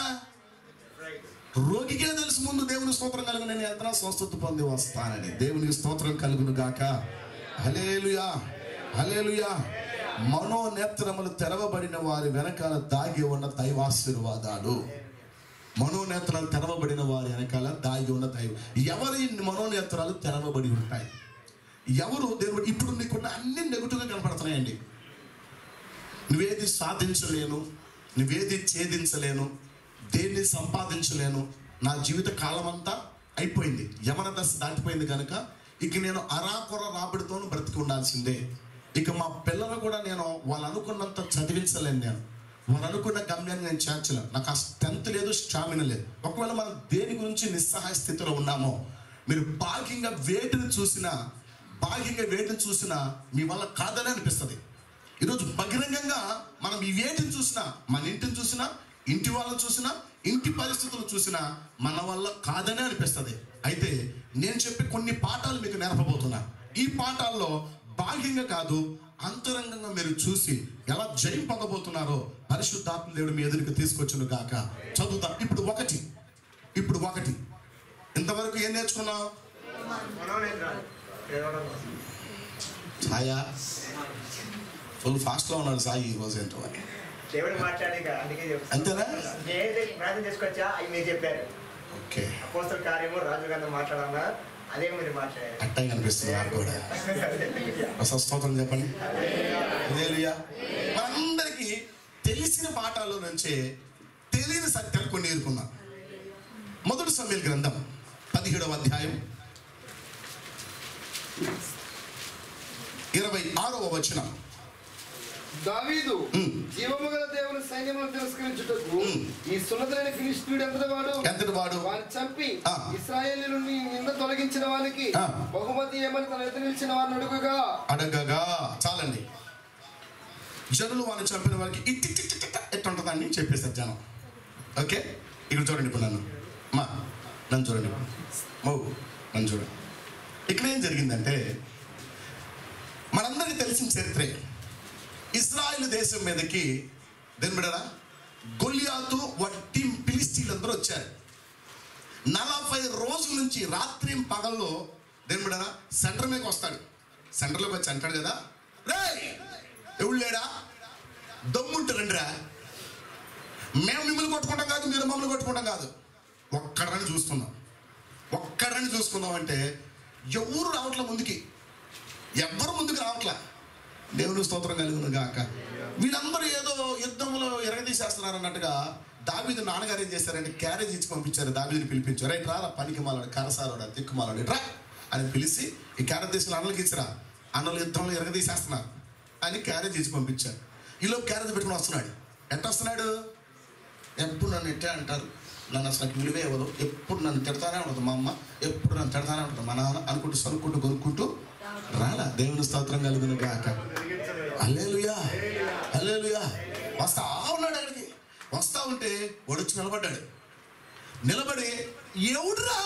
రోగికే తెలుసు ముందు దేవుని స్తోత్రం కలుగు నేను ఎంత స్వస్థత పొంది వస్తానని దేవునికి స్తోత్రం కలుగును గాక హలేలుయా హలేలుయా మనోనేత్రములు తెరవబడిన వారి వెనకాల దాగి ఉన్న దైవాశీర్వాదాలు మనోనేత్రాలు తెరవబడిన వారి వెనకాల దాగి ఉన్న దైవం ఎవరి మనోనేత్రాలు తెరవబడి ఉంటాయి ఎవరు దేవుడు ఇప్పుడు నీకున్న అన్ని నెగిటివ్గా కనపడుతున్నాయండి నువ్వేది సాధించలేను నువ్వేది ఛేదించలేను దేన్ని సంపాదించలేను నా జీవిత కాలం అంతా అయిపోయింది యమన దశ దాటిపోయింది కనుక ఇక నేను అరాకొర రాబడితోనూ బ్రతికి ఉండాల్సిందే ఇక మా పిల్లలు కూడా నేను వాళ్ళు అనుకున్నంత చదివించలేను నేను వాళ్ళు అనుకున్న గమ్యాన్ని నేను చేర్చలేను నాకు ఆ స్ట్రెంత్ లేదు స్టామిన లేదు ఒకవేళ మనం దేని గురించి నిస్సహాయ స్థితిలో ఉన్నామో మీరు భాగ్యంగా వేటిని చూసినా భాగ్యంగా వేటిని చూసినా మీ వల్ల కాదని అనిపిస్తుంది ఈరోజు బహిరంగంగా మనం ఈ వేటిని చూసినా మన ఇంటిని చూసినా ఇంటి వాళ్ళని చూసినా ఇంటి పరిస్థితులు చూసినా మన వల్ల కాదనే అనిపిస్తుంది అయితే నేను చెప్పి కొన్ని పాఠాలు మీకు నేర్పబోతున్నా ఈ పాఠాల్లో బాహ్యంగా కాదు అంతరంగంగా మీరు చూసి ఎలా జయం పొందబోతున్నారో పరిశుద్ధాత్మ దేవుడు మీ ఎదురుకి తీసుకొచ్చును గాక చదువుతా ఇప్పుడు ఒకటి ఇప్పుడు ఒకటి ఇంతవరకు ఏం నేర్చుకున్నావు మనోనేత్రాలు కేవలం ఛాయా ఫుల్ ఫాస్ట్లో ఉన్నాడు సాయి ఈ రోజు ఏంటో అని దేవుడు మాట్లాడి అందుకే చెప్తాను అంతేనా ఏదైతే ప్రార్థన చేసుకొచ్చా అవి మీరు చెప్పారు ఓకే అపోస్తల కార్యము రాజు గారితో మాట్లాడాలా అదే మీరు మాట్లాడారు అట్టా కనిపిస్తుంది నాకు కూడా అసలు స్తోత్రం చెప్పండి హల్లెలూయా. మనందరికీ తెలిసిన పాఠాల నుంచే తెలియని సత్యాలు కొన్ని నేర్చుకున్నాం మొదటి సమయాల గ్రంథం పదిహేడవ అధ్యాయం ఇరవై ఆరవ వచనం దావీదు ఉమ్. జీవము గల దేవుని సైన్యమును తిరస్కరించుటకు ఉమ్. ఈ సున్నతులైన ఫిలిస్తీయుడు ఎంతటి వాడు ఎంతటి వాడు వారిని చంపి ఆ. ఇస్రాయేలీలు నింద తొలగించిన వానికి ఆ. బహుమతి ఏమని తన ఎదురు నిలిచిన వారిని అడుగుగా అడగగా చాలండి జనులు వాళ్ళని చంపిన వారికి ఇట్టి ఎట్టుంటుందని చెప్పేశారు జనం ఓకే ఇక్కడ చూడండి ఇప్పుడు నన్ను మా నన్ను చూడండి ఇప్పుడు మౌ నన్ను చూడండి ఇక్కడ ఏం జరిగిందంటే మనందరికీ తెలిసిన చరిత్రే ఇజ్రాయిల్ దేశం మీదకి దేని బిడ్డరా గొలియాతు వట్టి పిలిస్తీన్లందరూ వచ్చారు నలభై రోజుల నుంచి రాత్రి పగల్లో దేని బిడ్డరా సెంటర్ మీదకి వస్తాడు సెంటర్లోకి వచ్చి అంటాడు కదా రే ఎవడు లేడా దమ్ముంటే రండిరా మేము మిమ్మల్ని కొట్టుకుంటాం కాదు మీరు మమ్మల్ని కొట్టుకుంటాం కాదు ఒక్కడని చూస్తున్నాం ఒక్కడని చూసుకుందాం అంటే ఎవరు రావట్లే ముందుకి ఎవ్వరు ముందుకు రావట్లే దేవుని స్తోత్రం కలిగిన గాక వీళ్ళందరూ ఏదో యుద్ధంలో ఎరగదీసేస్తున్నారు అన్నట్టుగా దావీదు నాన్నగారు ఏం చేశారంటే క్యారేజ్ ఇచ్చి పంపించారు దావీదుని పిలిపించారు రైట్ రా పనికి మాలాడు కరసారోడా దిక్కుమాలాడు రా అని పిలిచి ఈ క్యారేజ్ తీసుకుని అన్నలకి ఇచ్చిరా అన్నలు యుద్ధంలో ఎరగదీసేస్తున్నారు అని క్యారేజ్ ఇచ్చి పంపించారు ఈలో క్యారేజ్ పెట్టుకుని వస్తున్నాడు ఎట్ట వస్తున్నాడు ఎప్పుడు నన్ను ఎట్టే అంటారు నన్ను అసలు నాకు విలువే ఇవ్వదు ఎప్పుడు నన్ను తిడతానే ఉంటుంది మా అమ్మ ఎప్పుడు నన్ను తిడతానే ఉంటుంది మా నాన్న అనుకుంటూ సరుక్కుంటూ కొనుక్కుంటూ రాలా దేవుని స్తోత్రం కలుగును గాక అల్లేలుయా అల్లేలుయా వస్తా ఉన్నాడు అక్కడికి వస్తా ఉంటే వాడు వచ్చి నిలబడ్డాడు నిలబడి ఎవడురా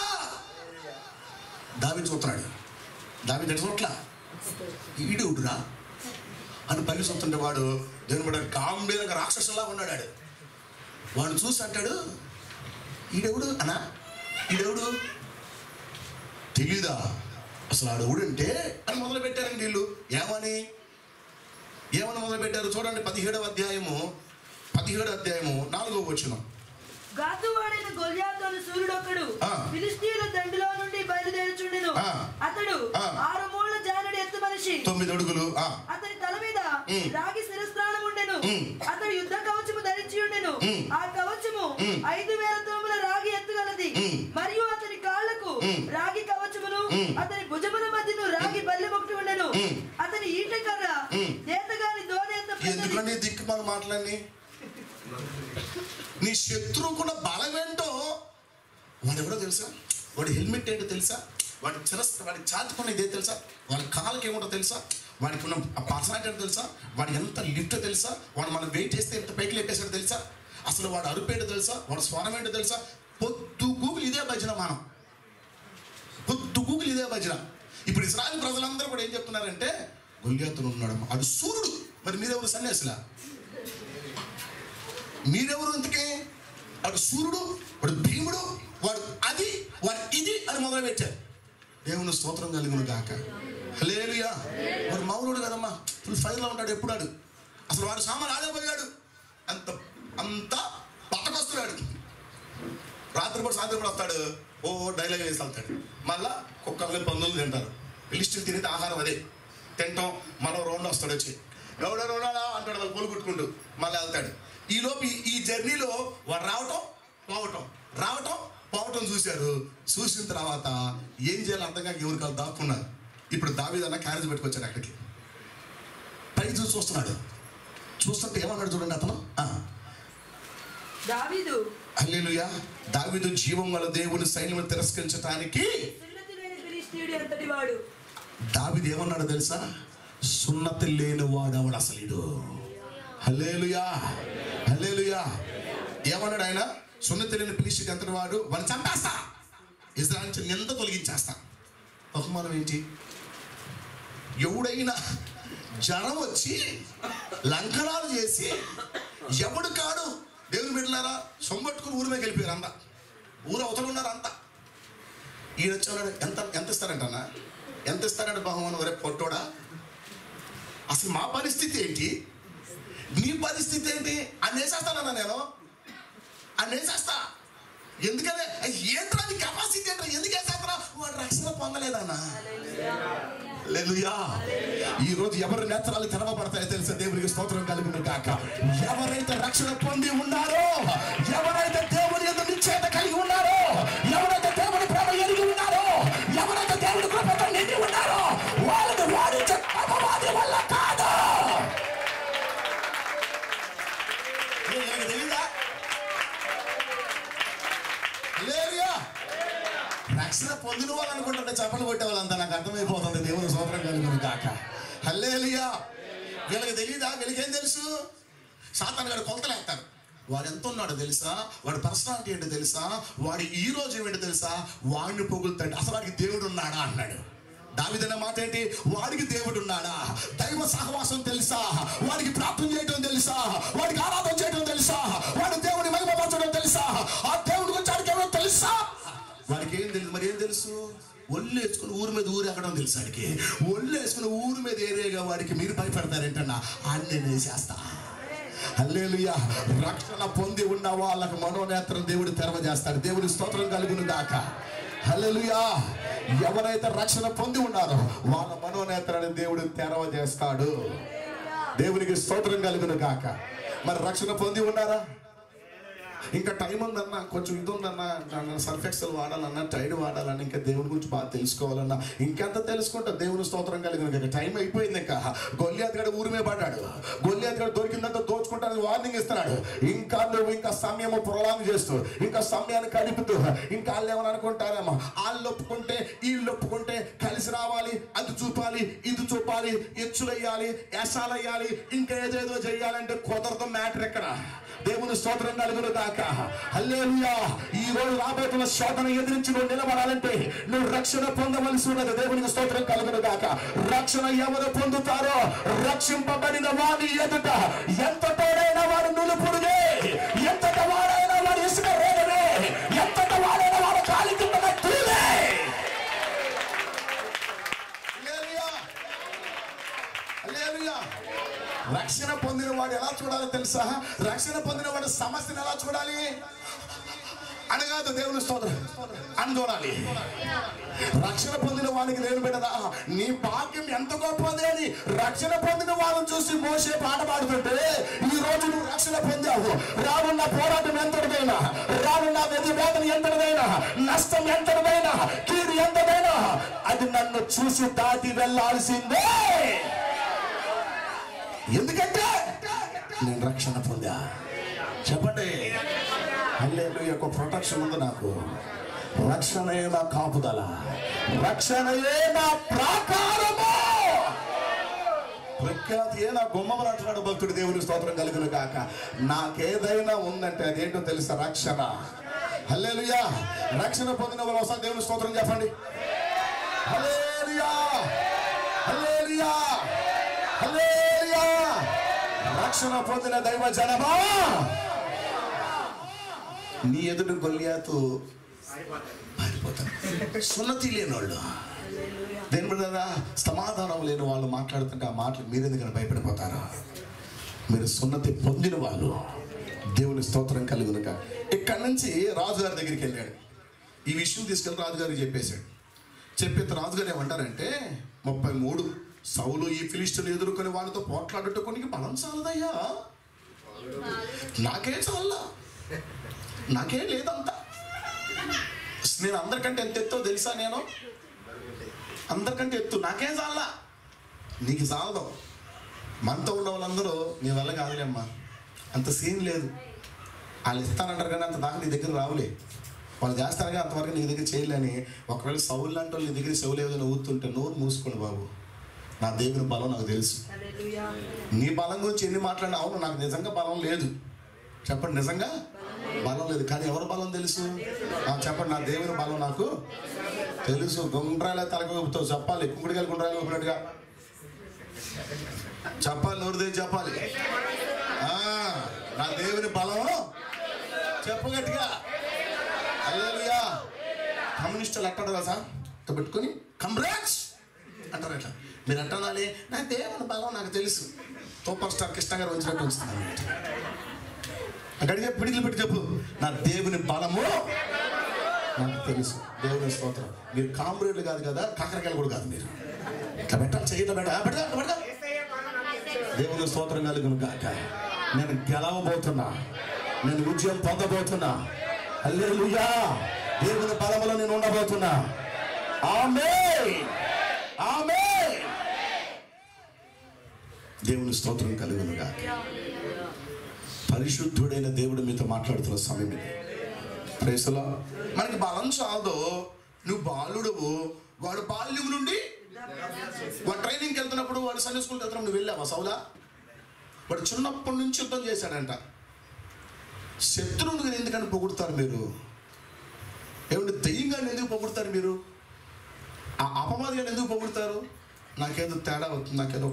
దావి చూస్తున్నాడు దావి చూడట్లా ఈడెవడురా అని పని చూస్తుంటే వాడు దేవుని కూడా గాంభీరంగా రాక్షసులా ఉన్నాడు ఆడు. వాడు చూసి అంటాడు ఈడెవడు అనా ఈడెవడు తెలీదా అసలు ఆడు ఎవడంటే అని మొదలు పెట్టారండి వీళ్ళు ఏమని ఏమని మొదలు పెట్టారు చూడండి పదిహేడవ అధ్యాయము పదిహేడవ అధ్యాయము నాలుగవ వచనం గాతువాడైన గొల్యాతు అను సూర్యుడొకడు ఆ. ఫిలిస్తీన్ల దండులో నుండి బయలుదేరుచుండెను ఆ. అతడు ఆ. ఆరు మూల జానుడి ఎత్తు మనిషి తొమ్మిది అడుగులు ఆ, అతని తల మీద ఉమ్. రాగి శిరస్త్రాణం ఉండెను ఉమ్. అతడు యుద్ధ కవచము ధరించి ఉండెను ఉమ్. ఆ కవచము ఉమ్. ఐదు వేల తోముల రాగి ఎత్తుగలది ఉమ్. మరియు అతని కాళ్లకు ఉమ్. రాగి కవచమును ఉమ్. అతని భుజముల మధ్యను రాగి బల్లె ఒకటి ఉండెను ఉమ్. అతని ఈట మాటలన్నీ నీ శత్రువుకున్న బలం ఏంటో వాడు ఎవడో తెలుసా వాడి హెల్మెట్ ఏంటో తెలుసా వాడి చిరస్త వాడి చాచుకున్న ఇదే తెలుసా వాడి కాళ్ళకి ఏముంటో తెలుసా వాడికి ఉన్న పర్సనాలిటీ ఏంటో తెలుసా వాడి ఎంత లిఫ్ట్ తెలుసా వాడు మనం వెయిట్ చేస్తే ఎంత పైకి లేపేసాడో తెలుసా అసలు వాడు అరుపు ఏంటో తెలుసా వాడు స్వరం ఏంటో తెలుసా పొద్దు గూగుల్ ఇదే భజన మనం పొద్దు గూగుల్ ఇదే భజన ఇప్పుడు ఇస్రాయల్ ప్రజలందరూ కూడా ఏం చెప్తున్నారంటే గొల్లియాతులు ఉన్నాడు అది సూర్యుడు మరి మీరెవరు సన్యాసులా మీరెవరు ఇంతకే వాడు సూర్యుడు వాడు భీముడు వాడు అది వాడు ఇది అని మొదలు పెట్టారు దేవుని స్తోత్రం కలిగిన గాక హలేలుయా వాడు మౌనుడు కదమ్మా ఫుల్ ఫైర్లో ఉంటాడు ఎప్పుడు వాడు అసలు వాడు సామాన్ ఆడేపోయాడు అంత అంత పట్టకొస్తున్నాడు రాత్రి పూట సాయంత్రం పూట వస్తాడు ఓ డైలాగ్ వేసి వెళ్తాడు మళ్ళా కుక్కర్లు పందులు తింటారు లిస్టులు తినేది ఆహారం అదే తింటాం మరో రౌండ్ వస్తాడు వచ్చి రౌడా రౌడా అంటాడు వాళ్ళు పూలు కుట్టుకుంటూ మళ్ళీ వెళ్తాడు ఈ లోపు ఈ- ఈ జర్నీలో వాడు రావటం పోవటం రావటం పోవటం చూశారు చూసిన తర్వాత ఏం చేయాలి అర్థం కాక ఎవరికి వాళ్ళు దాక్కున్నారు ఇప్పుడు దావీదన్న క్యారేజ్ పెట్టుకొచ్చాడు అక్కడికి పై చూసి చూస్తున్నాడు చూస్తుంటే ఏమన్నాడు చూడండి అతను ఆ. దావీదు హల్లెలూయా దావీదు జీవం గల దేవుని సైన్యం తిరస్కరించడానికి సున్నతులైన ఫిలిస్తీయుడు ఎంతటి వాడు దావీదు ఏమన్నాడు తెలుసా సున్నతి లేని వాడవడు అసలు హల్లేలుయా హల్లేలుయా ఏమన్నాడు ఆయన సున్నతి లేని పిలిచి ఎంతటి వాడు వాడిని చంపేస్తా ఇజ్రాయల్ నుంచి నింద తొలగించేస్తా బహుమానం ఏంటి ఎవడైనా జనం వచ్చి లంకనాలు చేసి ఎవడు కాడు దేవుని బిడ్డలారా సొంగట్టుకుని ఊరి మీద వెళ్ళిపోయారు అంతా ఊరు అవతల ఉన్నారు అంతా ఈయన వచ్చాడు ఎంత ఎంత ఇస్తారంటన్నా ఎంత ఇస్తారంట బహుమానం ఒరే పొట్టోడా అసలు మా పరిస్థితి ఏంటి నీ పరిస్థితి ఏంటి అని వేసేస్తానన్నా నేను అని వేసేస్తా ఎందుకనే ఏంట్రా నీ కెపాసిటీ ఏంట్రా ఎందుకు వేసేస్తారా వాడు రక్షణ పొందలేదన్నా లేలుయా ఈ రోజు ఎవరి నేత్రాలు తెరవబడతాయో తెలుసా దేవునికి స్తోత్రం కలిగిన కాక ఎవరైతే రక్షణ పొంది ఉన్నారో ఎవరైతే దేవుని యొక్క నిశ్చేత కలిగి ఉన్నారో ఎవరైతే దేవుని ప్రేమ ఎరిగి ఉన్నారో ఎవరైతే దేవుని కృపతో నిండి ఉన్నారో వాళ్ళని వాడించే అపవాది వల్ల కాదు ఏ, నీకు తెలీదా? హల్లెలూయా. రక్షణ పొందిన వాళ్ళు అనుకుంటుంటే చెప్పలు కొట్టే వాళ్ళంతా నాకు అర్థమైపోతుంది దేవుని సోదరం కలిగిన కాక హల్లేలియా వీళ్ళకి తెలియదా వీళ్ళకేం తెలుసు సాతాన్ గారు కొలతలేస్తారు వాడు ఎంత ఉన్నాడో తెలుసా వాడి పర్సనాలిటీ ఏంటో తెలుసా వాడి ఈ రోజు ఏమిటో తెలుసా వాడిని పొగులుతాడు అసలు వాడికి దేవుడు ఉన్నాడా అన్నాడు దావిదన్న మాట ఏంటి వాడికి దేవుడు ఉన్నాడా దైవ సహవాసం తెలుసా వాడికి ప్రార్థన చేయడం తెలుసా వాడికి ఆరాధన చేయడం తెలుసా వాడి దేవుని మహిమపరచడం తెలుసా ఆ దేవుడి గురించి వాడికి ఏమో తెలుసా వాడికి ఏం తెలుసు మరి ఏం తెలుసు ఒళ్ళు వేసుకుని ఊరి మీద ఊరు ఎక్కడం తెలుసు వాడికి ఒళ్ళు వేసుకుని ఊరి మీద ఏరియాగా వాడికి మీరు భయపెడతారేంటన్నా అని నేను వేసేస్తా హల్లెలూయా రక్షణ పొంది ఉన్న వాళ్ళకు మనోనేత్రం దేవుడు తెరవ చేస్తాడు దేవుడి స్తోత్రం కలుగును గాక హల్లెలూయా ఎవరైతే రక్షణ పొంది ఉన్నారో వాళ్ళ మనోనేత్రాన్ని దేవుడు తెరవ చేస్తాడు దేవునికి స్తోత్రం కలుగును గాక మరి రక్షణ పొంది ఉన్నారా ఇంకా టైం ఉందన్నా కొంచెం ఇది ఉందన్నా నన్ను సర్ఫ్ ఎక్సెల్ వాడాలన్నా టైడ్ వాడాలన్నా ఇంకా దేవుని గురించి బాగా తెలుసుకోవాలన్నా ఇంకెంత తెలుసుకుంటా దేవుని స్తోత్రం కలిగిన ఇంకా టైం అయిపోయింది ఇంకా గొల్లియాత్ గడ ఊరిమే పడ్డాడు గొల్లియాత్ గడ దొరికిందంతా దోచుకుంటానికి వార్నింగ్ ఇస్తున్నాడు ఇంకా నువ్వు ఇంకా సమయము ప్రొలాంగ్ చేస్తూ ఇంకా సమయాన్ని కలుపుతూ ఇంకా వాళ్ళు ఏమని అనుకుంటారేమో వాళ్ళు ఒప్పుకుంటే వీళ్ళు ఒప్పుకుంటే కలిసి రావాలి అది చూపాలి ఇది చూపాలి ఎచ్చులయ్యాలి ఎసాలయ్యాలి ఇంకా ఏదేదో చేయాలంటే కుదరదు మ్యాటర్ ఎక్కడ దేవుని స్తోత్రం కలుగును కాక హల్లెలూయా ఈ రోజు రాబోతున్న శోధన ఎదిరించి నువ్వు నిలబడాలంటే నువ్వు రక్షణ పొందవలసి ఉన్నది దేవునికి స్తోత్రం కలుగును కాక రక్షణ ఎవరు పొందుతారో రక్షింపబడిన వాడి ఎదుట ఎంత తోడైన వాడు నులుపుడుగే ఎంతట వాడైన వాడు ఇసుక రేగనే ఎంతట వాడైన వాడు కాలి కింద తూలే హల్లెలూయా హల్లెలూయా రక్షణ పొందిన వాడు ఎలా చూడాలో తెలుసా రక్షణ పొందిన వాడు సమస్యను ఎలా చూడాలి అనగాదు దేవుని స్తోత్రం అని చూడాలి రక్షణ పొందిన వానికి దేవుని బిడ్డదా నీ భాగ్యం ఎంత గొప్పది అని రక్షణ పొందిన వాళ్ళని చూసి మోసే పాట పాడుతుంటే ఈ రోజు నువ్వు రక్షణ పొందావు రానున్న పోరాటం ఎంతటిదైనా రానున్న వెది వేదన ఎంతటిదైనా నష్టం ఎంతటిదైనా కీడు ఎంతదైనా అది నన్ను చూసి దాటి వెళ్ళాల్సిందే ఎందుకంటే నేను రక్షణ పొందా చెప్పండి హల్లెలూయా యొక్క ప్రొటెక్షన్ ఉంది నాకు రక్షణయే నా కాపుదల రక్షణయే నా ప్రాకారము ప్రఖ్యాతి ఏ నా గుమ్మములు అంటున్నాడు భక్తుడు దేవుని స్తోత్రం కలుగును కాక నాకేదైనా ఉందంటే అదేంటో తెలుసా రక్షణ హల్లెలూయా రక్షణ పొందిన వాళ్ళు ఒకసారి దేవుని స్తోత్రం చెప్పండి హల్లెలూయా హల్లెలూయా హల్లెలూయా రక్షణ పొందిన దైవ జనమా నీ ఎదుటి గొల్లియాతు పారిపోతాడు సున్నతి లేని వాళ్ళు దేని మీద సమాధానం లేని వాళ్ళు మాట్లాడుతుంటే ఆ మాటలు మీరెందుకని భయపడిపోతారు మీరు సున్నతి పొందిన వాళ్ళు దేవుని స్తోత్రం కలుగునుక ఇక్కడి నుంచి రాజుగారి దగ్గరికి వెళ్ళాడు ఈ విషయం తీసుకెళ్ళి రాజుగారికి చెప్పేశాడు చెప్పిన రాజుగారు ఏమంటారంటే ముప్పై మూడు సౌలు ఈ ఫిలిస్టులు ఎదుర్కొని వాళ్ళతో పోట్లాడుట కొన్ని బలం చాలదయ్యా నాకే చాలా నాకే లేదంతా నేను అందరికంటే ఎంత ఎత్తో తెలుసా నేను అందరికంటే ఎత్తు నాకేం చాలా నీకు చాలదు మనతో ఉన్న వాళ్ళందరూ నీ వల్ల కాదులేమ్మా అంత సీన్ లేదు వాళ్ళు ఇస్తానంటారు కానీ అంత దాకా నీ దగ్గర రావులే వాళ్ళు చేస్తారు కానీ అంతవరకు నీ దగ్గర చేయలేని ఒకవేళ సౌలు లాంటి వాళ్ళు నీ దగ్గర సౌలు ఏదైనా ఊతుంటే నోరు మూసుకోండి బాబు నా దేవుని బలం నాకు తెలుసు హల్లెలూయా నీ బలం గురించి ఎన్ని మాట్లాడినా అవును నాకు నిజంగా బలం లేదు చెప్పండి నిజంగా బలం లేదు కానీ ఎవరి బలం తెలుసు ఆ, చెప్పండి నా దేవుని బలం నాకు తెలుసు గుండ్రాల తలకి ఊపుతావు చెప్పాలి కుంకుడికాయలు గుండ్రాలు ఊపినట్టుగా చెప్పాలి నోరు తెచ్చి చెప్పాలి ఆ, నా దేవుని బలం చెప్పు గట్టిగా అల్లెలుయా కమ్యూనిస్టులు ఎక్కడ కదా ఇట్ట పెట్టుకొని కమ్రేడ్స్ అంటారు అట్లా మీరు అంటున్నాలి నా దేవుని బలం నాకు తెలుసు సూపర్ స్టార్ కృష్ణ గారు వచ్చినట్టు ఉంచుతాను అక్కడికి పిడికిలు పెట్టి చెప్పు నా దేవుని బలము నాకు తెలుసు దేవుని స్తోత్రం మీరు కామ్రేడ్లు కాదు కదా కాకరకాయలు కూడా కాదు మీరు ఇట్లా పెట్టాలి చేయట్లా పెట్టా పెడతా పెడతా దేవుని స్తోత్రం కలుగును కాక నేను గెలవబోతున్నా నేను విజయం పొందబోతున్నా హల్లెలూయా దేవుని బలములో నేను ఉండబోతున్నా ఆమె ఆమె దేవుని స్తోత్రం కలుగును కాక పరిశుద్ధుడైన దేవుడు మీతో మాట్లాడుతున్న సమయం ఇది ప్రేసలో మనకి బలం చాలదు నువ్వు బాలుడువు వాడు బాల్యం నుండి వాడు ట్రైనింగ్కి వెళ్తున్నప్పుడు వాడు సండే స్కూల్కి వెళ్తున్నప్పుడు నువ్వు వెళ్ళావా సౌలా వాడు చిన్నప్పటి నుంచి యుద్ధం చేశాడంట శత్రువుని ఎందుకని పొగుడుతారు మీరు ఏమంటే దెయ్యంగాన్ని ఎందుకు పొగుడుతారు మీరు ఆ అపవాదిగాన్ని ఎందుకు పొగుడుతారు నాకేదో తేడా అవుతుంది నాకేదో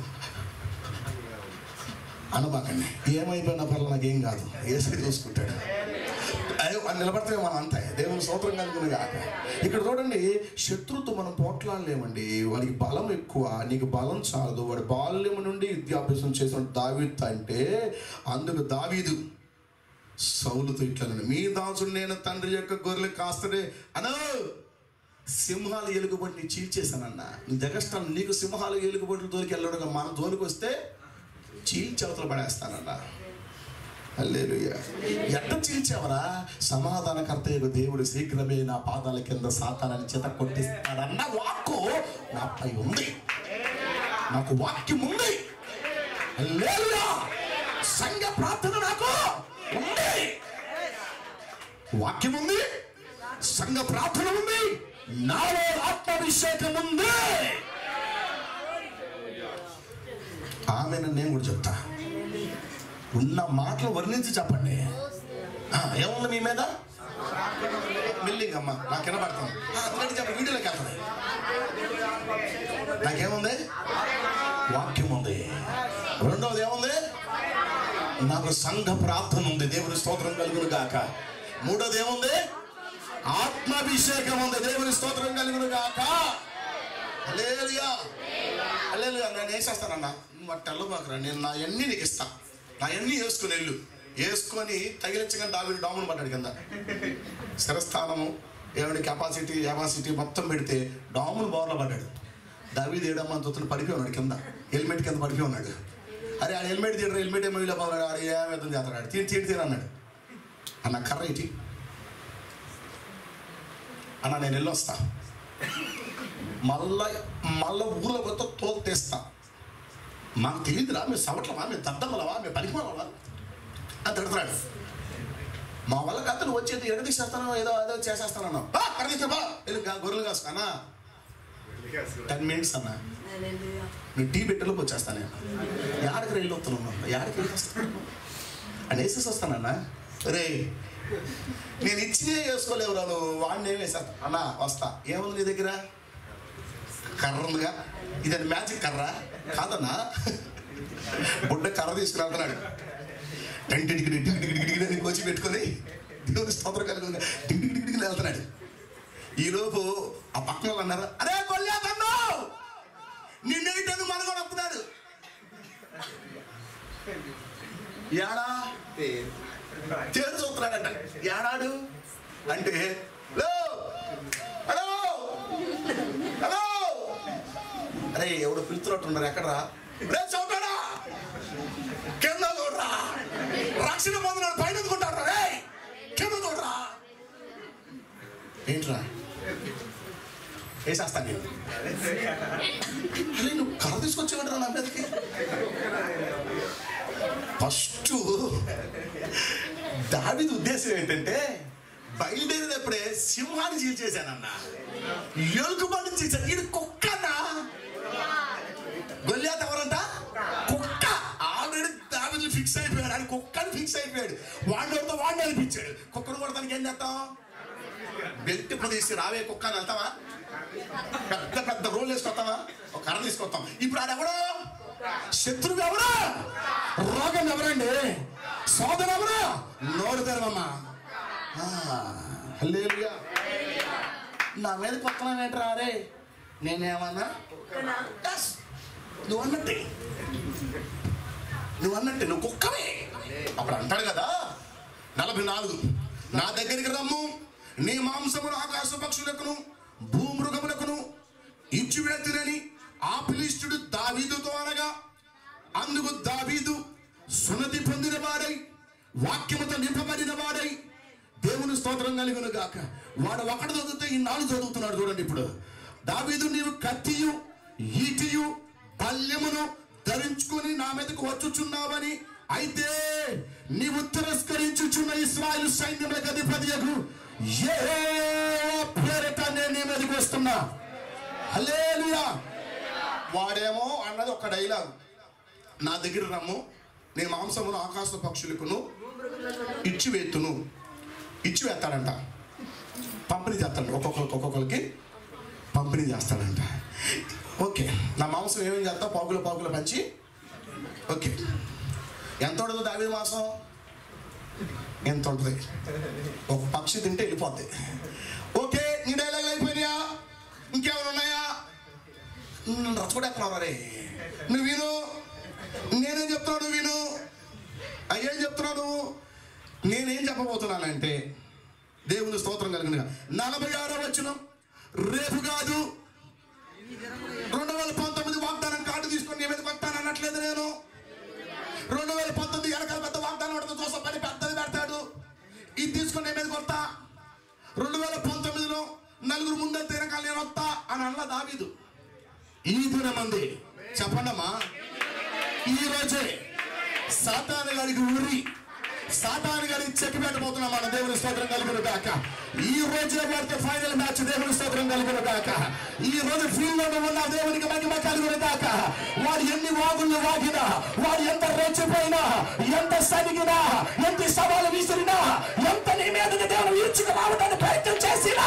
అనబాకండి ఏమైపోయినా పర్లేదు నాకేం కాదు ఏసీ చూసుకుంటాడు అయ్యో అని నిలబడితే మనం అంతే దేవుని సూత్రం కనుకుని కాక ఇక్కడ చూడండి శత్రుతో మనం పోట్లాడలేమండి వాడికి బలం ఎక్కువ నీకు బలం చాలదు వాడి బాల్యం నుండి విద్యాభ్యాసం చేసిన దావీద్ అంటే అందుకు దావీదు సౌలుతో ఇట్లా అన్నాడు, మీ దాసుడు నేను తండ్రి యొక్క గొర్రెలు కాస్తడే అనో సింహాలు ఎలుగుబడిని చీల్చేశానన్న నీ దగ్గర నీకు సింహాలు ఎలుగుబడులు దొరికి వెళ్ళడం మన జోలికి వస్తే చీల్చవతలు పడేస్తానన్న హల్లెలూయా ఎట్ట చీల్చావరా సమాధానకర్త యొక్క దేవుడు శీఘ్రమే నా పాదాల కింద సాతానని చేత కొట్టిస్తాడన్న వాక్కు నాపై ఉంది నాకు వాక్యం ఉంది హల్లెలూయా సంఘ ప్రార్థన నాకు ఉంది వాక్యం ఉంది సంఘ ప్రార్థన ఉంది నాలో ఆత్మాభిషేకం ఉంది ఆమె నేను కూడా చెప్తా ఉన్న మాటలు వర్ణించి చెప్పండి ఆ, ఏముంది మీ మీద బిల్డింగ్ అమ్మా నాకు వినపడుతుంది ఆ, అందుకని చెప్పండి వీడియోలోకి వెళ్తుంది నాకేముంది వాక్యం ఉంది రెండవది ఏముంది నాకు సంఘ ప్రార్థన ఉంది దేవుని స్తోత్రం కలుగును గాక మూడోది ఏముంది ఆత్మాభిషేకం ఉంది దేవుని స్తోత్రం కలుగును గాక హల్లెలూయా హల్లెలూయా నేను వేసేస్తానన్నా నువ్వు అట్ట వెళ్ళబాకరా నేను నా అన్ని నీకు ఇస్తా నా అన్ని వేసుకుని వెళ్ళు వేసుకొని తగిలించగానే దావిని డామును పడ్డాడు కింద శిరస్థానము ఏమైనా కెపాసిటీ కెపాసిటీ మొత్తం పెడితే డామును బోర్లో పడ్డాడు దావీది ఏడమ్మా చూస్తున్న పడిపోయి ఉన్నాడు కింద హెల్మెట్ కింద పడిపోయి ఉన్నాడు అరే ఆ హెల్మెట్ తీయడం హెల్మెట్ ఏమో ఇలా పోతున్నాడు ఆడు ఏం యుద్ధం చేస్తాడు తీని తీని తీని అన్నాడు అన్న కర్ర ఇటీ అన్న నేను వెళ్ళొస్తా మళ్ళా మళ్ళా ఊళ్ళో కొత్త తోలు తెస్తా మాకు తెలియదురా మేము సవట్లమా మేము దద్దమ్మలవా మేము పనికిమాలవా అని తిడుతున్నాడు మా వల్ల కాదు నువ్వు వచ్చేది ఎడ తీసేస్తాను ఏదో ఏదో చేసేస్తాను అక్కడ తీసుకురా వెళ్ళి గా- గొర్రెలు కాసుకున్నా టెన్ మినిట్స్ అన్నా హల్లెలూయా. నువ్వు టీ పెట్టలోకి వచ్చేస్తాను నేను యాడికి వెళ్ళి వస్తున్నాను యాడికి వెళ్ళి వస్తాను అని వేసేసి వస్తానన్నా రే నేను ఇచ్చినే వేసుకోలేవురా నువ్వు వాడిని ఏం వేసేస్తా అన్నా వస్తా ఏముంది నీ దగ్గర కర్ర ఉందిగా ఇదని మ్యాజిక్ కర్ర కాదన్నా బుడ్డ కర్ర తీసుకుని వెళ్తున్నాడు టెంటికి టికి వచ్చి పెట్టుకొని దేవుని స్తోత్రం కలిగి ఉంది టికి టికి టికి వెళ్తున్నాడు ఈలోపు ఆ పక్కన వాళ్ళు అన్నారు అరే కొల్లేతన్ను నిన్నేటను మనగడు వస్తున్నాడు ఏడా తేరు చూస్తున్నాడంట ఏడాడు అంటే "లో, హలో హలో అరే ఎవడు పిలుతున్నట్టున్నారు ఎక్కడరా రే చౌటాడా కింద చూడరా రక్షణ పొందినాడు పైన ఎందుకుంటారా రే కింద చూడరా ఏంట్రా వేసేస్తాను నేను అరే నువ్వు కర్ర తీసుకొచ్చేవాడు నా మీదకి ఫస్ట్ దావిది ఉద్దేశం ఏంటంటే బయలుదేరినప్పుడే సింహాన్ని చీల్చేశానన్న ఎలుగుబండిని చీల్చాను ఇది కుక్కనా గొల్లాత ఎవరంట కుక్క ఆల్రెడీ దావిది ఫిక్స్ అయిపోయాడు అని కుక్కని ఫిక్స్ అయిపోయాడు వాడితో వాడిని అనిపించాడు కుక్కను కొడతానికి ఏం చేస్తాం బెల్ట్ ప్రదేశ్ రావే కుక్క అని వెళ్తావా పెద్ద పెద్ద రోల్ వేసుకొస్తావా ఒక కర్ర తీసుకొస్తాం ఇప్పుడు ఆడెవడో శత్రువు ఎవరు రోగం ఎవరండి సోదరు ఎవరు నోరు తెరవమ్మా ఆ, హల్లెలూయా. నా మీద కొత్తనం ఏంట్రా రే నేనేమన్నా కుక్కనా? Yes. నువ్వు అన్నట్టే నువ్వు అన్నట్టే నువ్వు కుక్కవే అప్పుడు అంటాడు కదా నలభై నాలుగు నా దగ్గరికి రమ్ము నీ మాంసమును ఆకాశ పక్షులకును భూమృగములకును ఇచ్చివేతునని ఆ ఫిలిష్టుడు దావీదుతో అనగా అందుకు దావీదు సున్నతి పొందిన వాడై వాక్యముతో నింపబడిన వాడై దేవుని స్తోత్రం కలిగిన గాక వాడు ఒకటి చదివితే ఈ నాలుగు చదువుతున్నాడు చూడండి ఇప్పుడు దావీదు నీవు కత్తియు ఈటియు పల్లెమును ధరించుకొని నా మీదకు వచ్చుచున్నావని అయితే నీవు తిరస్కరించుచున్న ఇస్రాయల్ సైన్యములకు అధిపతియకు ఏ పేరిట నేను నీ మీదకి వస్తున్నా హల్లెలూయా వాడేమో అన్నది ఒక డైలాగ్ నా దగ్గర రమ్ము నేను మాంసమును ఆకాశ పక్షులకును ఇచ్చివేత్తును ఇచ్చివేస్తాడంట పంపిణీ చేస్తాడు ఒక్కొక్కరికి ఒక్కొక్కరికి పంపిణీ చేస్తాడంట ఓకే నా మాంసం ఏమేమి చేస్తా పాకులు పాకులు పంచి ఓకే ఎంత ఉండదు దావి మాంసం ఎంత ఉంటుంది ఒక పక్షి తింటే వెళ్ళిపోద్ది ఓకే నీ డైలాగ్ అయిపోయినాయా ఇంకేమైనా ఉన్నాయా నన్ను రచ్చగొడేస్తున్నావు రే నువ్వు విను నేనేం చెప్తున్నావు నువ్వు విను అయ్యేం చెప్తున్నావు నువ్వు నేనేం చెప్పబోతున్నానంటే దేవుని స్తోత్రం కలిగిన నలభై ఆరో వచ్చిన రేపు కాదు రెండు వేల పంతొమ్మిది వాగ్దానం కార్డు తీసుకొని నీ మీద కొట్టాను అనట్లేదు నేను రెండు వేల పంతొమ్మిది వెనకాల పెద్ద వాగ్దానం పడుతుంది చూసా పని పెద్దది పెడతాడు ఇది తీసుకొని నీ మీద కొడతా రెండు వేల పంతొమ్మిదిలో నలుగురు ముందంతే వెనకాల నేను వస్తా అని అన్న దావీదు ఈ దినమంది చెప్పండమ్మా ఈ రోజే సాతాను గారికి ఊరి సాతాను గారికి చెక్ పెట్టబోతున్నాం మన దేవుని స్తోత్రం కలుగును కాక ఈ రోజే పడితే ఫైనల్ మ్యాచ్ దేవుని స్తోత్రం కలుగును కాక ఈ రోజు ఫీల్డ్ లో ఉన్న దేవునికి మహిమ కలుగును కాక వాడు ఎన్ని వాగుళ్ళు వాగినా వాడు ఎంత రెచ్చిపోయినా ఎంత సరిగినా ఎంత సవాలు విసిరినా ఎంత నీ మీదకి దేవుడు ఈడ్చుకు రావడానికి ప్రయత్నం చేసినా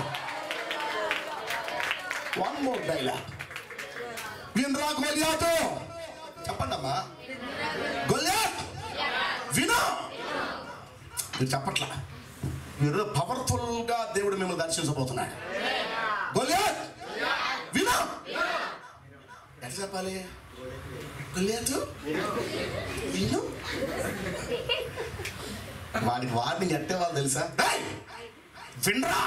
వన్ మోర్ డైలాగ్ వినరా గొలియాతో చెప్పండమ్మా గొలియాత్ విను మీరు చెప్పట్లా మీరు పవర్ఫుల్ గా దేవుడు మిమ్మల్ని దర్శించబోతున్నాడు గొలియాత్ విను ఎట్లా చెప్పాలి గొలియాత్ విను వాడికి వాడిని ఎట్టే వాళ్ళు తెలుసా "ఏయ్! వినరా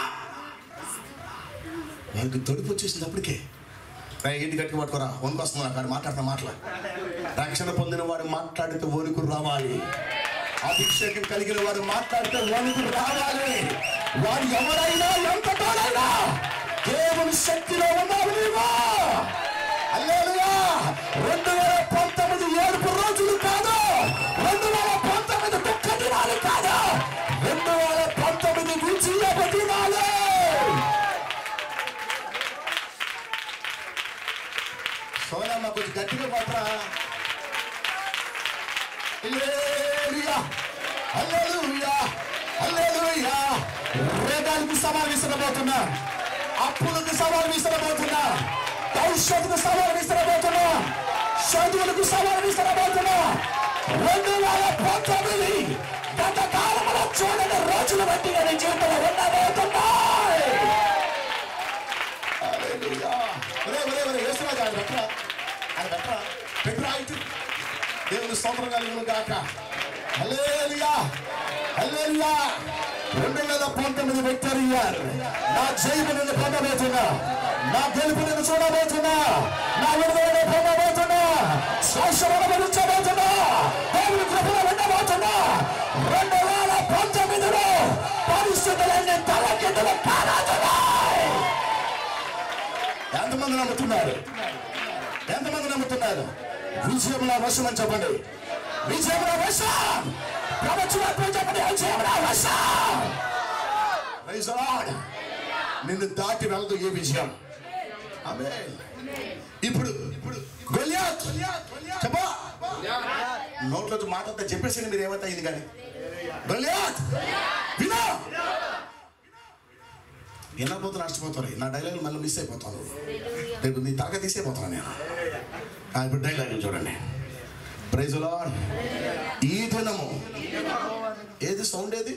వాడికి తొడుపు వచ్చేసినప్పటికే రా, ఏంటి గట్టి పట్టుకోరా వణుకొస్తున్నా అక్కడ మాట్లాడుతున్న మాటలు రక్షణ పొందిన వాడు మాట్లాడితే వణుకు రావాలి అభిషేకం కలిగిన వాడు మాట్లాడితే వణుకు రావాలి వాడు ఎవరైనా ఎంత తోడైనా దేవుని శక్తిలో ఉన్నావు నీవు హల్లెలూయా రెండు వేల పంతొమ్మిది పంతొమ్మిది ఏడుపు రోజులు కాదు రెండు వేల పంతొమ్మిది దుఃఖ దినాలు కాదు రెండు వేల పంతొమ్మిది విజయ దినాలు సోనమ్మ కొంచెం గట్టిగా పట్రా హల్లెలూయా హల్లెలూయా హల్లెలూయా వేదానికి సవాల్ విసరబోతున్నా అప్పులకు సవాల్ విసరబోతున్నా భవిష్యత్తుకు సవాల్ విసరబోతున్నా చదువులకు సవాల్ విసరబోతున్నా రెండు వేల పంతొమ్మిది గత కాలంలో చూడని రోజులు బట్టి నేను జీవితంలో ఉండబోతున్నాయి హల్లెలూయా. ఒరే, ఒరే, ఒరే, యేసురాజు, ఆయన పెట్టరా? ఆయన పెట్టరా? పెట్టరా ఇటు. దేవుని స్తోత్రం కలిగిన గాక హల్లెలూయా హల్లెలూయా రెండు వేల పంతొమ్మిది విక్టరీ ఇయర్ నా జైలు నిన్ను పొందబోతున్నా నా గెలుపు నిన్ను చూడబోతున్నా నా విడుదల పొందబోతున్నా శాశ్వత భరించబోతున్నా దేవుని కృపలో ఉండబోతున్నా రెండు వేల పంతొమ్మిదిలో పరిస్థితులన్నీ తలకిందులు కారాతున్నాయి ఎంతమంది నమ్ముతున్నారు ఎంతమంది నమ్ముతున్నారు విజయంలో వశం అని చెప్పండి విజయంలో వశం ప్రపంచవ్యాప్తంగా చెప్పండి విజయంలో వశం Praise the Lord. నిన్ను దాటి వెళ్ళదు ఏ విజయం ఆమేన్. ఇప్పుడు ఇప్పుడు గొల్యాత్ చెప్పా నోట్లో మాటంతా చెప్పేసి మీరు ఏమైతే అయింది కానీ గొల్యాత్ వినా వినకపోతే నష్టపోతారు నా డైలాగ్ మళ్ళీ మిస్ అయిపోతాను రేపు నీ తరగతి తీసేపోతాను నేను ఆ, ఇప్పుడు డైలాగ్ చూడండి ప్రైజ్ లార్డ్ ఈ దినము ఏది సౌండ్ ఏది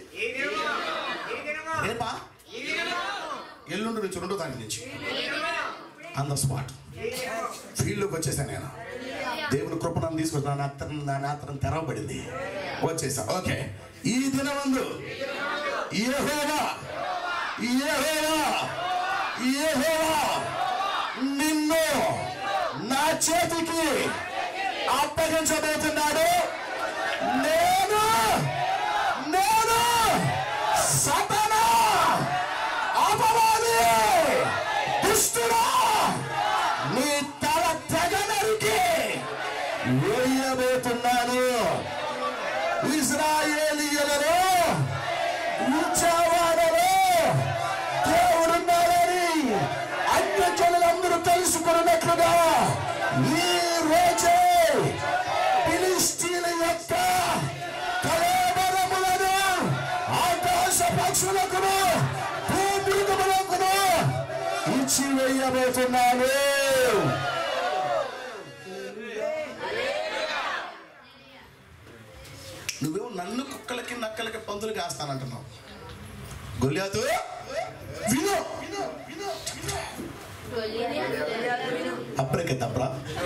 రేపా ఎల్లుండి నుంచి రెండో తారీఖు నుంచి ఆన్ ద స్పాట్ ఫీల్డ్లోకి వచ్చేసాను నేను దేవుని కృప నన్ను తీసుకొచ్చి నా నేత్రం నా నేత్రం తెరవబడింది వచ్చేసా ఓకే ఈ దినమందు యెహోవా యెహోవా యెహోవా నిన్ను నా చేతికి అప్పగించబోతున్నాడు నేను నేను సతనా అపవాది దుష్టుడా నీ తల తెగ నరికి వేయబోతున్నాను ఇజ్రాయేలీయులను ఉచ్చావాడలో దేవుడున్నాడని అన్య జనులందరూ తెలుసుకున్నట్లుగా ఈ రోజే ఫిలిస్తీన్ల యొక్క కళేబరములను ఆకాశ పక్షులకును భూమృగములకును ఇచ్చి వేయబోతున్నాను నువ్వేమో నన్ను కుక్కలకి నక్కలకి పందులకి వేస్తానంటున్నావు గొల్లియాతు విను అప్పటికే తప్పరా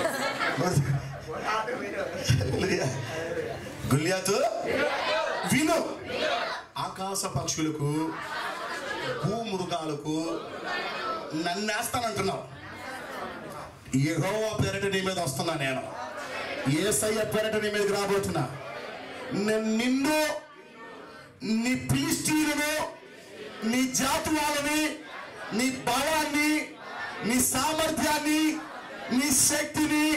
గుల్యాతు విను ఆకాశ పక్షులకు భూమృగాలకు నన్ను వేస్తానంటున్నావు యెహోవా పేరట నీ మీద వస్తున్నా నేను ఏసయ్య పేరట నీ మీదకి రాబోతున్నా నేను నిన్ను నీ పిలిస్తీలను నీ జాతి వాళ్ళని నీ బలాన్ని నీ సామర్థ్యాన్ని నీ శక్తిని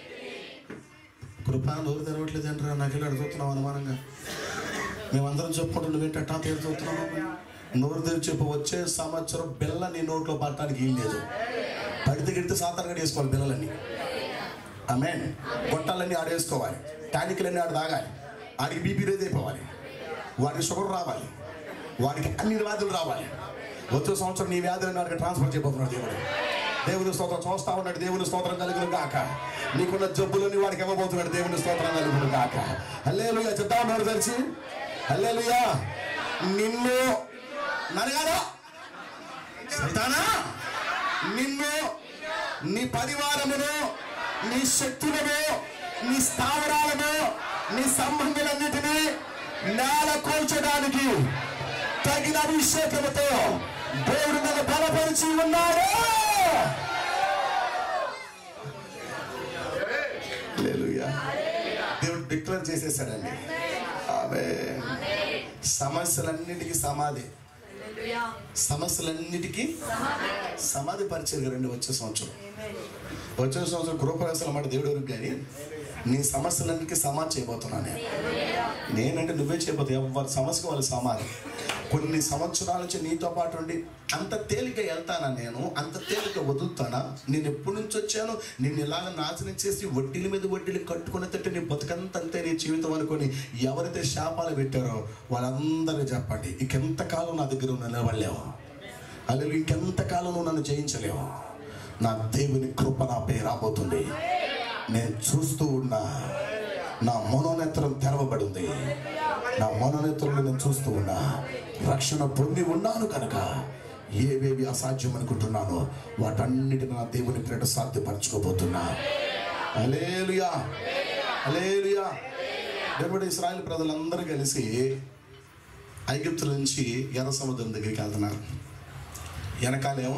కృపా నోరు తెరవట్లేదు అంటారా నాకు ఇలా చూస్తున్నాం అనుమానంగా మేమందరం చెప్పుకుంటూ నువ్వేంటి అట్టా పేరు చూస్తున్నాము నోరు తెరిచి చెప్పు వచ్చే సంవత్సరం బిల్ల నీ నోట్లో పట్టడానికి ఏం లేదు పడితే గిడితే సాధారణంగా వేసుకోవాలి పిల్లలన్నీ ఆమెన్ గొట్టాలన్నీ ఆడేసుకోవాలి టానిక్లన్నీ ఆడ తాగాలి ఆడికి బీపీ రేజ్ అయిపోవాలి వాడికి షుగర్ రావాలి వాడికి అన్ని వ్యాధులు రావాలి వచ్చే సంవత్సరం నీ వ్యాధులను వాడికి ట్రాన్స్ఫర్ చేయబోతున్నాడు దేవుడు దేవుని స్తోత్రం చూస్తా ఉన్నాడు దేవుని స్తోత్రం కలుగును గాక నీకున్న జబ్బులని వాడికి ఇవ్వబోతున్నాడు దేవుని స్తోత్రం కలుగును గాక హల్లేలుయా చెప్తా ఉన్నాడు తెలిసి హల్లేలుయా నిన్ను నన్ను కాదా సైతానా నిన్ను నీ పరివారమును నీ శక్తులను నీ స్థావరాలను నీ సంబంధులన్నిటినీ నేల కూల్చడానికి తగిన అభిషేకముతో దేవుడు నన్ను బలపరిచి ఉన్నాడు హల్లెలూయా. దేవుడు డిక్లేర్ చేసేసాడండి ఆమె సమస్యలన్నిటికీ సమాధి సమస్యలన్నిటికీ సమాధి పరిచయం రండి వచ్చే సంవత్సరం వచ్చే సంవత్సరం గృహప్రవేశాల మాట దేవుడు ఎవరికి కానీ నీ సమస్యలన్నిటికీ సమాధి చేయబోతున్నా నేను నేనంటే నువ్వే చేయబోతావు ఎవరి సమస్యకు వాళ్ళ సమాధి కొన్ని సంవత్సరాల నుంచి నీతో పాటు ఉండి అంత తేలిక వెళ్తానా నేను అంత తేలిక వదులుతానా నేను ఎప్పటి నుంచి వచ్చాను నిన్ను ఇలాగ నాశనం చేసి వడ్డీల మీద వడ్డీలు కట్టుకున్న తట్టు నీ బతుకంత అంతే నీ జీవితం అనుకొని ఎవరైతే శాపాలు పెట్టారో వాళ్ళందరూ చెప్పండి ఇంకెంతకాలం నా దగ్గర నువ్వు నిలబడలేవు అలాగే ఇంకెంతకాలం నువ్వు నన్ను జయించలేవు నా దేవుని కృప నాపై రాబోతుంది నేను చూస్తూ ఉన్నా నా మనోనేత్రం తెరవబడింది నా మనోనేత్రం నేను చూస్తూ ఉన్నా రక్షణ పొంది ఉన్నాను కనుక ఏవేవి అసాధ్యం అనుకుంటున్నానో వాటన్నిటిని నా దేవుని పేట సాధ్యపరచుకోబోతున్నా అలేలుయా అలేలుయా దేవుడు ఇస్రాయల్ ప్రజలందరూ కలిసి ఐగుప్తు నుంచి ఎర్ర సముద్రం దగ్గరికి వెళ్తున్నారు వెనకాలేమో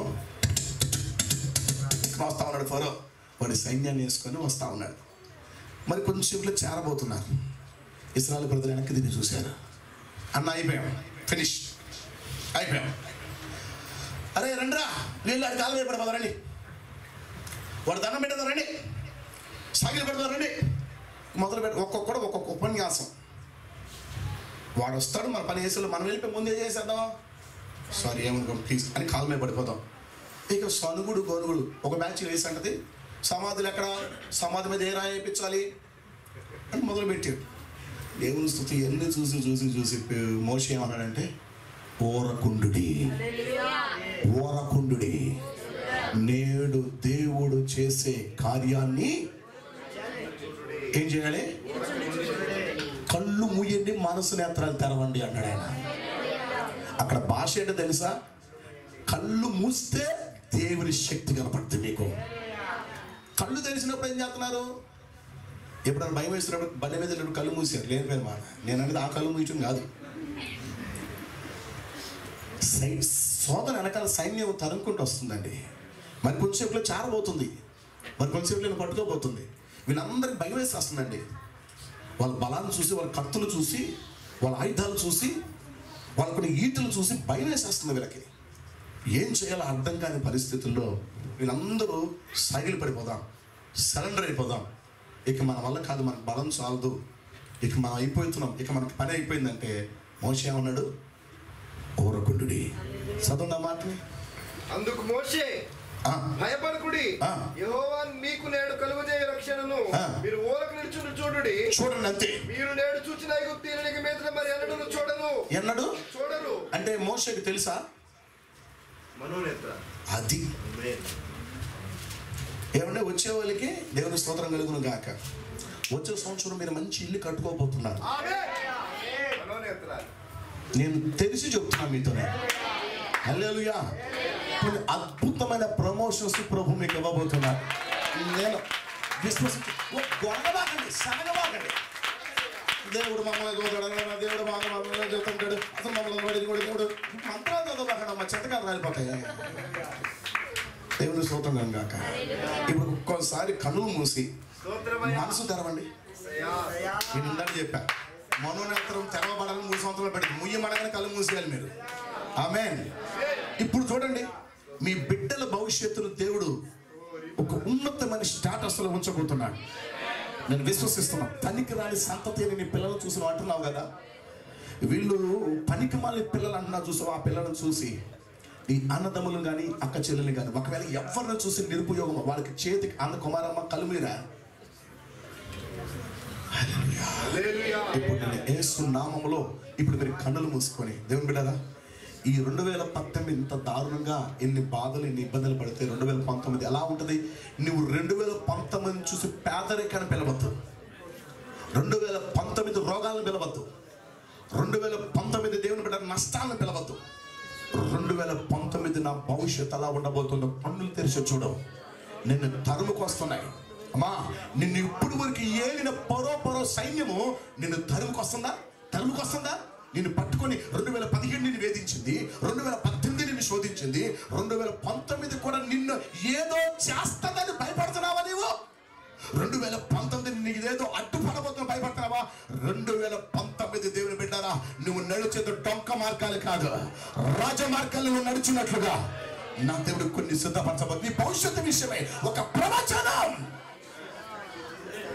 వస్తా ఉన్నాడు ఫరో వాడి సైన్యాన్ని వేసుకొని వస్తా ఉన్నాడు మరి కొంచెంసేపులో చేరబోతున్నారు ఇస్రాయల్ ప్రజలు వెనక్కి తిరిగి చూశారు అన్న అయిపోయాం ఫినిష్ అయిపోయాం అరే రండ్రా వీళ్ళు ఆడి కాలు పడిపోదా రండి వాడు దండం పెట్టదా రండి సాగిలు పెడతా రండి మొదలు పెట్టి ఒక్కొక్కడు ఒక్కొక్క ఉపన్యాసం వాడు వస్తాడు మన పని చేసేలో మనం వెళ్ళిపోయి ముందే చేసేద్దాం సారీ ఏమనుకో ప్లీజ్ అని కాలు మీద పడిపోతాం ఇక సనుగుడు గోనుగుడు ఒక బ్యాచ్ వేసి అంటది సమాధులు ఎక్కడ సమాధి మీద ఏ రాయి వేయించాలి అని మొదలు పెట్టాడు దేవుని స్థుతి ఎన్ని చూసి చూసి చూసి మోషి ఏమన్నాడంటే ఓరకుండుడి ఓరకుండుడి నేడు దేవుడు చేసే కార్యాన్ని ఏం చేయాలి కళ్ళు మూయండి మనసు నేత్రాలు తెరవండి అన్నాడు ఆయన అక్కడ భాష ఏంటో తెలుసా కళ్ళు మూస్తే దేవుని శక్తి కనపడుతుంది మీకు కళ్ళు తెరిచినప్పుడు ఏం చేస్తున్నారు ఎప్పుడైనా భయం వేసినప్పుడు బండి మీద వెళ్ళినప్పుడు కళ్ళు మూసారు లేని పేరు మాట నేను అనేది ఆ కళ్ళు మూయటం కాదు సై సోదర వెనకాల సైన్యం తరుముకుంటూ వస్తుందండి మరి కొంచెంసేపులో చారబోతుంది మరి కొంచెంసేపులో పట్టుకోబోతుంది వీళ్ళందరికీ భయం వేసి వస్తుందండి వాళ్ళ బలాన్ని చూసి వాళ్ళ కత్తులు చూసి వాళ్ళ ఆయుధాలు చూసి వాళ్ళ కొన్ని ఈటలు చూసి భయం వేసేస్తుంది వీళ్ళకి ఏం చేయాలో అర్థం కాని పరిస్థితుల్లో వీళ్ళందరూ సైకిల్ పడిపోదాం సరెండర్ అయిపోదాం ఇక మన వల్ల కాదు మనకు బలం చాలదు ఇక మనం అయిపోతున్నాం ఇక మనకి పని అయిపోయిందంటే మోస ఏమన్నాడు ఊరకుండుడి చదవండి ఆ మాటని అందుకు మోషే ఆ, భయపడకుడి ఆ. యెహోవా మీకు నేడు కలుగజేయ రక్షణను ఆ. మీరు ఓరకు నిల్చుని చూడుడి చూడండి అంతే మీరు నేడు చూచిన ఐగుప్తీయునికి మీద మరి ఎన్నడూ చూడరు ఎన్నడు చూడరు అంటే మోసకి తెలుసా మనోనేత్ర అది ఏమంటే వచ్చే వాళ్ళకి దేవుని స్తోత్రం కలుగును గాక వచ్చే సంవత్సరం మీరు మంచి ఇల్లు కట్టుకోబోతున్నారు మనోనేత్రాలు నేను తెలిసి చెప్తున్నా మీతోనే హల్లెలూయా కొన్ని అద్భుతమైన ప్రమోషన్స్ ప్రభు మీకు ఇవ్వబోతున్నారు నేను విశ్వసించి ఓ గొడవబాకండి సనగబాకండి దేవుడు మమ్మల్ని చూడడం దేవుడు మమ్మల్ని మమ్మల్ని చూస్తుంటాడు అసలు మమ్మల్ని వాడి కూడా దేవుడు మంత్రాలు చదవబాకండి మా చెత్తకాలు రాలిపోతాయి దేవుని స్తోత్రం కాక ఇప్పుడు ఒక్కోసారి కనులు మూసి స్తోత్రమయ్యా. మనసు తెరవండి అయ్యా. నేను ఇందాక చెప్పా మనోనేత్రం తెరవబడాలని మూడు సంవత్సరాలు పడింది ముయ్యమనగానే కళ్ళు మూసేయాలి మీరు ఆమెన్ ఇప్పుడు చూడండి మీ బిడ్డల భవిష్యత్తును దేవుడు ఒక ఉన్నతమైన స్టాటస్లో ఉంచబోతున్నాడు నేను విశ్వసిస్తున్నా పనికి రాని సంతతి అని నీ పిల్లలు చూసిన అంటున్నావు కదా వీళ్ళు పనికి మాలి పిల్లలు అంటున్నా చూసావు ఆ పిల్లలను చూసి ఈ అన్నదమ్ములు కానీ అక్క చెల్లెలు కానీ ఒకవేళ ఎవరిని చూసి నిరుపయోగం వాళ్ళకి చేతికి అన్న కుమారమ్మ కలుమీరా హల్లెలూయా. ఇప్పుడు నేను యేసు నామములో ఇప్పుడు మీరు కన్నులు మూసుకొని దేవుని బిడ్డరా ఈ రెండు వేల పద్దెనిమిది ఇంత దారుణంగా ఎన్ని బాధలు ఎన్ని ఇబ్బందులు పడితే రెండు వేల పంతొమ్మిది ఎలా ఉంటుంది నువ్వు రెండు వేల పంతొమ్మిది చూసి పేదరికాన్ని పిలవద్దు రెండు వేల పంతొమ్మిది రోగాలను పిలవద్దు రెండు వేల పంతొమ్మిది దేవుని బిడ్డ నష్టాలను పిలవద్దు రెండు వేల పంతొమ్మిది నా భవిష్యత్ ఎలా ఉండబోతుందో పన్నులు తెరిచి చూడవు నిన్ను తరుముకు వస్తున్నాయి అమ్మా నిన్ను ఇప్పుడు వరకు ఏలిన పరో పరో సైన్యము నిన్ను తరుముకు వస్తుందా తరుముకు వస్తుందా నిన్ను పట్టుకొని రెండు వేల పదిహేడు నిన్ను వేధించింది రెండు వేల పద్దెనిమిది నిన్ను శోధించింది రెండు వేల పంతొమ్మిది కూడా నిన్ను ఏదో చేస్తుందని భయపడుతున్నావా నీవు రెండు వేల పంతొమ్మిది నీకు ఏదో అడ్డుపడబోతున్న భయపడుతున్నావా రెండు వేల పంతొమ్మిది దేవుని బిడ్డారా నువ్వు నడిచేది డొంక మార్గాలు కాదు రాజ మార్గాలు నువ్వు నడుచున్నట్లుగా నా దేవుడు కొన్ని సిద్ధపరచబోతుంది నీ భవిష్యత్తు విషయమై ఒక ప్రవచనం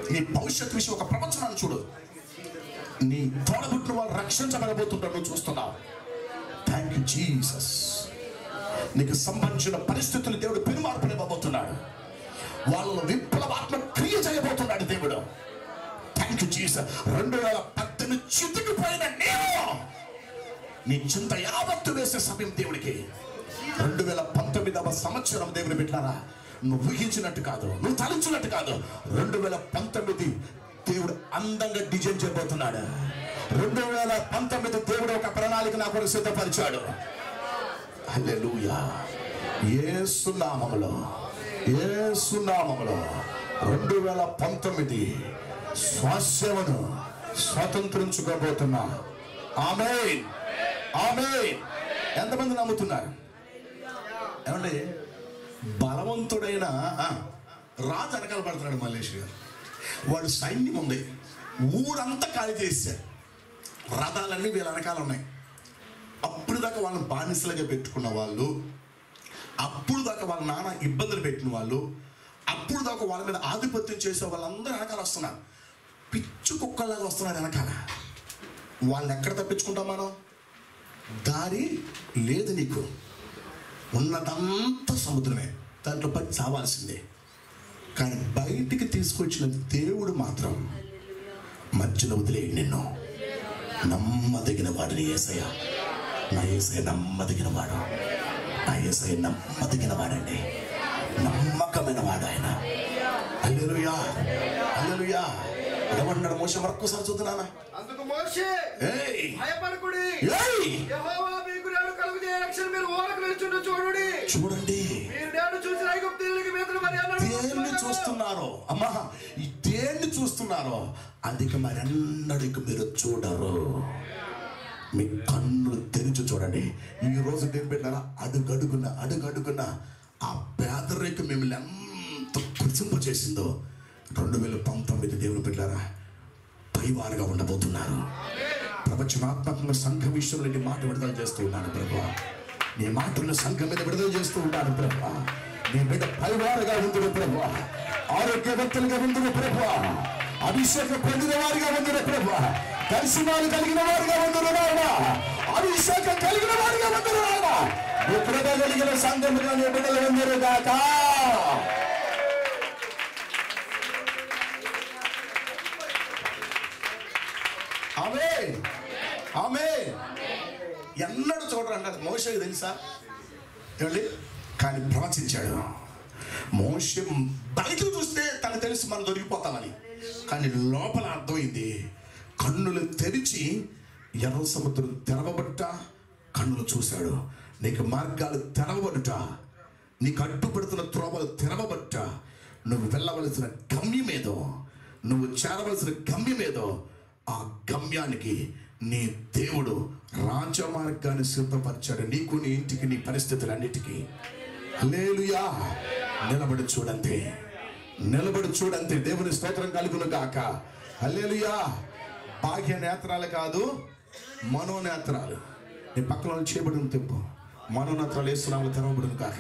నీ భవిష్యత్తు విషయం ఒక ప్రపంచమాన్ని చూడు నీ తోడబుట్టిన వాళ్ళు రక్షించబడబోతుంటారు నువ్వు చూస్తున్నావు థ్యాంక్ యూ జీసస్ నీకు సంబంధించిన పరిస్థితులు దేవుడు పెనుమార్పునివ్వబోతున్నాడు వాళ్ళను విప్లవాత్మ క్రియ చేయబోతున్నాడు దేవుడు థ్యాంక్ యూ జీసస్ రెండు వేల పద్దెనిమిది చితికిపోయిన నేను నీ చింత యావత్తు వేసే సమయం దేవుడికి రెండు వేల పంతొమ్మిదవ సంవత్సరం దేవుని పెట్టారా నువ్వు ఊహించినట్టు కాదు నువ్వు తలంచినట్టు కాదు రెండు వేల పంతొమ్మిది దేవుడు అందంగా డిజైన్ చేయబోతున్నాడు రెండు వేల పంతొమ్మిది దేవుడు ఒక ప్రణాళిక నా కొరకు సిద్ధపరిచాడు హల్లెలూయా యేసు నామములో యేసు నామములో రెండు వేల పంతొమ్మిది స్వాస్యమును స్వతంత్రించుకోబోతున్నా ఆమె ఆమె ఎంతమంది నమ్ముతున్నారు ఏమండి బలవంతుడైన ఆ, రాజు వెనకాల పడుతున్నాడు మల్లేష్ గారు వాడు సైన్యం ఉంది ఊరంతా ఖాళీ చేశారు రథాలన్నీ వీళ్ళ వెనకాల ఉన్నాయి అప్పుడు దాకా వాళ్ళని బానిసలుగా పెట్టుకున్న వాళ్ళు అప్పుడు దాకా వాళ్ళ నాన్న ఇబ్బందులు పెట్టిన వాళ్ళు అప్పుడు దాకా వాళ్ళ మీద ఆధిపత్యం చేసే వాళ్ళందరూ వెనకాల వస్తున్నారు పిచ్చు కుక్కలాగా వస్తున్నారు వెనకాల వాళ్ళని ఎక్కడ తప్పించుకుంటాం మనం దారి లేదు నీకు ఉన్నదంతా సముద్రమే దాంట్లో పడి చావాల్సిందే కానీ బయటికి తీసుకొచ్చిన దేవుడు మాత్రం మధ్యలో వదిలేయండి నిన్ను నమ్మదగిన వాడిని ఏసయ్య నా ఏసయ్య నమ్మదగిన వాడు నా ఏసయ్య నమ్మదగిన వాడండి నమ్మకమైన వాడు ఆయన అల్లెలుయా అల్లెలుయా ఏమంటున్నాడు మోస మరొక్కసారి చూద్దునానా అందుకు మోషే ఏయ్ భయపడకుడి ఏయ్ యెహోవా మీకు నేడు కలుగు రక్షణ మీరు ఓరకు నిల్చుండు చూడుడి చూడండి మీరు నేడు చూసిన ఐగుప్తీయులకి మీదలు మరి అన్నాడు దేన్ని చూస్తున్నారో అమ్మా ఈ దేన్ని చూస్తున్నారో అందుకే మరి అన్నడికి మీరు చూడరు మీ కన్నులు తెరిచి చూడండి ఈ రోజు నేను పెట్టారా అడుగడుగున అడుగడుగున ఆ పేదరికం మిమ్మల్ని ఎంత కుసింప చేసిందో రెండు వేల పంతొమ్మిది దేవుడు పెట్టారా పైవారుగా ఉండబోతున్నారు ప్రపంచమాత్మకంగా సంఘ విషయంలో నీ మాట విడుదల చేస్తూ ఉన్నాను ప్రభా నీ మాటలను సంఘం మీద విడుదల చేస్తూ ఉన్నాను ప్రభా నీ బిడ్డ పైవారుగా ఉందిరు ప్రభా ఆరోగ్యవంతులుగా ఉందిరు ప్రభా అభిషేకం పొందిన వారిగా ఉందిరు ప్రభా దర్శనాలు కలిగిన వారిగా ఉందిరు నాయన అభిషేకం కలిగిన వారిగా ఉందిరు నాయన ఎప్పుడైనా కలిగిన సంఘముగా నీ బిడ్డలు ఉందిరు గాక ఆమె ఆమె ఎన్నడూ చూడరు అన్నారు మోసకి తెలుసా ఏమండి కానీ ప్రవచించాడు మోస బయటకు చూస్తే తనకు తెలుసు మనం దొరికిపోతామని కానీ లోపల అర్థమైంది కన్నులు తెరిచి ఎర్ర సముద్రం తెరవబడుట కన్నులు చూశాడు నీకు మార్గాలు తెరవబడుట నీకు అడ్డుపడుతున్న త్రోవలు తెరవబట్ట నువ్వు వెళ్ళవలసిన గమ్యమేదో నువ్వు చేరవలసిన గమ్యమేదో ఆ గమ్యానికి నీ దేవుడు రాజమార్గాన్ని సిద్ధపరిచాడు నీకు నీ ఇంటికి నీ పరిస్థితులన్నిటికీ హల్లెలూయా నిలబడి చూడంతే నిలబడి చూడంతే దేవుని స్తోత్రం కలుగును గాక హల్లెలూయా బాహ్య నేత్రాలు కాదు మనోనేత్రాలు నీ పక్కన చేయబడిన తెప్పు మనోనేత్రాలు వేస్తున్నాము తెరవబడును కాక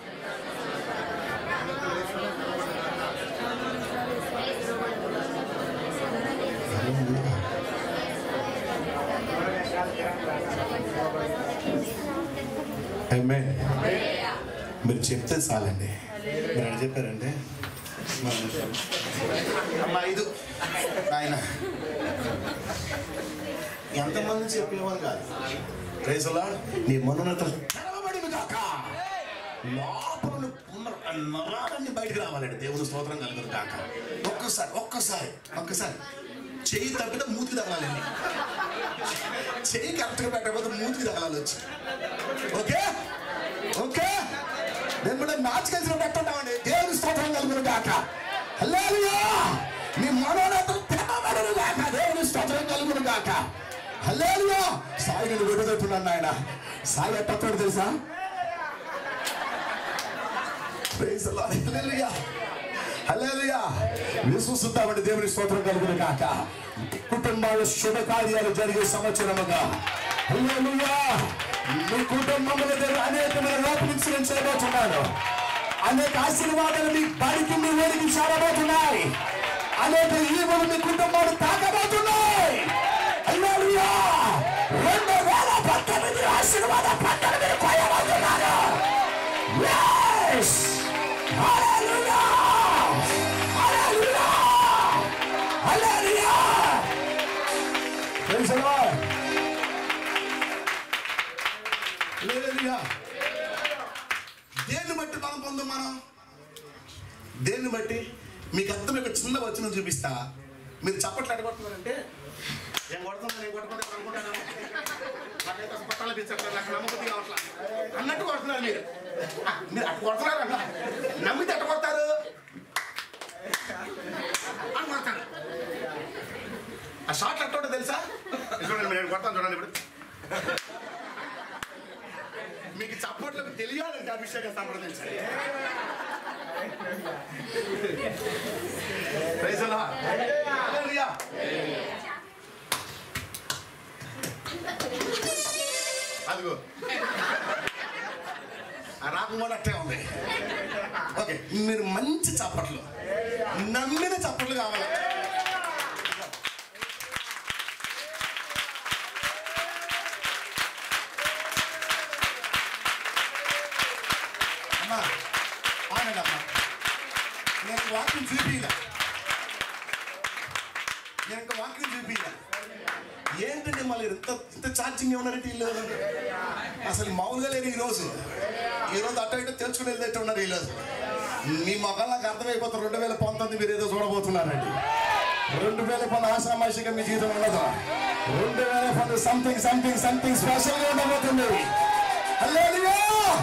హల్లెలూయా. Amen. మీరు చెప్తే చాలండి మీరు అని చెప్పారంటే మనం చెప్తాం. అమ్మా ఐదు ఆయన ఎంతమంది చెప్పేవాళ్ళు కాదు ప్రైజలా నీ మనోన్నత తెరవబడిన కాక లోపల ఉన్న నరాలన్నీ బయటికి రావాలండి దేవుని స్తోత్రం కలుగును కాక ఒక్కసారి ఒక్కసారి ఒక్కసారి చెయ్యి తప్పితే మూతికి తగలాలండి చెయ్యి కరెక్ట్గా పెట్టకపోతే మూతికి తగలాలి వచ్చి ఓకే ఓకే నేను కూడా మ్యాచ్ కలిసి పెట్టుకుంటామండి దేవుని స్తోత్రం కలుగును గాక హల్లెలూయా నీ మనోనేత్రం తెరవబడును గాక దేవుని స్తోత్రం కలుగును గాక హల్లెలూయా సాయి నేను విడుదలుతున్నాను ఆయన సాయి ఎట్టతాడు తెలుసా Praise the Lord. హల్లెలూయా హల్లెలూయా విశ్వసిద్దామండి దేవుని స్తోత్రం కలుగును గాక కుటుంబాల శుభకార్యాలు జరిగే సంవత్సరముగా హల్లెలూయా మీ కుటుంబంలో దేవుడు అనేకమైన లోపలించి నేను చేయబోతున్నాను అనేక ఆశీర్వాదాలు మీ బడికి మీ ఊరికి చేరబోతున్నాయి అనేక ఈవులు మీ కుటుంబాలు తాకబోతున్నాయి హల్లెలూయా రెండు వేల పద్దెనిమిది ఆశీర్వాద పంటలు మీరు కొయ్యబోతున్నారు Yes! Hallelujah! Hallelujah! Hallelujah! Praise the Lord! Hallelujah! దేన్ని బట్టి మనం పొందాం మనం దేన్ని బట్టి మీకు అర్థం ఒక చిన్న వచ్చిన చూపిస్తా మీరు చప్పట్లు అడగొడుతున్నారంటే నేను కొడుతున్నా నేను కొట్టుకుంటే అనుకుంటాను నాకైతే అసలు పట్టాలు పిచ్చట్లేదు నాకు నమ్మకం కావట్లా అన్నట్టు కొడుతున్నారు మీరు ఆ, మీరు అట్టు కొడుతున్నారు అన్న నమ్మితే అట్టు కొడతారు అని కొడతారు ఆ షాట్లు అట్ట ఉంటుంది తెలుసా ఇది చూడండి నేను కొడతాను చూడండి ఇప్పుడు మీకు చప్పట్లకు తెలియాలంటే అభిషేక సంప్రదించాలి Praise the Lord. Hallelujah. అదిగో ఆ రాకం కూడా అట్టే ఉంది ఓకే మీరు మంచి చప్పట్లు నమ్మిన చప్పట్లు కావాలి అమ్మా ఆగండి అమ్మా నేను వాక్యం చూపిలా నేను ఇంకా వాక్యం చూపిలా ఏంటండి మళ్ళీ ఇంత ఇంత ఛార్జింగ్ ఏమన్నారంటే వీళ్ళు అసలు మామూలుగా లేరు ఈరోజు ఈరోజు అటు ఇటు తెలుసుకుని వెళ్తే ఉన్నారు ఈరోజు మీ మొక్కలు నాకు అర్థమైపోతుంది రెండు వేల పంతొమ్మిది మీరు ఏదో చూడబోతున్నారండి రెండు వేల పది ఆశామాషిగా మీ జీవితం ఉండదు రెండు వేల పది సంథింగ్ సంథింగ్ సంథింగ్ స్పెషల్గా ఉండబోతుంది హల్లెలూయా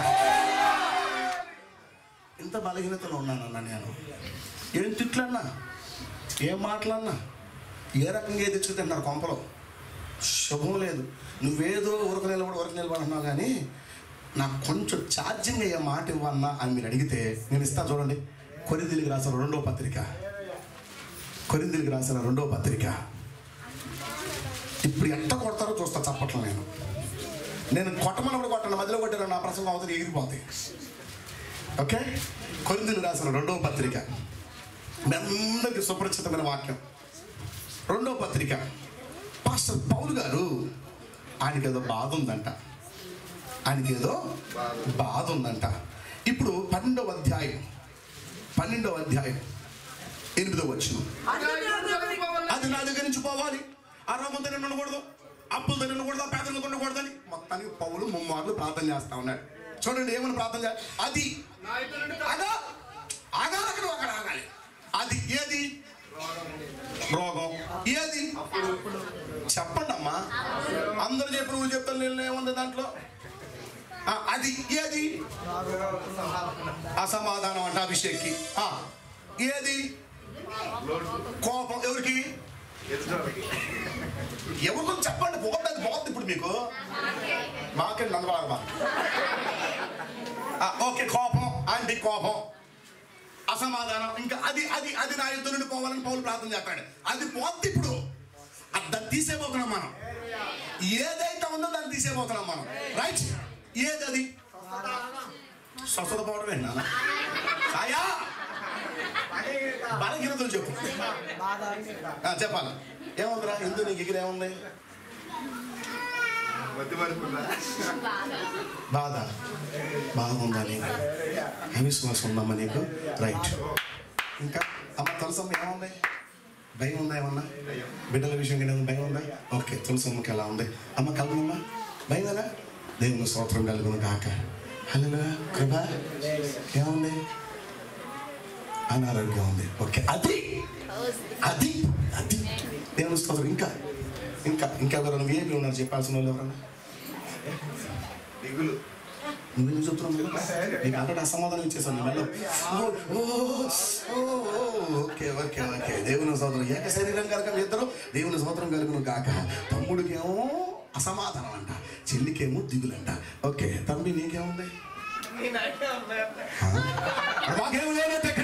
ఇంత బలహీనతలో ఉన్నానన్నా నేను ఏం తిట్లన్నా ఏం మాటలన్నా ఏ రకంగా ఏది తెచ్చుకుంటున్నారు కొంపలో శుభం లేదు నువ్వేదో ఉరక నిలబడి ఉరక నిలబడి అన్నావు కానీ నాకు కొంచెం ఛార్జింగ్ అయ్యే మాట ఇవ్వన్నా అని మీరు అడిగితే నేను ఇస్తా చూడండి కొరిందిలికి రాసిన రెండో పత్రిక కొరిందిలికి రాసిన రెండో పత్రిక ఇప్పుడు ఎంత కొడతారో చూస్తా చప్పట్లు నేను నేను కొట్టమన్నప్పుడు కొట్టను మధ్యలో కొట్టాను నా ప్రసంగం అవతల ఎగిరిపోతాయి ఓకే కొరిందులు రాసిన రెండవ పత్రిక మీ అందరికీ సుపరిచితమైన వాక్యం రెండవ పత్రిక పాస్టర్ పౌలు గారు ఆయనకి ఏదో బాధ ఉందంట ఆయనకి ఏదో బాధ ఉందంట ఇప్పుడు పన్నెండవ అధ్యాయం పన్నెండవ అధ్యాయం ఎనిమిదవ వచ్చిన అది నా దగ్గర నుంచి పోవాలి ఆ రోగం దగ్గర ఉండకూడదు అప్పుల దగ్గర ఉండకూడదు పేదలకు ఉండకూడదని మొత్తానికి పౌలు ముమ్మార్లు ప్రార్థన చేస్తా ఉన్నాడు చూడండి ఏమని ప్రార్థన చేయాలి అది అగా ఆగాలి అక్కడ అక్కడ ఆగాలి అది ఏది రోగం ఏది చెప్పండి అమ్మా అందరు చెప్పి నువ్వు చెప్తాను నేను ఏముంది దాంట్లో ఆ, అది ఏది అసమాధానం అంట అభిషేక్కి ఆ, ఏది కోపం ఎవరికి ఎవరికో చెప్పండి పోతుంది పోతుంది ఇప్పుడు మీకు మాకే నందబాబా ఓకే కోపం ఆంటీ కోపం అసమాధానం ఇంకా అది అది అది నా యుద్ధం నుండి పోవాలని పౌలు ప్రార్థన చేస్తాడు అది పోద్ది ఇప్పుడు అది దాన్ని తీసేపోతున్నాం మనం ఏదైతే ఉందో దాన్ని తీసేపోతున్నాం మనం రైట్ ఏది అది స్వస్థత పోవడం ఏంటన్నా సాయా బలహీనతలు చెప్పు ఆ, చెప్పాలి ఏముందిరా ఎందుకు నీకు ఎగిరి ఏముంది బాధ బాధ ఉందా నీకు అవిశ్వాసం ఉందమ్మా నీకు రైట్ ఇంకా అమ్మ తులసమ్మ ఏముంది భయం ఉందా ఏమన్నా బిడ్డల విషయం కింద భయం ఉందా ఓకే తులసమ్మకి ఎలా ఉంది అమ్మ కలగమ్మా భయమేనా దేవుని స్తోత్రం కలుగును కాక హలో కృప ఏముంది అనారోగ్యం ఉంది ఓకే అది అది అది దేవుని స్తోత్రం ఇంకా ఇంకా ఇంకా ఎవరైనా ఏమి ఉన్నారు చెప్పాల్సిన వాళ్ళు ఎవరన్నా దిగులు నువ్వేం చెప్తున్నావు మీరు నీకు ఆల్రెడీ అసమాధానం ఇచ్చేసాను నీ మెల్ల ఓ, ఓ, ఓ, ఓ, ఓకే ఓకే ఓకే దేవుని సోదరం ఏక శరీరం కనుక మీ ఇద్దరు దేవుని సోదరం కలుగును కాక తమ్ముడికేమో అసమాధానం అంట చెల్లికేమో దిగులంట ఓకే తమ్మి నీకేముంది ఆ? మాకేం లేదు ఇక్కడ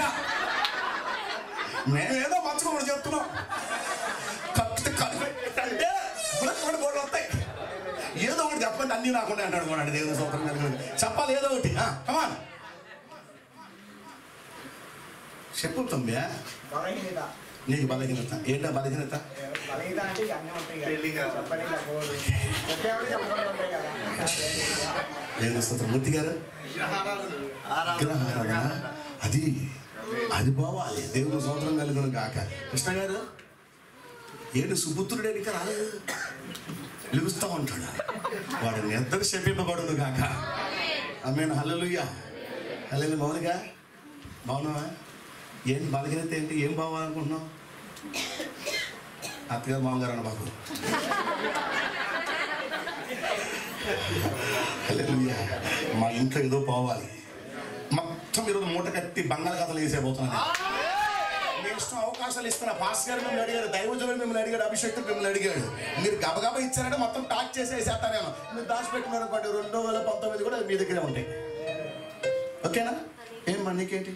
మేమేదో మంచుకోమని చెప్తున్నాం కత్తి కలిపి అంటే బుడకొని బోర్డు వస్తాయి ఏదో ఒకటి చెప్పండి అన్ని నాకుండా అంటాడు కూడా దేవుని సూత్రం కలిగి చెప్పాలి ఏదో ఒకటి కమాన్ చెప్పు తమ్మి బలహీనత నీకు బలహీనత ఏంటా బలహీనత బలహీన అంటే ఇక అన్నీ ఉంటాయి కదా చెప్పని ఇలా పోదు చెప్పేవాడు చెప్పకుండా ఉంటాయి కదా లేదు స్తోత్రం మూర్తి గారు విగ్రహారాధన అది అది పోవాలి దేవుడు స్తోత్రం కలుగును కాక కృష్ణ గారు ఏంటి సుపుత్రుడు ఇంకా రాలేదు పిలుస్తూ ఉంటాడు వాడు నిద్ర శపింపబడును కాక ఆమె హల్లెలూయా హల్లెలు మౌనిగా మౌనమా ఏం బలహీనత ఏంటి ఏం బావాలనుకుంటున్నావు అత్తగారు మామగారు అన్న బాబు హల్లెలూయా మా ఇంట్లో ఏదో పోవాలి మొత్తం ఈరోజు మూట కట్టి బంగాళాఖాతలు వేసేపోతున్నాను మీ ఇష్టం అవకాశాలు ఇస్తున్నా పాస్ గారు మిమ్మల్ని అడిగారు దైవజనుడు మిమ్మల్ని అడిగాడు అభిషేకుడు మిమ్మల్ని అడిగాడు మీరు గబగబా ఇచ్చారంటే మొత్తం టాక్ చేసి వేసేస్తానేమో మీరు దాచిపెట్టినారు అనుకోండి రెండు వేల పంతొమ్మిది కూడా మీ దగ్గరే ఉంటాయి ఓకేనా ఏం మా నీకేంటి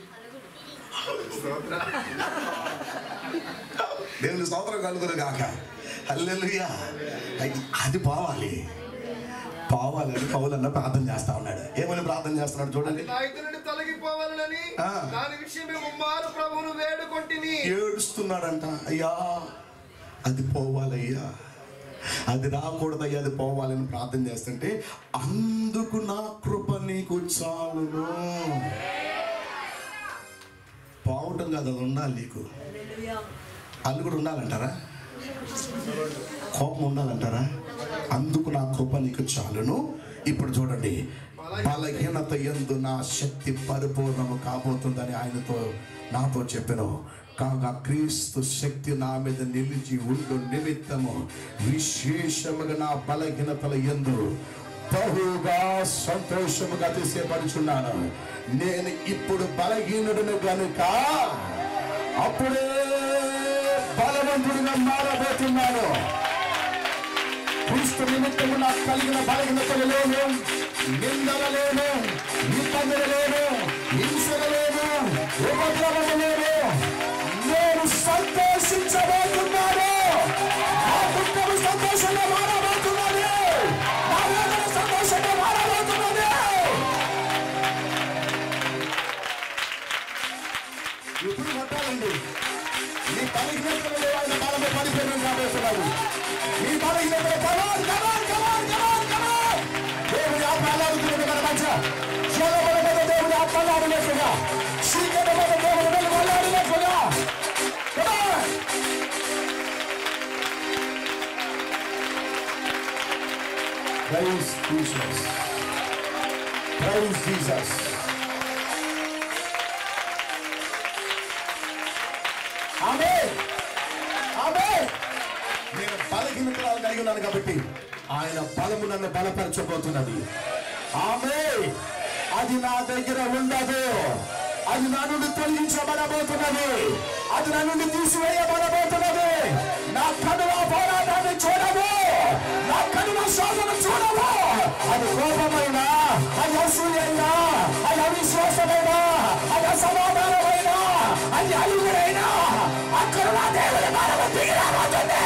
దేవుని స్తోత్రం కలుగురు కాక హల్లెలూయా అది- అది పోవాలి పోవాలని పౌలన్న ప్రార్థన చేస్తా ఉన్నాడు ఏమని ప్రార్థన చేస్తున్నాడు చూడండి నా ఇద్దరు నుండి తొలగిపోవాలని ఆ. దాని విషయమే ముమ్మారు ప్రభువును వేడుకొంటిని ఏడుస్తున్నాడంట అయ్యా అది పోవాలయ్యా అది రాకూడదయ్యా అది పోవాలని ప్రార్థన చేస్తుంటే అందుకు నా కృప నీకు చాలును పోవటం కాదు అది ఉండాలి నీకు హల్లెలూయా. అల్లు కూడా ఉండాలంటారా కోపం ఉండాలంటారా అందుకు నా కృప నీకు చాలును ఇప్పుడు చూడండి బలహీనత ఎందు నా శక్తి పరిపూర్ణము కాబోతుందని ఆయనతో నాతో చెప్పాను కాగా క్రీస్తు శక్తి నా మీద నిలిచి ఉండు నిమిత్తము విశేషముగా నా బలహీనతల ఎందు బహుగా సంతోషముగా అతిశయపడుచున్నాను నేను ఇప్పుడు బలహీనుడును గనుక అప్పుడే బలవంతుడిగా మారబోతున్నాను క్రీస్తు నిమిత్తము నాకు కలిగిన బలహీనతలు లేను నిందల లేను ఇబ్బందులు లేను హింసలు లేను ఉపద్రవము లేను నేను సంతోషించబోతున్నాను నా దుఃఖము సంతోషంగా మారబోతున్నది నా వేదన సంతోషంగా మారబోతున్నది ఇప్పుడు కొట్టాలండి నీ బలహీనతలు ఆయన బలము పడిపోయిన కాబోతున్నాడు నీ బలహీనతలు కమాన్ కమాన్ కమాన్ కమాన్ కమాన్ దేవుని ఆత్మలాడుతున్నది మన మధ్య చోదబల మీద దేవుని ఆత్మలాడినట్లుగా చీకట మీద దేవుని వెలుగొల్లాడినట్లుగా కమాన్ Praise Jesus. Praise Jesus. ఆమె ఆమె నేను బలహీనతలు కలిగి ఉన్నాను కాబట్టి ఆయన బలము నన్ను బలపరచబోతున్నది ఆమె అది నా దగ్గర ఉండదు అది నా నుండి తొలగించబడబోతున్నది అది నా నుండి తీసివేయబడబోతున్నది నా కనుల పోరాటాన్ని చూడవు నా కనుల శోధన చూడవు అది కోపమైనా అది అసూయైనా అది అవిశ్వాసమైనా అది అసమాధానమైనా అది అలుగురైనా అక్కడ నా దేవుని బలము దిగి రాబోతుంది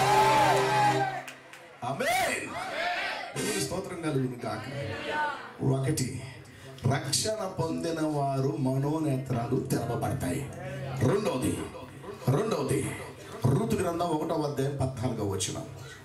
ఆమేన్ దేవుని స్తోత్రం కలుగును కాక ఒకటి రక్షణ పొందిన వారు మనోనేత్రాలు తెరవబడతాయి రెండవది రెండవది ఋతు గ్రంథం ఒకటో అధ్యాయం పద్నాలుగో వచ్చిన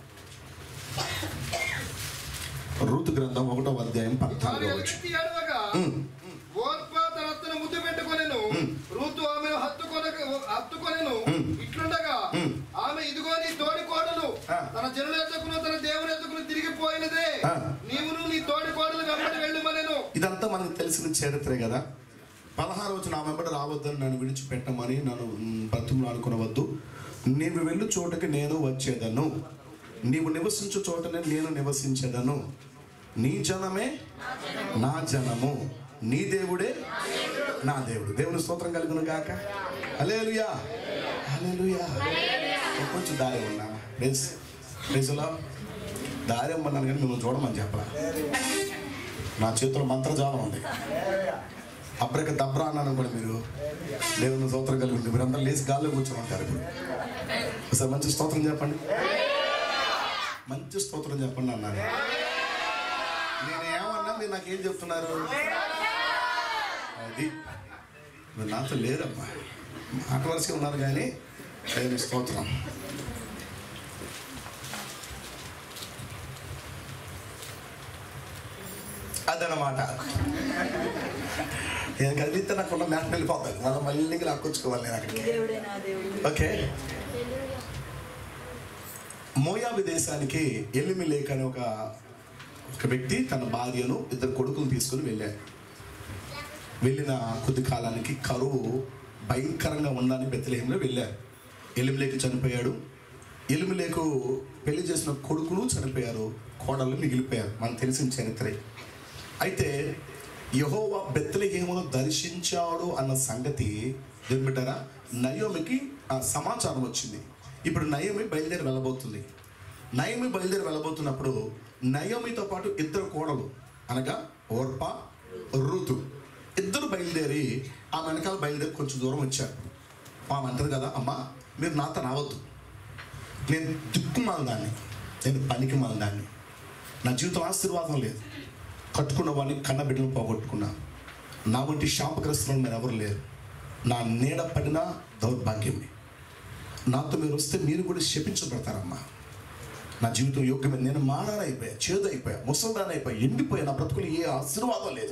ఋతు గ్రంథం ఒకటో అధ్యాయం వారి పద్నాలుగో వచ్చిన ఎలుగెత్తి ఏడవగా ఓర్ప తన అత్తను ముద్దు పెట్టుకొనెను ఋతు ఆమెను హత్తుకొన హత్తుకొనెను ఇట్లుండగా ఆమె ఇదిగో నీ తోడి కోడలు ఆ. తన జనుల ఎద్దకును తన దేవుని ఎద్దకును తిరిగిపోయినదే ఆ. నీవును నీ తోడి కోడలు వెంబడి వెళ్ళుమనెను ఇదంతా మనకు తెలిసిన చరిత్రే కదా పదహారు రోజు నా వెంబడి రావద్దని నన్ను విడిచిపెట్టమని నన్ను బతుములు అనుకునవద్దు నీవు వెళ్ళు చోటకి నేను వచ్చేదను నీవు నివసించు చోటనే నేను నివసించేదను నీ జనమే నా జనము నీ దేవుడే నా దేవుడు దేవుని స్తోత్రం కలుగును గాక అలేలుయా అలేలుయా కొంచెం దారి ఉన్నా ప్లీజ్ ప్లీజ్లా దారి ఇమ్మన్నాను కానీ మిమ్మల్ని చూడమని చెప్పరా నా చేతిలో మంత్రజాలం ఉంది అబ్రక దబ్రా అన్నాను కూడా మీరు దేవుని స్తోత్రం కలిగి ఉంది మీరందరూ లేచి గాల్లో కూర్చొని ఉంటారు ఇప్పుడు ఒకసారి మంచి స్తోత్రం చెప్పండి మంచి స్తోత్రం చెప్పండి అన్నాను నేను ఏమన్నా మీరు నాకేం చెప్తున్నారు అది మీరు నాతో లేరమ్మా మాట వరుసగా ఉన్నారు కానీ దేవుని స్తోత్రం అదనమాట నేను కదిలిస్తే నాకు ఉన్న మ్యాట్ వెళ్ళిపోతాను మనం మళ్ళీ లాక్కొచ్చుకోవాలి నేను అక్కడికి దేవుడే నా దేవుడు ఓకే మోయాబు దేశానికి ఎలిమి లేక్ అనే ఒక ఒక వ్యక్తి తన భార్యను ఇద్దరు కొడుకులు తీసుకుని వెళ్ళాడు వెళ్ళిన కొద్ది కాలానికి కరువు భయంకరంగా ఉందని బెత్తలేహంలో వెళ్ళారు ఎలిమిలేకు చనిపోయాడు ఎలిమిలేకు పెళ్లి చేసిన కొడుకులు చనిపోయారు కోడళ్ళు మిగిలిపోయారు మనకు తెలిసిన చరిత్రే అయితే యహోవా బెత్తలహేమును దర్శించాడు అన్న సంగతి ఏమిటారా నయోమికి ఆ సమాచారం వచ్చింది ఇప్పుడు నయోమి బయలుదేరి వెళ్ళబోతుంది నయోమి బయలుదేరి వెళ్ళబోతున్నప్పుడు నయోమితో పాటు ఇద్దరు కోడలు అనగా ఓర్ప ఋతు ఇద్దరు బయలుదేరి ఆ వెనకాల బయలుదేరి కొంచెం దూరం వచ్చారు ఆమె అంటది కదా అమ్మ మీరు నాతో రావద్దు నేను దిక్కుమాల దాన్ని నేను పనికి దాన్ని నా జీవితం ఆశీర్వాదం లేదు కట్టుకున్న వాడిని కన్న బిడ్డలు పోగొట్టుకున్నా నా వంటి శాపగ్రస్తులను మీరు ఎవరు లేరు నా నీడ పడిన దౌర్భాగ్యమే నాతో మీరు వస్తే మీరు కూడా శపించబడతారమ్మా నా జీవితం యోగ్యమైన నేను మారానైపోయా చేదు అయిపోయా ముసల్దాన్ అయిపోయా ఎండిపోయా నా బ్రతుకులు ఏ ఆశీర్వాదం లేదు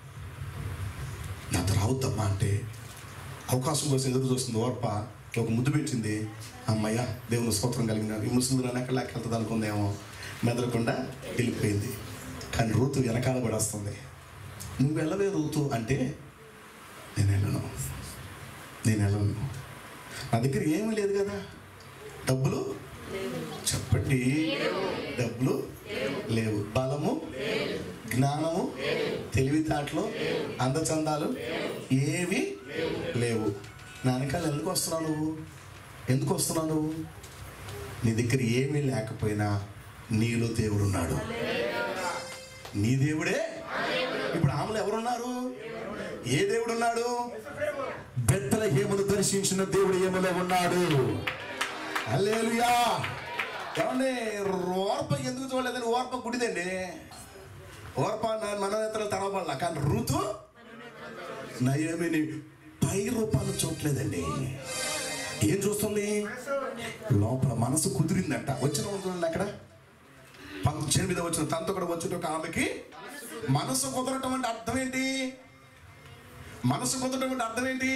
నాతో రావద్దమ్మా అంటే అవకాశం కోసం ఎదురు చూస్తుంది ఓర్ప ఒక ముద్దు పెట్టింది అమ్మయ్య దేవుని స్తోత్రం కలిగిన ఈ ముసలి నన్ను ఎక్కడ వెళ్తుంది అనుకుందేమో మెదలకుండా వెళ్ళిపోయింది కానీ రూతు వెనకాల పడేస్తుంది నువ్వు వెళ్ళవే రూతు అంటే నేను వెళ్ళను నేను వెళ్ళను నా దగ్గర ఏమీ లేదు కదా డబ్బులు చెప్పండి డబ్బులు లేవు బలము జ్ఞానము తెలివితేటలు అందచందాలు ఏవి లేవు నా వెనకాల ఎందుకు వస్తున్నావు నువ్వు ఎందుకు వస్తున్నావు నువ్వు నీ దగ్గర ఏమీ లేకపోయినా నీలో దేవుడు ఉన్నాడు నీ దేవుడే ఇప్పుడు ఆమెలో ఎవరున్నారు ఏ దేవుడు ఉన్నాడు బెత్తల హేమును దర్శించిన దేవుడు ఏమలో ఉన్నాడు హల్లెలూయా ఏమండి ఓర్ప ఎందుకు చూడలేదని ఓర్ప గుడిదండి ఓర్ప మననేతలు తెరవబడాల కానీ ఋతు నయోమిని పై రూపాలు చూడలేదండి ఏం చూస్తుంది లోపల మనసు కుదిరిందంట వచ్చిన ఉంటుంది అక్కడ పంతొమ్మిది వచ్చిన తనతో కూడా వచ్చిన ఒక ఆమెకి మనసు కుదరటం అంటే అర్థం ఏంటి మనసు కుదరటం అంటే అర్థం ఏంటి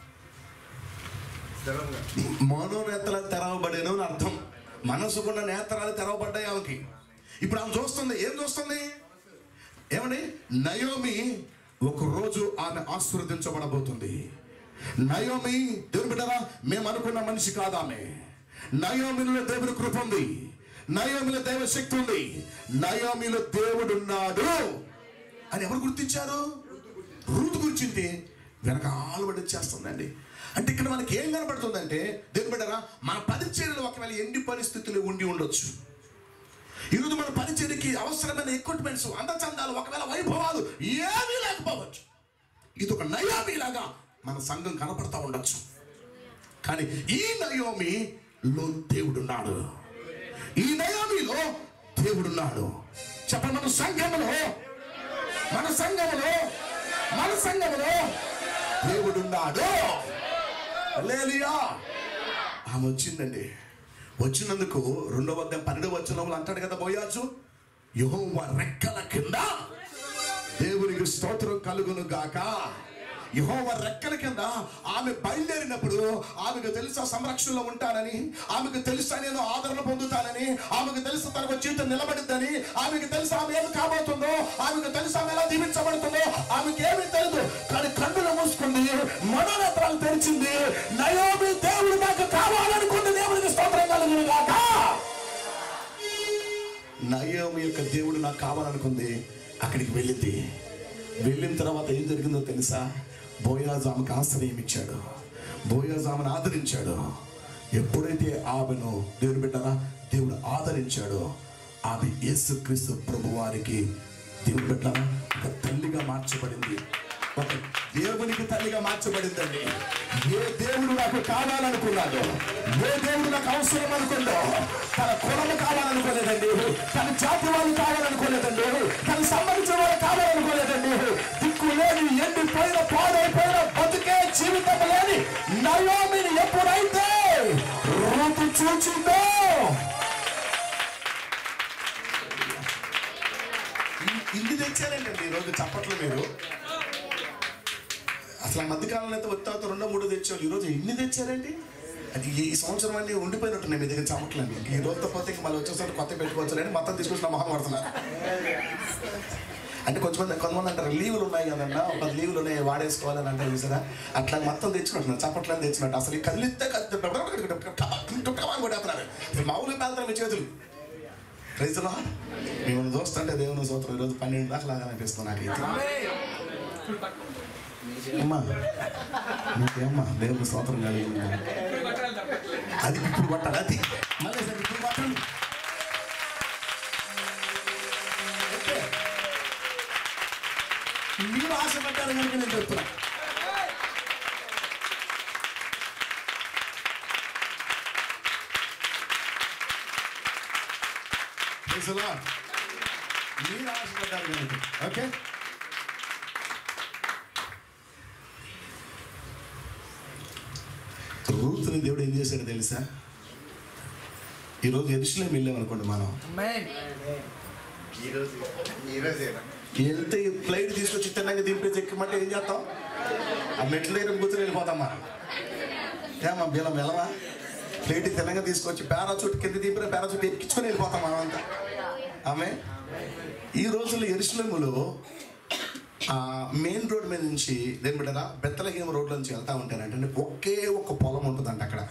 మనోనేతలు తెరవబడేను అని అర్థం మనసుకున్న నేత్రాలు తెరవబడ్డాయి ఆమెకి ఇప్పుడు ఆమె చూస్తుంది ఏం చూస్తుంది ఏమండి నయోమి ఒక రోజు ఆమె ఆశీర్వదించబడబోతుంది నయోమి దేవుని బిడ్డరా మేము అనుకున్న మనిషి కాదామె నయోమిలో దేవుని కృప ఉంది నయోమిలో దైవ శక్తి ఉంది నయోమిలో దేవుడు ఉన్నాడు అని ఎవరు గుర్తించారు రూతు గురించింది వెనక ఆలుబడి చేస్తుందండి అంటే ఇక్కడ మనకి ఏం కనబడుతుందంటే దేవుని బిడ్డరా మన పరిచర్యలు ఒకవేళ ఎన్ని పరిస్థితులు ఉండి ఉండొచ్చు ఈరోజు మన పరిచర్యకి అవసరమైన ఎక్విప్మెంట్స్ అందచందాలు ఒకవేళ వైభవాలు ఏమీ లేకపోవచ్చు ఇది ఒక నయోమి లాగా మన సంఘం కనపడతా ఉండొచ్చు కానీ ఈ నయోమిలో దేవుడున్నాడు ఈ నయోమిలో దేవుడున్నాడు చెప్పండి మన సంఘములో మన సంఘములో మన సంఘములో దేవుడున్నాడు హల్లెలూయా ఆమె వచ్చిందండి వచ్చినందుకు రెండవ అధ్యాయం పన్నెండవ వచనంలో అంటాడు కదా బోయాజు యెహోవా రెక్కల కింద దేవునికి స్తోత్రం కలుగును గాక యహోవ రెక్కల కింద ఆమె బయలుదేరినప్పుడు ఆమెకు తెలుసా సంరక్షణలో ఉంటానని ఆమెకు తెలుసా నేను ఆదరణ పొందుతానని ఆమెకు తెలుసు తనకు జీవితం నిలబడిద్దని ఆమెకు తెలుసు ఆమె ఏమి కాబోతుందో ఆమెకు తెలుసు ఆమె ఎలా దీవించబడుతుందో ఆమెకి ఏమీ తెలియదు కానీ కన్నులు మూసుకుంది మనోనేత్రాలు తెరిచింది నయోమి దేవుడు నాకు కావాలనుకుంది దేవుడికి స్తోత్రం కలుగును గాక నయోమి యొక్క దేవుడు నాకు కావాలనుకుంది అక్కడికి వెళ్ళింది వెళ్ళిన తర్వాత ఏం జరిగిందో తెలుసా బోయాజు ఆమెకు ఆశ్రయం ఇచ్చాడు బోయాజు ఆమెను ఆదరించాడు ఎప్పుడైతే ఆమెను దేవుడు బిడ్డరా దేవుడు ఆదరించాడో ఆమె యేసుక్రీస్తు ప్రభు వారికి దేవుడు బిడ్డరా ఒక తల్లిగా మార్చబడింది ఒక దేవునికి తల్లిగా మార్చబడిందండి ఏ దేవుడు నాకు కావాలనుకున్నాడో ఏ దేవుడు నాకు అవసరం అనుకుందో తన కులము కావాలనుకోలేదండి తన జాతి వాళ్ళు కావాలనుకోలేదండి తన సంబంధించిన వాళ్ళు కావాలనుకోలేదండి దిక్కు లేని ఎండిపోయిన పాడైపోయిన బతుకే జీవితం లేని నయోమిని ఎప్పుడైతే ఏంటండి ఈరోజు చప్పట్లు మీరు అసలు ఆ మధ్యకాలంలో అయితే వచ్చి రెండో మూడో తెచ్చేవాళ్ళు ఈరోజు ఎన్ని తెచ్చారండి అది ఈ సంవత్సరం అన్ని ఉండిపోయినట్టున్నాయి మీ దగ్గర చమట్లండి ఈ రోజుతో పోతే ఇంక మళ్ళీ వచ్చేసరికి కొత్త పెట్టుకోవచ్చు అని మొత్తం తీసుకొచ్చిన మొహం పడుతున్నారు అంటే కొంతమంది కొంతమంది అంటారు లీవులు ఉన్నాయి కదన్నా ఒక లీవులు ఉన్నాయి వాడేసుకోవాలని అంటారు చూసారా అట్లా మొత్తం తెచ్చినట్టున్నారు చప్పట్లని తెచ్చినట్టు అసలు ఈ కదిలిస్తే కొట్టేస్తున్నారు అసలు మామూలుగా పేలుతారు మీ చేతులు రైతులా మేము చూస్తుంటే దేవుని సూత్రం ఈరోజు పన్నెండు దాకా లాగా అనిపిస్తుంది నాకు అయితే అమ్మా నీకేమ్మా దేవుని స్తోత్రం కలిగింది అది ఇప్పుడు కొట్టాలి అది మళ్ళీ సరే ఇప్పుడు కొట్టండి ఓకే. మీరు ఆశపడ్డారు కనుక నేను చెప్తున్నా Praise the Lord. మీరు ఆశపడ్డారు కనుక ఓకే రూతుని దేవుడు ఏం చేశాడో తెలుసా ఈరోజు ఎరుసలేం వెళ్ళామనుకోండి మనం ఈరోజు ఈరోజేనా వెళ్తే ఈ ఫ్లైట్ తీసుకొచ్చి తిన్నాక దింపేసి ఎక్కమంటే ఏం చేస్తాం ఆ మెట్ల దగ్గర కూర్చొని వెళ్ళిపోతాం మనం ఏమా బీలం వెళ్ళవా ఫ్లైట్ తిన్నగా తీసుకొచ్చి పారాచూట్ కింద దింపిన పారాచూట్ ఎక్కించుకొని వెళ్ళిపోతాం మనం అంతా ఆమె ఈ రోజుల్లో ఎరుసలేములో ఆ మెయిన్ రోడ్ మీద నుంచి దేని బిడ్డరా బెత్తలహీమ రోడ్ నుంచి వెళ్తా ఉంటానంటే ఒకే ఒక పొలం ఉంటుందంట అక్కడ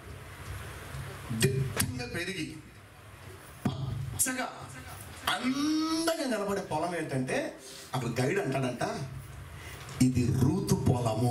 దిట్టంగా పెరిగి పచ్చగా అందంగా కనబడే పొలం ఏంటంటే అప్పుడు గైడ్ అంటాడంట ఇది రూతు పొలము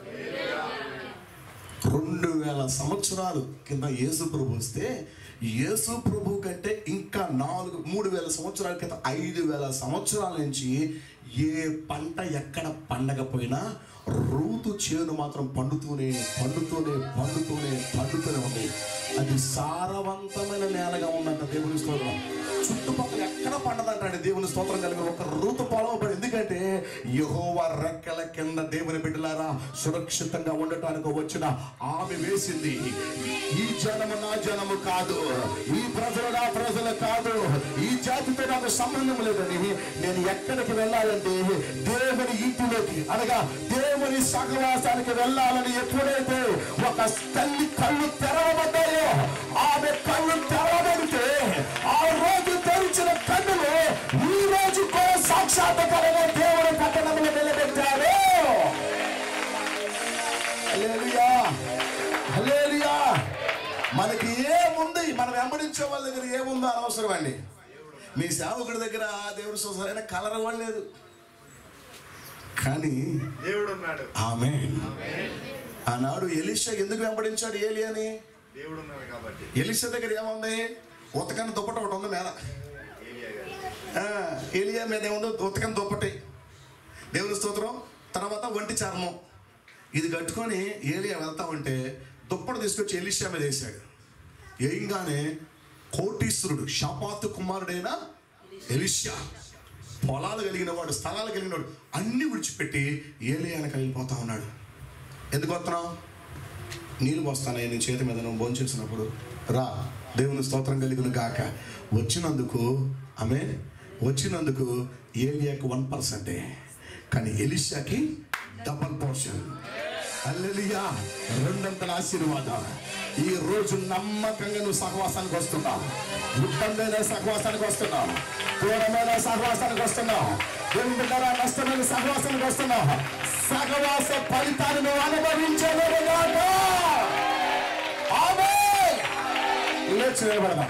రెండు వేల సంవత్సరాలు కింద యేసు ప్రభు వస్తే యేసు ప్రభు కంటే ఇంకా నాలుగు మూడు వేల సంవత్సరాల క్రితం ఐదు వేల సంవత్సరాల నుంచి ఏ పంట ఎక్కడ పండకపోయినా రూతు చేను మాత్రం పండుతూనే పండుతూనే పండుతూనే పండుతూనే ఉంది అది సారవంతమైన నేలగా ఉందంట దేవుని స్తోత్రం చుట్టుపక్కల ఎక్కడ పండదంటాడు దేవుని స్తోత్రం కలిగి ఒక రూతు పొలం పడి ఎందుకంటే యహోవా రెక్కల కింద దేవుని బిడ్డలారా సురక్షితంగా ఉండటానికి వచ్చిన ఆమె వేసింది ఈ జనము నా జనము కాదు ఈ ప్రజలు నా ప్రజలు కాదు ఈ జాతితో నాకు సంబంధం లేదని నేను ఎక్కడికి వెళ్ళాలంటే దేవుని ఇంటిలోకి అనగా దేవుని సహవాసానికి వెళ్ళాలని ఎప్పుడైతే ఒక తల్లి కళ్ళు తెరవబడ్డాయో ఆమె కళ్ళు తెరవబడితే ఆ రోజు తెరిచిన కన్నులు ఈ రోజు కూడా సాక్షాత్కారంగా దేవుని పట్టణంలో నిలబెట్టారు హల్లెలూయా హల్లెలూయా మనకి ఏముంది మనం వెంబడించే వాళ్ళ దగ్గర ఏముందో అనవసరం అండి మీ సేవకుడి దగ్గర దేవుడి సరైన కలర్ ఇవ్వలేదు కానీ దేవుడు ఉన్నాడు ఆమె ఆనాడు ఎలిషా ఎందుకు వెంబడించాడు ఏలి అని దేవుడు ఉన్నాడు కాబట్టి ఎలిషా దగ్గర ఏముంది ఉతకని దుప్పట ఒకటి ఉంది మీద ఏలియా గారు ఆ, ఏలియా మీద ఏముందో ఉతకని దుప్పటి దేవుని స్తోత్రం తర్వాత ఒంటి చర్మం ఇది కట్టుకొని ఏలియా వెళ్తా ఉంటే దుప్పటి తీసుకొచ్చి ఎలిషా మీద వేసాడు వేయంగానే కోటీశ్వరుడు షాపాతు కుమారుడైన ఎలిషా పొలాలు కలిగిన వాడు స్థలాలు కలిగిన వాడు అన్ని విడిచిపెట్టి ఏలియానికి వెళ్ళిపోతా ఉన్నాడు ఎందుకు వస్తున్నావు నీళ్ళు పోస్తానయ్య నీ చేతి మీద నువ్వు భోంచేసినప్పుడు రా దేవుని స్తోత్రం కలిగిన గాక వచ్చినందుకు ఆమె వచ్చినందుకు ఏలియాకి వన్ పర్సెంటే కానీ ఎలిషాకి డబల్ పోర్షన్ అల్లెలియా రెండంతల ఆశీర్వాదం ఈ రోజు నమ్మకంగా నువ్వు సహవాసానికి వస్తున్నావు ఉత్తమైన సహవాసానికి వస్తున్నావు దూరమైన సహవాసానికి వస్తున్నావు ఎందుకరా నష్టమైన సహవాసానికి వస్తున్నావు సహవాస ఫలితాన్ని నువ్వు అనుభవించలేదుగాక ఆమేన్. లేచి నిలబడదాం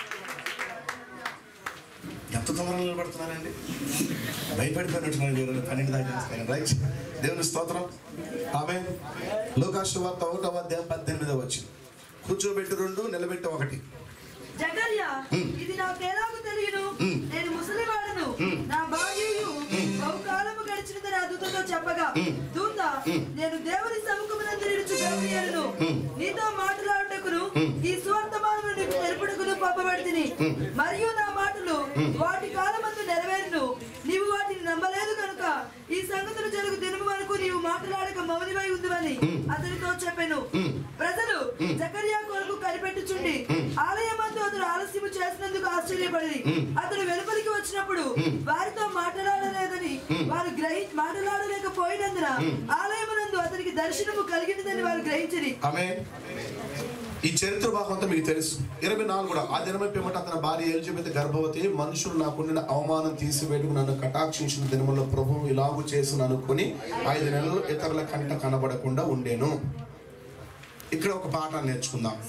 ఎంత తొందరగా నిలబడుతున్నారండి భయపడిపోయినట్టున్నారు దేవుని పన్నెండు దాకా చేస్తాను రైట్ దేవుని స్తోత్రం ఆమె లోకాశు వార్త ఒకటవ అధ్యాయం పద్దెనిమిదవ వచ్చి కూర్చోబెట్టి రెండు నిలబెట్టి ఒకటి జకర్యా ఇది నాకెలాగూ తెలియను మ్. నేను ముసలివాడను నా భార్యయు బహుకాలము గడిచినదని అద్భుతంతో చెప్పగా దూత నేను దేవుని సముఖమునందు నిలుచు గమనియను నీతో మాట్లాడుటకును ఈ సువర్తమానము నీకు తెలుపుటకును పంపబడితిని మరియు నా మాటలు వాటి కాలమందు నెరవేరును నీవు వాటిని నమ్మలేదు కనుక ఈ సంగతులు జరుగు దినము వరకు నీవు మాట్లాడక మౌనివై ఉందివని అతనితో చెప్పాను ప్రజలు జకర్యా కొరకు కనిపెట్టుచుండి ఆలయమందు అతడు ఆలస్యము చేసినందుకు ఆశ్చర్యపడి అతడు వెలుపలికి వచ్చినప్పుడు వారితో మాట్లాడలేదని వారు గ్రహి మాట్లాడలేకపోయినందున ఆలయమునందు అతనికి దర్శనము కలిగినదని వారు గ్రహించిరి ఆమె ఈ చరిత్ర భాగం అంతా మీకు తెలుసు ఇరవై నాలుగు కూడా ఆ దినమే పిమ్మట అతని భార్య ఎలిజబెత్ గర్భవతి మనుషులు నాకుండిన అవమానం తీసివేటుకు నన్ను కటాక్షించిన దినములో ప్రభువు ఇలాగు చేసిన అనుకొని ఐదు నెలలు ఇతరుల కంట కనబడకుండా ఉండేను ఇక్కడ ఒక పాట నేర్చుకుందాం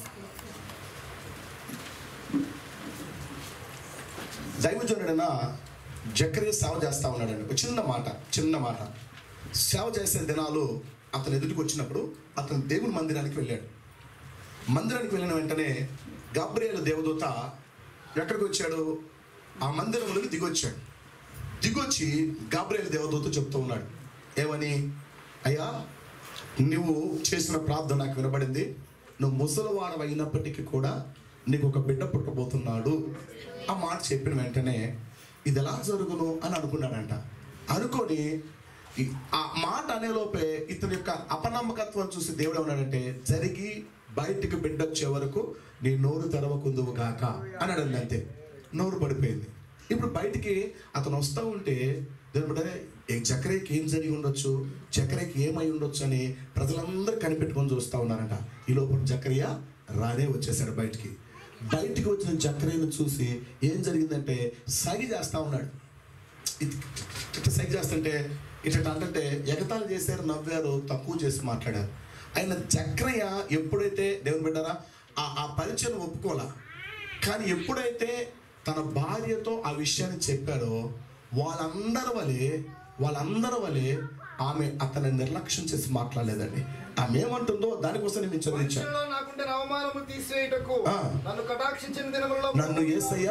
దైవజనుడైన జకరే సేవ చేస్తా ఉన్నాడండి ఒక చిన్న మాట చిన్న మాట సేవ చేసే దినాలు అతను ఎదుటికి వచ్చినప్పుడు అతను దేవుని మందిరానికి వెళ్ళాడు మందిరానికి వెళ్ళిన వెంటనే గాబ్రియేలు దేవదూత ఎక్కడికి వచ్చాడు ఆ మందిరంలోకి దిగొచ్చాడు దిగొచ్చి గాబ్రియేలు దేవదూత చెప్తూ ఉన్నాడు ఏమని అయ్యా నువ్వు చేసిన ప్రార్థన నాకు వినబడింది నువ్వు ముసలివాడు అయినప్పటికీ కూడా నీకు ఒక బిడ్డ పుట్టబోతున్నాడు ఆ మాట చెప్పిన వెంటనే ఇది ఎలా జరుగును అని అనుకున్నాడంట అనుకొని ఈ- ఆ మాట అనేలోపే ఇతని యొక్క అపనమ్మకత్వం చూసి దేవుడు ఏమన్నాడంటే జరిగి బయటికి బిడ్డ వచ్చే వరకు నీ నోరు తెరవకుందువు గాక అన్నాడు అంతే నోరు పడిపోయింది ఇప్పుడు బయటికి అతను వస్తూ ఉంటే దేవుడు ఏ చక్రయ్యకి ఏం జరిగి ఉండొచ్చు చక్రయ్యకి ఏమై ఉండొచ్చు అని ప్రజలందరూ కనిపెట్టుకొని చూస్తూ ఉన్నారంట ఈ లోపల చక్రయ్య రానే వచ్చేసాడు బయటికి బయటికి వచ్చిన చక్రయ్యను చూసి ఏం జరిగిందంటే సగి చేస్తా ఉన్నాడు ఇది ఇట్లా సైజ్ చేస్తుంటే ఇట్లా అంటే ఎగతాళి చేశారు నవ్వారు తక్కువ చేసి మాట్లాడారు ఆయన చక్రయ్య ఎప్పుడైతే దేవుని బిడ్డారా ఆ ఆ పరిచయం ఒప్పుకోలా కానీ ఎప్పుడైతే తన భార్యతో ఆ విషయాన్ని చెప్పాడో వాళ్ళందరి వలె వాళ్ళందరి వలె ఆమె అతన్ని నిర్లక్ష్యం చేసి మాట్లాడలేదండి ఆమె ఏమంటుందో దానికోసం నేను చదివించాను మనుషుల్లో నాకుండే అవమానము తీసివేయుటకు ఆ. నన్ను కటాక్షించిన దినములలో నన్ను ఏసయ్యా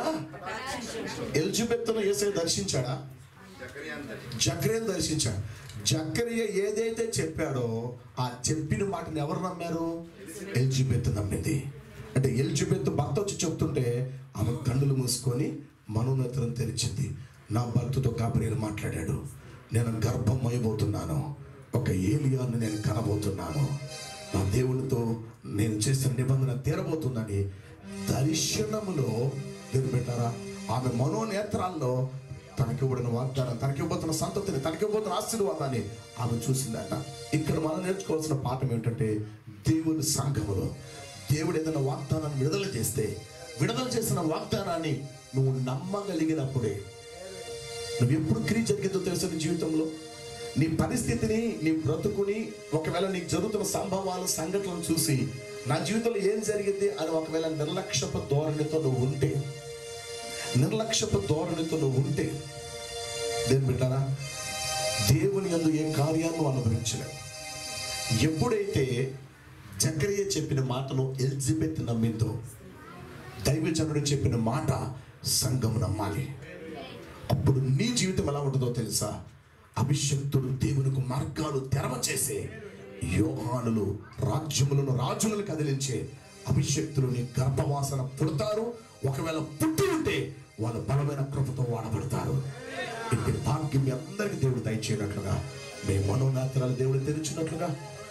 ఎలిజబెత్తును ఏసయ్య దర్శించాడా జకరియా అంతటి. జక్రియను దర్శించాడు జక్రియ ఏదైతే చెప్పాడో ఆ చెప్పిన మాటను ఎవరు నమ్మారు ఎలిజబెత్ నమ్మింది అంటే ఎలిజబెత్ భర్త వచ్చి చెప్తుంటే ఆమె కన్నులు మూసుకొని మనోనేత్రం తెరిచింది నా భర్తతో కాబరియలు మాట్లాడాడు నేను గర్భం అయిపోతున్నాను ఒక ఏలియాను నేను కనబోతున్నాను నా దేవునితో నేను చేసిన నిబంధన తీరబోతుందని దర్శనములో దేవుడు పెట్టారా ఆమె మనోనేత్రాల్లో తనకి ఇవ్వడిన వాగ్దానం తనకి ఇవ్వబోతున్న సంతతిని తనకి ఇవ్వబోతున్న ఆశీర్వాదాన్ని ఆమె చూసిందట ఇక్కడ మనం నేర్చుకోవాల్సిన పాఠం ఏంటంటే దేవుని సంఘములో దేవుడు ఏదైనా వాగ్దానాన్ని విడుదల చేస్తే విడుదల చేసిన వాగ్దానాన్ని నువ్వు నమ్మగలిగినప్పుడే నువ్వు ఎప్పుడు క్రియ జరిగిందో తెలుసు నీ జీవితంలో నీ పరిస్థితిని నీ బ్రతుకుని ఒకవేళ నీకు జరుగుతున్న సంభవాలు సంఘటనలు చూసి నా జీవితంలో ఏం జరిగింది అని ఒకవేళ నిర్లక్ష్యపు ధోరణితో నువ్వు ఉంటే నిర్లక్ష్యపు ధోరణితో నువ్వు ఉంటే దేని బిడ్డారా దేవుని యందు ఏ కార్యాన్ని అనుభవించలేవు ఎప్పుడైతే జకరియా చెప్పిన మాటను ఎలిజబెత్ నమ్మిందో దైవజనుడు చెప్పిన మాట సంఘం నమ్మాలి అప్పుడు నీ జీవితం ఎలా ఉంటుందో తెలుసా అభిషక్తుడు దేవునికి మార్గాలు తెరవ చేసే యోహానులు రాజ్యములను రాజులను కదిలించే అభిషక్తులు నీ గర్భవాసన పుడతారు ఒకవేళ పుట్టి ఉంటే వాళ్ళు బలమైన కృపతో వాడబడతారు ఇంటి భాగ్యం మీ అందరికీ దేవుడు దయచేయనట్లుగా మీ మనోనేత్రాలు దేవుడు తెరిచినట్లుగా